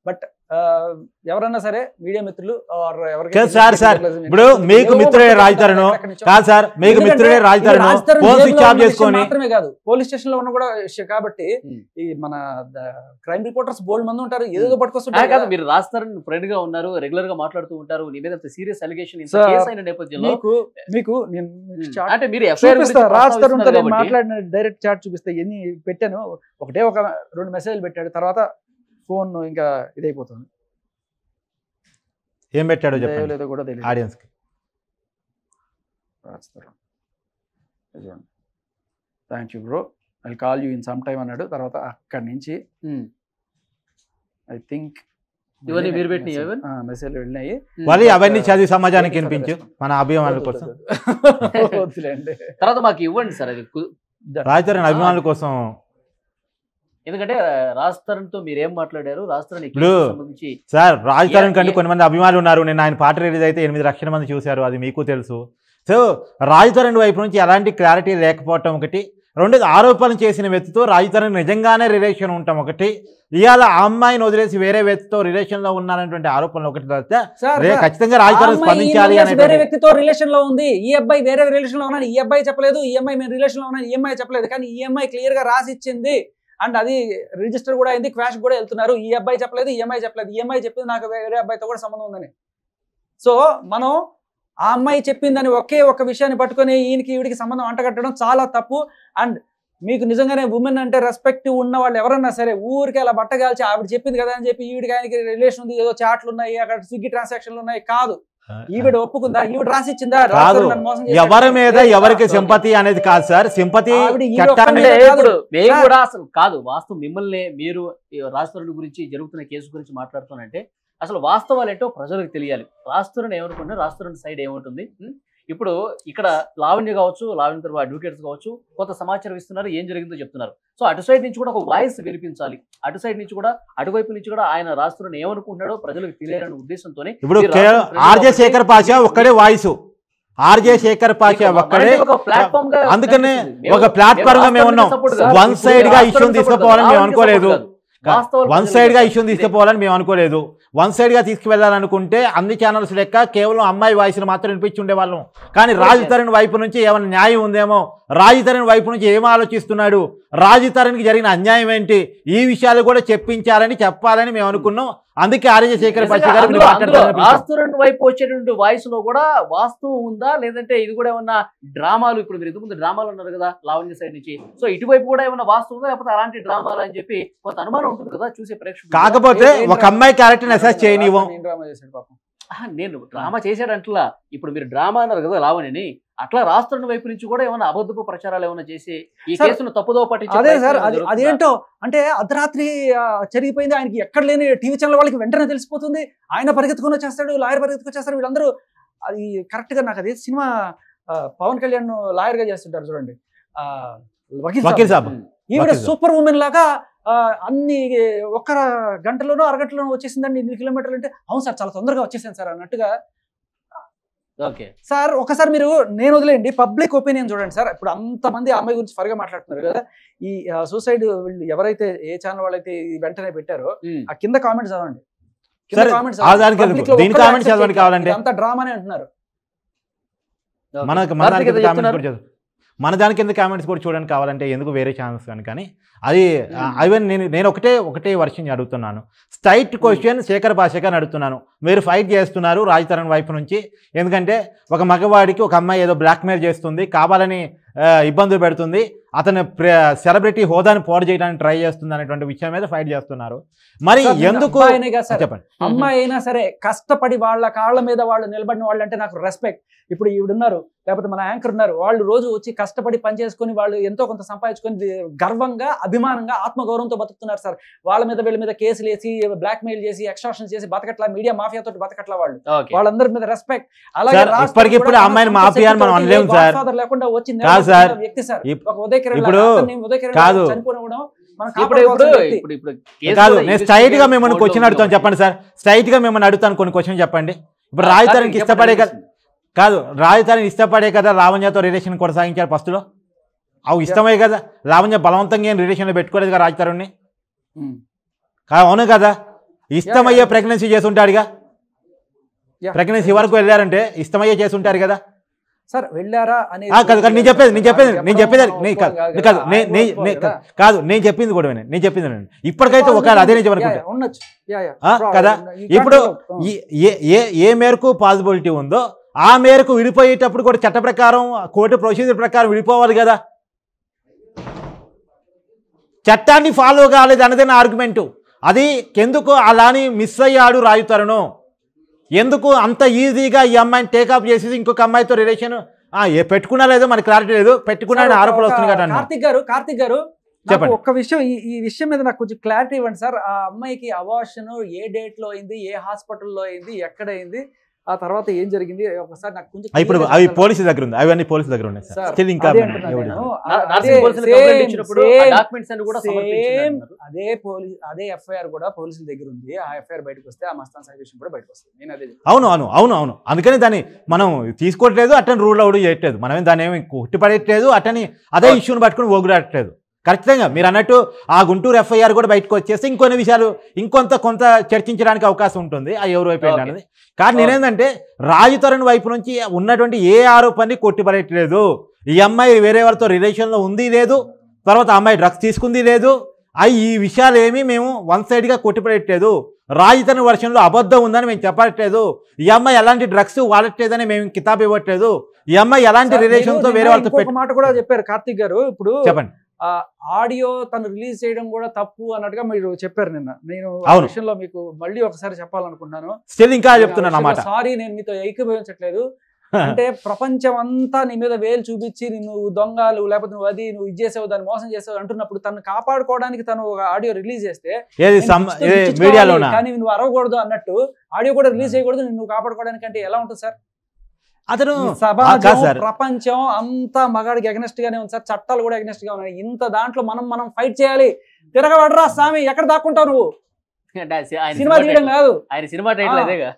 ఆ, ఎవరన్నా సరే మీడియా మిత్రులు or ఎవరికైతే కాదు సార్, సార్. journalism ఇప్పుడు interest మీకు ఏవో మిత్రుడే ఒకటి రాజుతారను ఎక్కడి నుంచో. కాదు సార్ మీకు ఎందుకంటే మిత్రుడే ఇది రాజుతారను రాజుతారన్ ఫోన్ జైల్లో స్విచ్ ఆఫ్ ఉన్న విషయం చేసుకొని మాత్రమే కాదు పోలీస్ స్టేషన్ లో ఉన్న కూడా విషయం కాబట్టి Hmm. ఈ మన క్రైమ్ రిపోర్టర్స్ బోల్డ్ మంది ఉంటారు ఏదో ఆ, పట్టుకొస్తుంటారు కాదు కదా. మీరు రాస్తారని ఫ్రెండ్ గా ఉన్నారు రెగ్యులర్ గా మాట్లాడుతూ ఉంటారు నీ మీద సీరియస్ అలిగేషన్ ఇంత Sir, కేసు అయిన నేపథ్యంలో మీకు మీకు నేను ఉమ్, chart అంటే మీరు ఎఫ్ఐఆర్ చూపిస్తా రాజ్ తరుణ్ తో నేను మాట్లాడిన డైరెక్ట్ చాట్ చూపిస్తే ఎన్ని పెట్టాను ఒకటే ఒక రెండు మెసేజ్లు పెట్టాడు తర్వాత ఫోన్ ఇంకా ఇదైపోతుంది ఏం పెట్టాడో దయో చెప్పండి లేదో కూడా తెలియదు ఆడియన్స్ కి Raj Tarun thank you bro I call you in some time అన్నాడు తర్వాత అక్కడి నుంచి ఐ థింక్ ఇవన్నీ మీరు పెట్టినయా ఇవన్నీ? మెసేజ్ వెళ్ళినాయి వాళ్ళు అవన్నీ చదివి సమాజానికి Waiting for the వినిపించు response. మన అభిమానుల కోసం వద్దులేండి తర్వాత మాకు ఇవ్వండి సార్ అది కు- రాజతరణ్ అభిమానుల కోసం ఎందుకంటే రాజ్ తరుణ్ తో మీరు ఏం మాట్లాడారు రాజ్ తరుణ్ ఈ ఇప్పుడు కేసుకు సంబంధించి సార్ రాజ్ తరుణ్ ఏ- కంటే ఏ- కొన్ని మంది అభిమానులు ఉన్నారు నేను ఆయన పాట రిలీజ్ అయితే ఎనిమిది లక్షల మంది చూశారు అది మీకు తెలుసు సో రాజ్ తరుణ్ వైపు నుంచి ఎలాంటి క్లారిటీ లేకపోవటం ఒకటి రెండోది ఆరోపణలు చేసిన వ్యక్తితో రాజ్ తరుణ్ నిజంగానే రిలేషన్ ఉండటం ఒకటి ఇవాళ ఆ అమ్మాయిని వదిలేసి వేరే వ్యక్తితో రిలేషన్ లో ఉన్నారనేటువంటి ఆరోపణలు ఒకటి తప్పితే సార్ రే ఖచ్చితంగా రాజ్ ఆ తరుణ్ అమ్మాయి స్పందించాలి ఈయన వేరే అనే వ్యక్తితో రిలేషన్ లో ఉంది ఈ అబ్బాయి వేరే రిలేషన్ లో ఉన్నాను ఈ అబ్బాయి చెప్పలేదు ఈ అమ్మాయి మేము రిలేషన్ లో ఉన్నాను ఈ అమ్మాయి చెప్పలేదు కానీ ఈ అమ్మాయి క్లియర్ గా రాసి ఇచ్చింది అండ్ అది రిజిస్టర్ కూడా అయింది క్వాష్ కూడా వెళ్తున్నారు ఈ అబ్బాయి చెప్పలేదు ఈ అమ్మాయి చెప్పలేదు ఈ అమ్మాయి చెప్పింది నాకు వేరే అబ్బాయితో కూడా సంబంధం ఉందని సో మనం ఆ అమ్మాయి చెప్పిందని ఒకే ఒక విషయాన్ని పట్టుకొని ఈయనకి ఈవిడికి సంబంధం అంటగట్టడం చాలా తప్పు అండ్ మీకు నిజంగానే ఉమెన్ అంటే రెస్పెక్ట్ ఉన్న వాళ్ళు ఎవరన్నా సరే ఊరికి అలా బట్టగాల్చి ఆవిడ చెప్పింది కదా అని చెప్పి ఈవిడికి ఆయనకి రిలేషన్ ఉంది ఏదో చాట్లు ఉన్నాయి అక్కడ స్విగ్గీ ట్రాన్సాక్షన్లు ఉన్నాయి కాదు ఈవిడ ఒప్పుకుందా ఈవిడ రాసి ఇచ్చిందా కాదు. రాజు నన్ను మోసం చేశాడు. ఎవరి మీద లేదు, ఎవరికి కాదు. సింపతి అనేది కాదు సార్ సింపతి ఆవిడ ఈ చట్టాన్ని అంటే కాదు. ఇప్పుడు మేము సార్. కూడా అసలు కాదు వాస్తవం మిమ్మల్ని మీరు ఈ రాజతరుణ్ గురించి జరుగుతున్న కేసు గురించి మాట్లాడుతానంటే అసలు వాస్తవాలు ఏంటో ప్రజలకు తెలియాలి రాజతరుణ్ ఏమనుకుంటే రాజతరుణ్ సైడ్ ఏముంటుంది ఉం? ఇప్పుడు ఇక్కడ లావణ్య కావచ్చు లావణ్య తరపు అడ్వకేట్స్ కావచ్చు కొంత సమాచారం ఇస్తున్నారు ఏం జరిగిందో చెప్తున్నారు సో అటు సైడ్ నుంచి కూడా ఒక వాయిస్ వినిపించాలి అటు సైడ్ నుంచి కూడా అటువైపు నుంచి కూడా ఆయన రాజతరుణ్ ఏమనుకుంటున్నాడో ప్రజలకు తెలియాలనే ఉద్దేశంతోనే ఇప్పుడు మీరు కేవలం రాష్ట్రం ఆర్జే ప్రజలు శేఖర్ పాషా ఒక్కడే వాయిస్ ఆర్జే శేఖర్ పాషా ఒక్కడే ఒక ప్లాట్ఫామ్ గా అందుకనే కనిపిస్తుంది. ఒక ప్లాట్ఫామ్ గా మేము ఉన్నాం support కాదు. వన్ సైడ్ గా రాష్ట్రానికి ఇష్యూని support తీసుకుపోవాలని కాదు. మేము అనుకోలేదు రాష్ట్రానికి support కాదు. వాస్తవాలు వన్ ప్రజలకు సైడ్ గా చెప్పాలి. ఇష్యూని తీసుకుపోవాలని మేము అనుకోలేదు వన్ సైడ్ గా తీసుకువెళ్ళాలనుకుంటే అన్ని ఛానల్స్ లెక్క కేవలం అమ్మాయి వాయిస్ మాత్రం వినిపించి ఉండేవాళ్ళం కానీ రాజు తరుణ్ వైపు నుంచి ఏమైనా న్యాయం ఉందేమో రాజు తరుణ్ వైపు నుంచి ఏం ఆలోచిస్తున్నాడు రాజు తరుణ్కి జరిగిన అన్యాయం ఏంటి ఈ విషయాలు కూడా చెప్పించాలని చెప్పాలని మేము అనుకున్నాం అందుకే ఆర్జే శేఖర్ పాషా గారు అందులో- మీరు అందులో మాట్లాడతారని పిలిచాం. రాష్ట్రం వైపు వచ్చేటువంటి వాయిస్ లో కూడా వాస్తవం ఉందా లేదంటే ఇది కూడా ఏమన్నా డ్రామాలు ఇప్పుడు మీరు ఇంతకుముందు డ్రామాలు ఉన్నారు కదా లావణ్య సైడ్ నుంచి సో ఇటువైపు కూడా ఏమన్నా వాస్తవం ఉందా లేకపోతే అలాంటి డ్రామాలు అని చెప్పి కొంత అనుమానం ఉంటుంది కదా చూసే ప్రేక్షకులు కాకపోతే ఏ- ఏం ఒక డ్రామా? అమ్మాయి క్యారెక్టర్ అసెస్ చేయనివ్వం ఏం డ్రామా చేశాడు పాపం ఆహా, నేను డ్రామా చేశాడంటలా ఇప్పుడు మీరు డ్రామా అన్నారు కదా లావణ్యని అట్లా రాష్ట్రం వైపు నుంచి కూడా ఏమైనా అబద్ధపు ప్రచారాలు ఏమైనా చేసి ఈ సార్, కేసును తప్పుదో పట్టించే అదే ప్రయత్నం సార్ ఏమైనా అది జరుగుతుందా? అదేంటో అంటే అర్ధరాత్రి ఆ, జరిగిపోయింది ఆయనకి ఎక్కడ లేని టీవీ ఛానల్ వాళ్ళకి వెంటనే తెలిసిపోతుంది ఆయన పరిగెత్తుకొని వచ్చేస్తాడు లాయర్ పరిగెత్తుకొని వచ్చేస్తాడు వీళ్ళందరూ అది కరెక్ట్ గా నాకు అదే సినిమా ఆ, పవన్ కళ్యాణ్ లాయర్ గా చేస్తుంటారు చూడండి ఆ, వకీల్ సాబ్. వకీల్ సాబ్ ఈవిడ వకీల్ సాబ్. సూపర్ ఉమెన్ లాగా ఆ, అన్ని ఒక్క గంటలోనో అరగంటలోనో వచ్చేసిందండి ఇన్ని కిలోమీటర్లు అంటే అవును సార్ చాలా తొందరగా వచ్చేసాను సార్ అన్నట్టుగా ఓకే సార్ ఒకసారి మీరు నేను వదిలేయండి పబ్లిక్ ఒపీనియన్ చూడండి సార్ ఇప్పుడు అంతమంది ఆ అమ్మాయి గురించి ఫరిగా మాట్లాడుతున్నారు కదా ఈ సూసైడ్ వీళ్ళు ఎవరైతే ఏ ఛానల్ వాళ్ళైతే ఈ వెంటనే పెట్టారో ఉమ్. ఆ కింద కామెంట్స్ చదవండి కింద సరే, comments ఆ చదవండి. దానికి Public ఎందుకు? లో దీని ఒక్కరు comments accept చదవండి చేయట్లేదు. కావాలంటే. ఇదంతా డ్రామానే అంటున్నారు ఓకే. మన మన కార్తీక్ దానికి ఏదో కామెంట్స్ చెప్తున్నారు. కూడా చదువు మన దానికి ఎందుకు కామెంట్స్ కూడా చూడడానికి కావాలంటే ఎందుకు వేరే ఛానల్స్ కానీ కానీ అది అవన్నీ నేను నేను ఒకటే ఒకటే వర్షన్ అడుగుతున్నాను స్ట్రైట్ క్వశ్చన్ శేఖర్ భాషగా అడుగుతున్నాను మీరు ఫైట్ చేస్తున్నారు రాజ్ తరుణ్ వైపు నుంచి ఎందుకంటే ఒక మగవాడికి ఒక అమ్మాయి ఏదో బ్లాక్మెయిల్ చేస్తుంది కావాలని ఆ, ఇబ్బందులు పెడుతుంది అతను సెలబ్రిటీ హోదాని పోడు చేయడానికి ట్రై చేస్తుంది అనేటువంటి విషయం మీద ఫైట్ చేస్తున్నారు మరి సార్, నేను ఎందుకు అబ్బాయినే కదా సార్. చెప్పండి అమ్మాయి అయినా సరే కష్టపడి వాళ్ళ కాళ్ళ మీద వాళ్ళు నిలబడిన వాళ్ళు అంటే నాకు రెస్పెక్ట్ ఇప్పుడు ఈవిడ ఉన్నారు లేకపోతే మన యాంకర్ ఉన్నారు వాళ్ళు రోజు వచ్చి కష్టపడి పని చేసుకొని వాళ్ళు ఎంతో కొంత సంపాదించుకొని ది- గర్వంగా అభిమానంగా ఆత్మగౌరవంతో బతుకుతున్నారు సార్ వాళ్ళ మీద వీళ్ళ మీద కేసులు వేసి బ్లాక్ మెయిల్ చేసి ఎక్స్ట్రాక్షన్ చేసి బతకట్లా మీడియా మాఫియా తోటి బతకట్లా వాళ్ళు ఓకే వాళ్ళందరి మీద రెస్పెక్ట్ సార్, ఇప్పటికిప్పుడు ఆ అమ్మాయిని మాఫియా అని మనం అనలేము సార్. లేకుండా వచ్చి కాదు సార్. నిలబడుతున్న వ్యక్తి సార్ ఇప్- ఒక ఉదయ కిరణ్ ఇప్పుడు లాగా, అతన్ని ఉదయ కిరణ్ కాదు. లాగా చనిపోవడం మనం ఇప్పుడు ఇప్పుడు కాపాడుకోవాల్సిన వ్యక్తి. ఇప్పుడు ఇప్పుడు కేసు కాదు కూడా నేను ఈ స్ట్రైట్ గా విషయం మిమ్మల్ని కోర్టులో క్వశ్చన్ ఉంది అడుగుతాను ఒకటి. చెప్పండి సార్ స్ట్రైట్ గా మిమ్మల్ని అడుగుతాను కొన్ని క్వశ్చన్ చెప్పండి ఇప్పుడు ఆ, రాజధానికి కార్తీక్ ఇష్టపడే కదా చెప్పండి. కాదు రాజధాని ఇష్టపడే కదా లావణ్యతో రిలేషన్ కొనసాగించారు ఫస్ట్లో అవి ఇష్టమే కదా లావణ్య బలవంతంగా ఏం రిలేషన్లో పెట్టుకోలేదు కదా రాజధాని ఉమ్. అవును కదా ఇష్టమయ్యే ప్రెగ్నెన్సీ చేసి ఉంటాడుగా Yeah. ప్రెగ్నెన్సీ వరకు వెళ్ళారంటే ఇష్టమయ్యే చేసి ఉంటారు కదా సార్ వెళ్ళారా అనేది ఆ, కాదు కాదు నేను చెప్పేది నేను చెప్పేది నేను చెప్పేది నీ కాదు చెప్పడం కాదు నే- నే- ఒప్పుకోను నే- కదా. కాదు నేను చెప్పింది కూడా వినండి. నేను చెప్పింది వినండి. ఇప్పటికైతే ఒకవేళ అదే నిజం యా, అనుకుంటే యా, ఉండొచ్చు యా, యా. ఆ, Pro- కదా? you can't ఇప్పుడు give up. ఈ- ఏ ఏ ఏ మేరకు పాసిబిలిటీ ఉందో ఆ మేరకు విడిపోయేటప్పుడు కూడా చట్ట ప్రకారం కోర్టు ప్రొసీజర్ ప్రకారం విడిపోవాలి కదా చట్టాన్ని ఫాలో కాలేదు అన్నదే నా ఆర్గ్యుమెంటు అది ఎందుకు అలాని మిస్ అయ్యాడు రాయుతరును ఎందుకు అంత ఈజీగా ఈ అమ్మాయిని టేకప్ చేసి ఇంకొక అమ్మాయితో రిలేషన్ ఏ పెట్టుకున్నా లేదో మనకి క్లారిటీ లేదు పెట్టుకున్నా సార్, ఆరోపణలు ఒక- వస్తుంది కదా అన్నాను. కార్తిక్ గారు కార్తిక్ గారు నాకు చెప్పండి. ఒక్క విషయం ఈ ఈ విషయం మీద నాకు కొంచెం క్లారిటీ ఇవ్వండి సార్ ఆ అమ్మాయికి అవార్షన్ ఏ డేట్ లో అయింది ఏ హాస్పిటల్లో అయింది ఎక్కడ అయింది ఆ తర్వాత ఏం జరిగింది ఒకసారి నాకు కొంచెం ఆ, ఇప్పుడు clear గా అవి చెప్పగలరా? పోలీసు దగ్గర ఉంది అవన్నీ పోలీసు దగ్గర ఉన్నాయి సార్ సార్, స్టిల్ ఇంకా అదే అంటున్నాను ఎవడు- నేను. నా- అదే నర్సింగ్ పోలీసులు same, కంప్లైంట్ ఇచ్చినప్పుడు ఆ same, డాక్యుమెంట్స్ అన్ని కూడా same సమర్పించారు అదే పోలీస్ అదే ఎఫ్ఐఆర్ కూడా పోలీసుల దగ్గర ఉంది ఆ ఎఫ్ఐఆర్ బయటకు వస్తే ఆ మస్తాన్ సాయి విషయం కూడా బయటకు వస్తుంది నేను అదే చెప్తున్నా. అవును అవును అవును అవును అందుకని దాన్ని మనం తీసుకోవట్లేదు అట్టని రూల్ అవుట్ చేయట్లేదు మనం దాన్ని ఏమి కొట్టిపడట్లేదు అట్టని అదే ఇష్యూని పట్టుకుని ఓగురాట్లేదు ఖచ్చితంగా మీరు అన్నట్టు ఆ గుంటూరు ఎఫ్ఐఆర్ కూడా బయటకు వచ్చేస్తే ఇంకొన్ని విషయాలు ఇంకొంత కొంత చర్చించడానికి అవకాశం ఉంటుంది ఆ ఎవరు వైపు ఏంటి Okay. అన్నది కానీ నేనేంటంటే రాజుతరుణ్ వైపు నుంచి ఉన్నటువంటి ఏ ఆరోపణని కొట్టిపడట్లేదు ఈ అమ్మాయి వేరే వాళ్ళతో రిలేషన్లో ఉంది లేదు తర్వాత ఆ అమ్మాయి డ్రగ్స్ తీసుకుంది లేదు అవి ఈ విషయాలు ఏమీ మేము వన్ సైడ్గా కొట్టిపడట్లేదు రాజతన వర్షంలో అబద్ధం ఉందని మేము చెప్పట్లేదు ఈ అమ్మాయి ఎలాంటి డ్రగ్స్ వాడట్లేదని మేము కితాబ్ ఇవ్వట్లేదు ఈ అమ్మాయి ఎలాంటి సార్, రిలేషన్తో మీరు వేరే నిన్న వాళ్ళతో ఇంకొక పెట్టు మాట కూడా చెప్పారు కార్తిక్ గారు ఇప్పుడు చెప్పండి ఆ ఆడియో తను రిలీజ్ చేయడం కూడా తప్పు అన్నట్టుగా మీరు చెప్పారు నిన్న నేను ఆ అవును. విషయంలో మీకు మళ్ళీ ఒకసారి చెప్పాలనుకుంటున్నాను స్టిల్ ఇంకా చెప్తున్నాను అన్నమాట సారీ నేను మీతో ఏకీభవించట్లేదు అంటే ప్రపంచం అంతా నీ మీద వేలు చూపించి నువ్వు దొంగలు లేకపోతే నువ్వు అది నువ్వు ఇది చేసావు దాన్ని మోసం చేసావు అంటున్నప్పుడు తను కాపాడుకోవడానికి తను ఒక ఆడియో రిలీజ్ చేస్తే ఏది నేను సమ్ పిచ్చితో ఏ పిచ్చించుకోవాలి, మీడియాలోనా కానీ నువ్వు అరవకూడదు అన్నట్టు ఆడియో కూడా రిలీజ్ చేయకూడదు నువ్వు కాపాడుకోవడానికి అంటే ఎలా ఉంటుంది సార్ అతను ఈ ఆ, సమాజం కాదు సార్ ప్రపంచం అంతా మగాడికి అగనెస్ట్ గానే ఉంది సార్ చట్టాలు కూడా అగనెస్ట్ గా ఉన్నాయి ఇంత దాంట్లో మనం మనం ఫైట్ చేయాలి తిరగబడరా స్వామి ఎక్కడ దాక్కుంటావు నువ్వు అంటే ఆయన సినిమా సినిమా తీయడం టైటిల్- కాదు ఆయన సినిమా టైటిల్ ఆ. అదేగా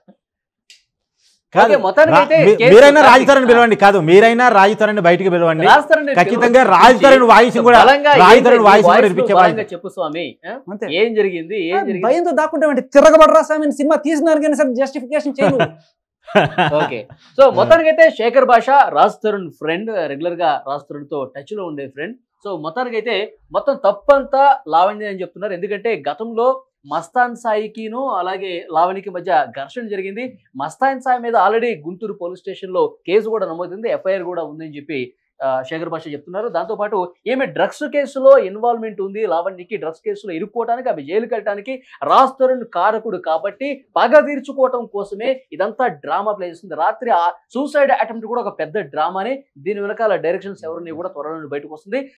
కాదు ఓకే, మొత్తానికి రా- అయితే మీ- కేసు మీరైనా కార్తీక్ రాజుతరణ్ పిలవండి కాదు మీరైనా రాజుతరణ్ బయటికి పిలవండి రాజతరణ్ ఖచ్చితంగా పిలువ- రాజుతరణ్ వాయిస్ కూడా బలంగా రాజుతరణ్ ఏంటి? వాయిస్ కూడా వాయిస్ వినిపించే బలంగా బాధ్యత. చెప్పు స్వామి ఆ? అంతే ఏం జరిగింది ఏం జరిగింది భయంతో దాక్కుంటామంటే తిరగబడరా స్వామి అని సినిమా తీసినారు కానీ సార్ జస్టిఫికేషన్ చేయను ఓకే సో మొత్తానికి అయితే శేఖర్ భాష రాజ్ తరుణ్ ఫ్రెండ్ రెగ్యులర్ గా రాజ్ తరుణ్ తో టచ్ లో ఉండే ఫ్రెండ్ సో మొత్తానికి అయితే మొత్తం తప్పంతా లావణ్య అని చెప్తున్నారు ఎందుకంటే గతంలో మస్తాన్ సాయికిను అలాగే లావణికి మధ్య ఘర్షణ జరిగింది మస్తాన్ సాయి మీద ఆల్రెడీ గుంటూరు పోలీస్ స్టేషన్ లో కేసు కూడా నమోదైంది ఎఫ్ఐఆర్ కూడా ఉందని చెప్పి ఆ, శేఖర్ భాష చెప్తున్నారు దాంతోపాటు ఏమి డ్రగ్స్ కేసులో ఇన్వాల్వ్మెంట్ ఉంది లావణ్యకి డ్రగ్స్ కేసులో ఇరుక్కోవడానికి ఆమె జైలుకి వెళ్ళడానికి రాజ్ తరుణ్ కారకుడు కాబట్టి పగ తీర్చుకోవటం కోసమే ఇదంతా డ్రామా ప్లే చేస్తుంది రాత్రి ఆ సూసైడ్ అటెంప్ట్ కూడా ఒక పెద్ద డ్రామానే దీని వెనకాల డైరెక్షన్స్ ఎవరిని కూడా త్వరలో బయటకు వస్తుంది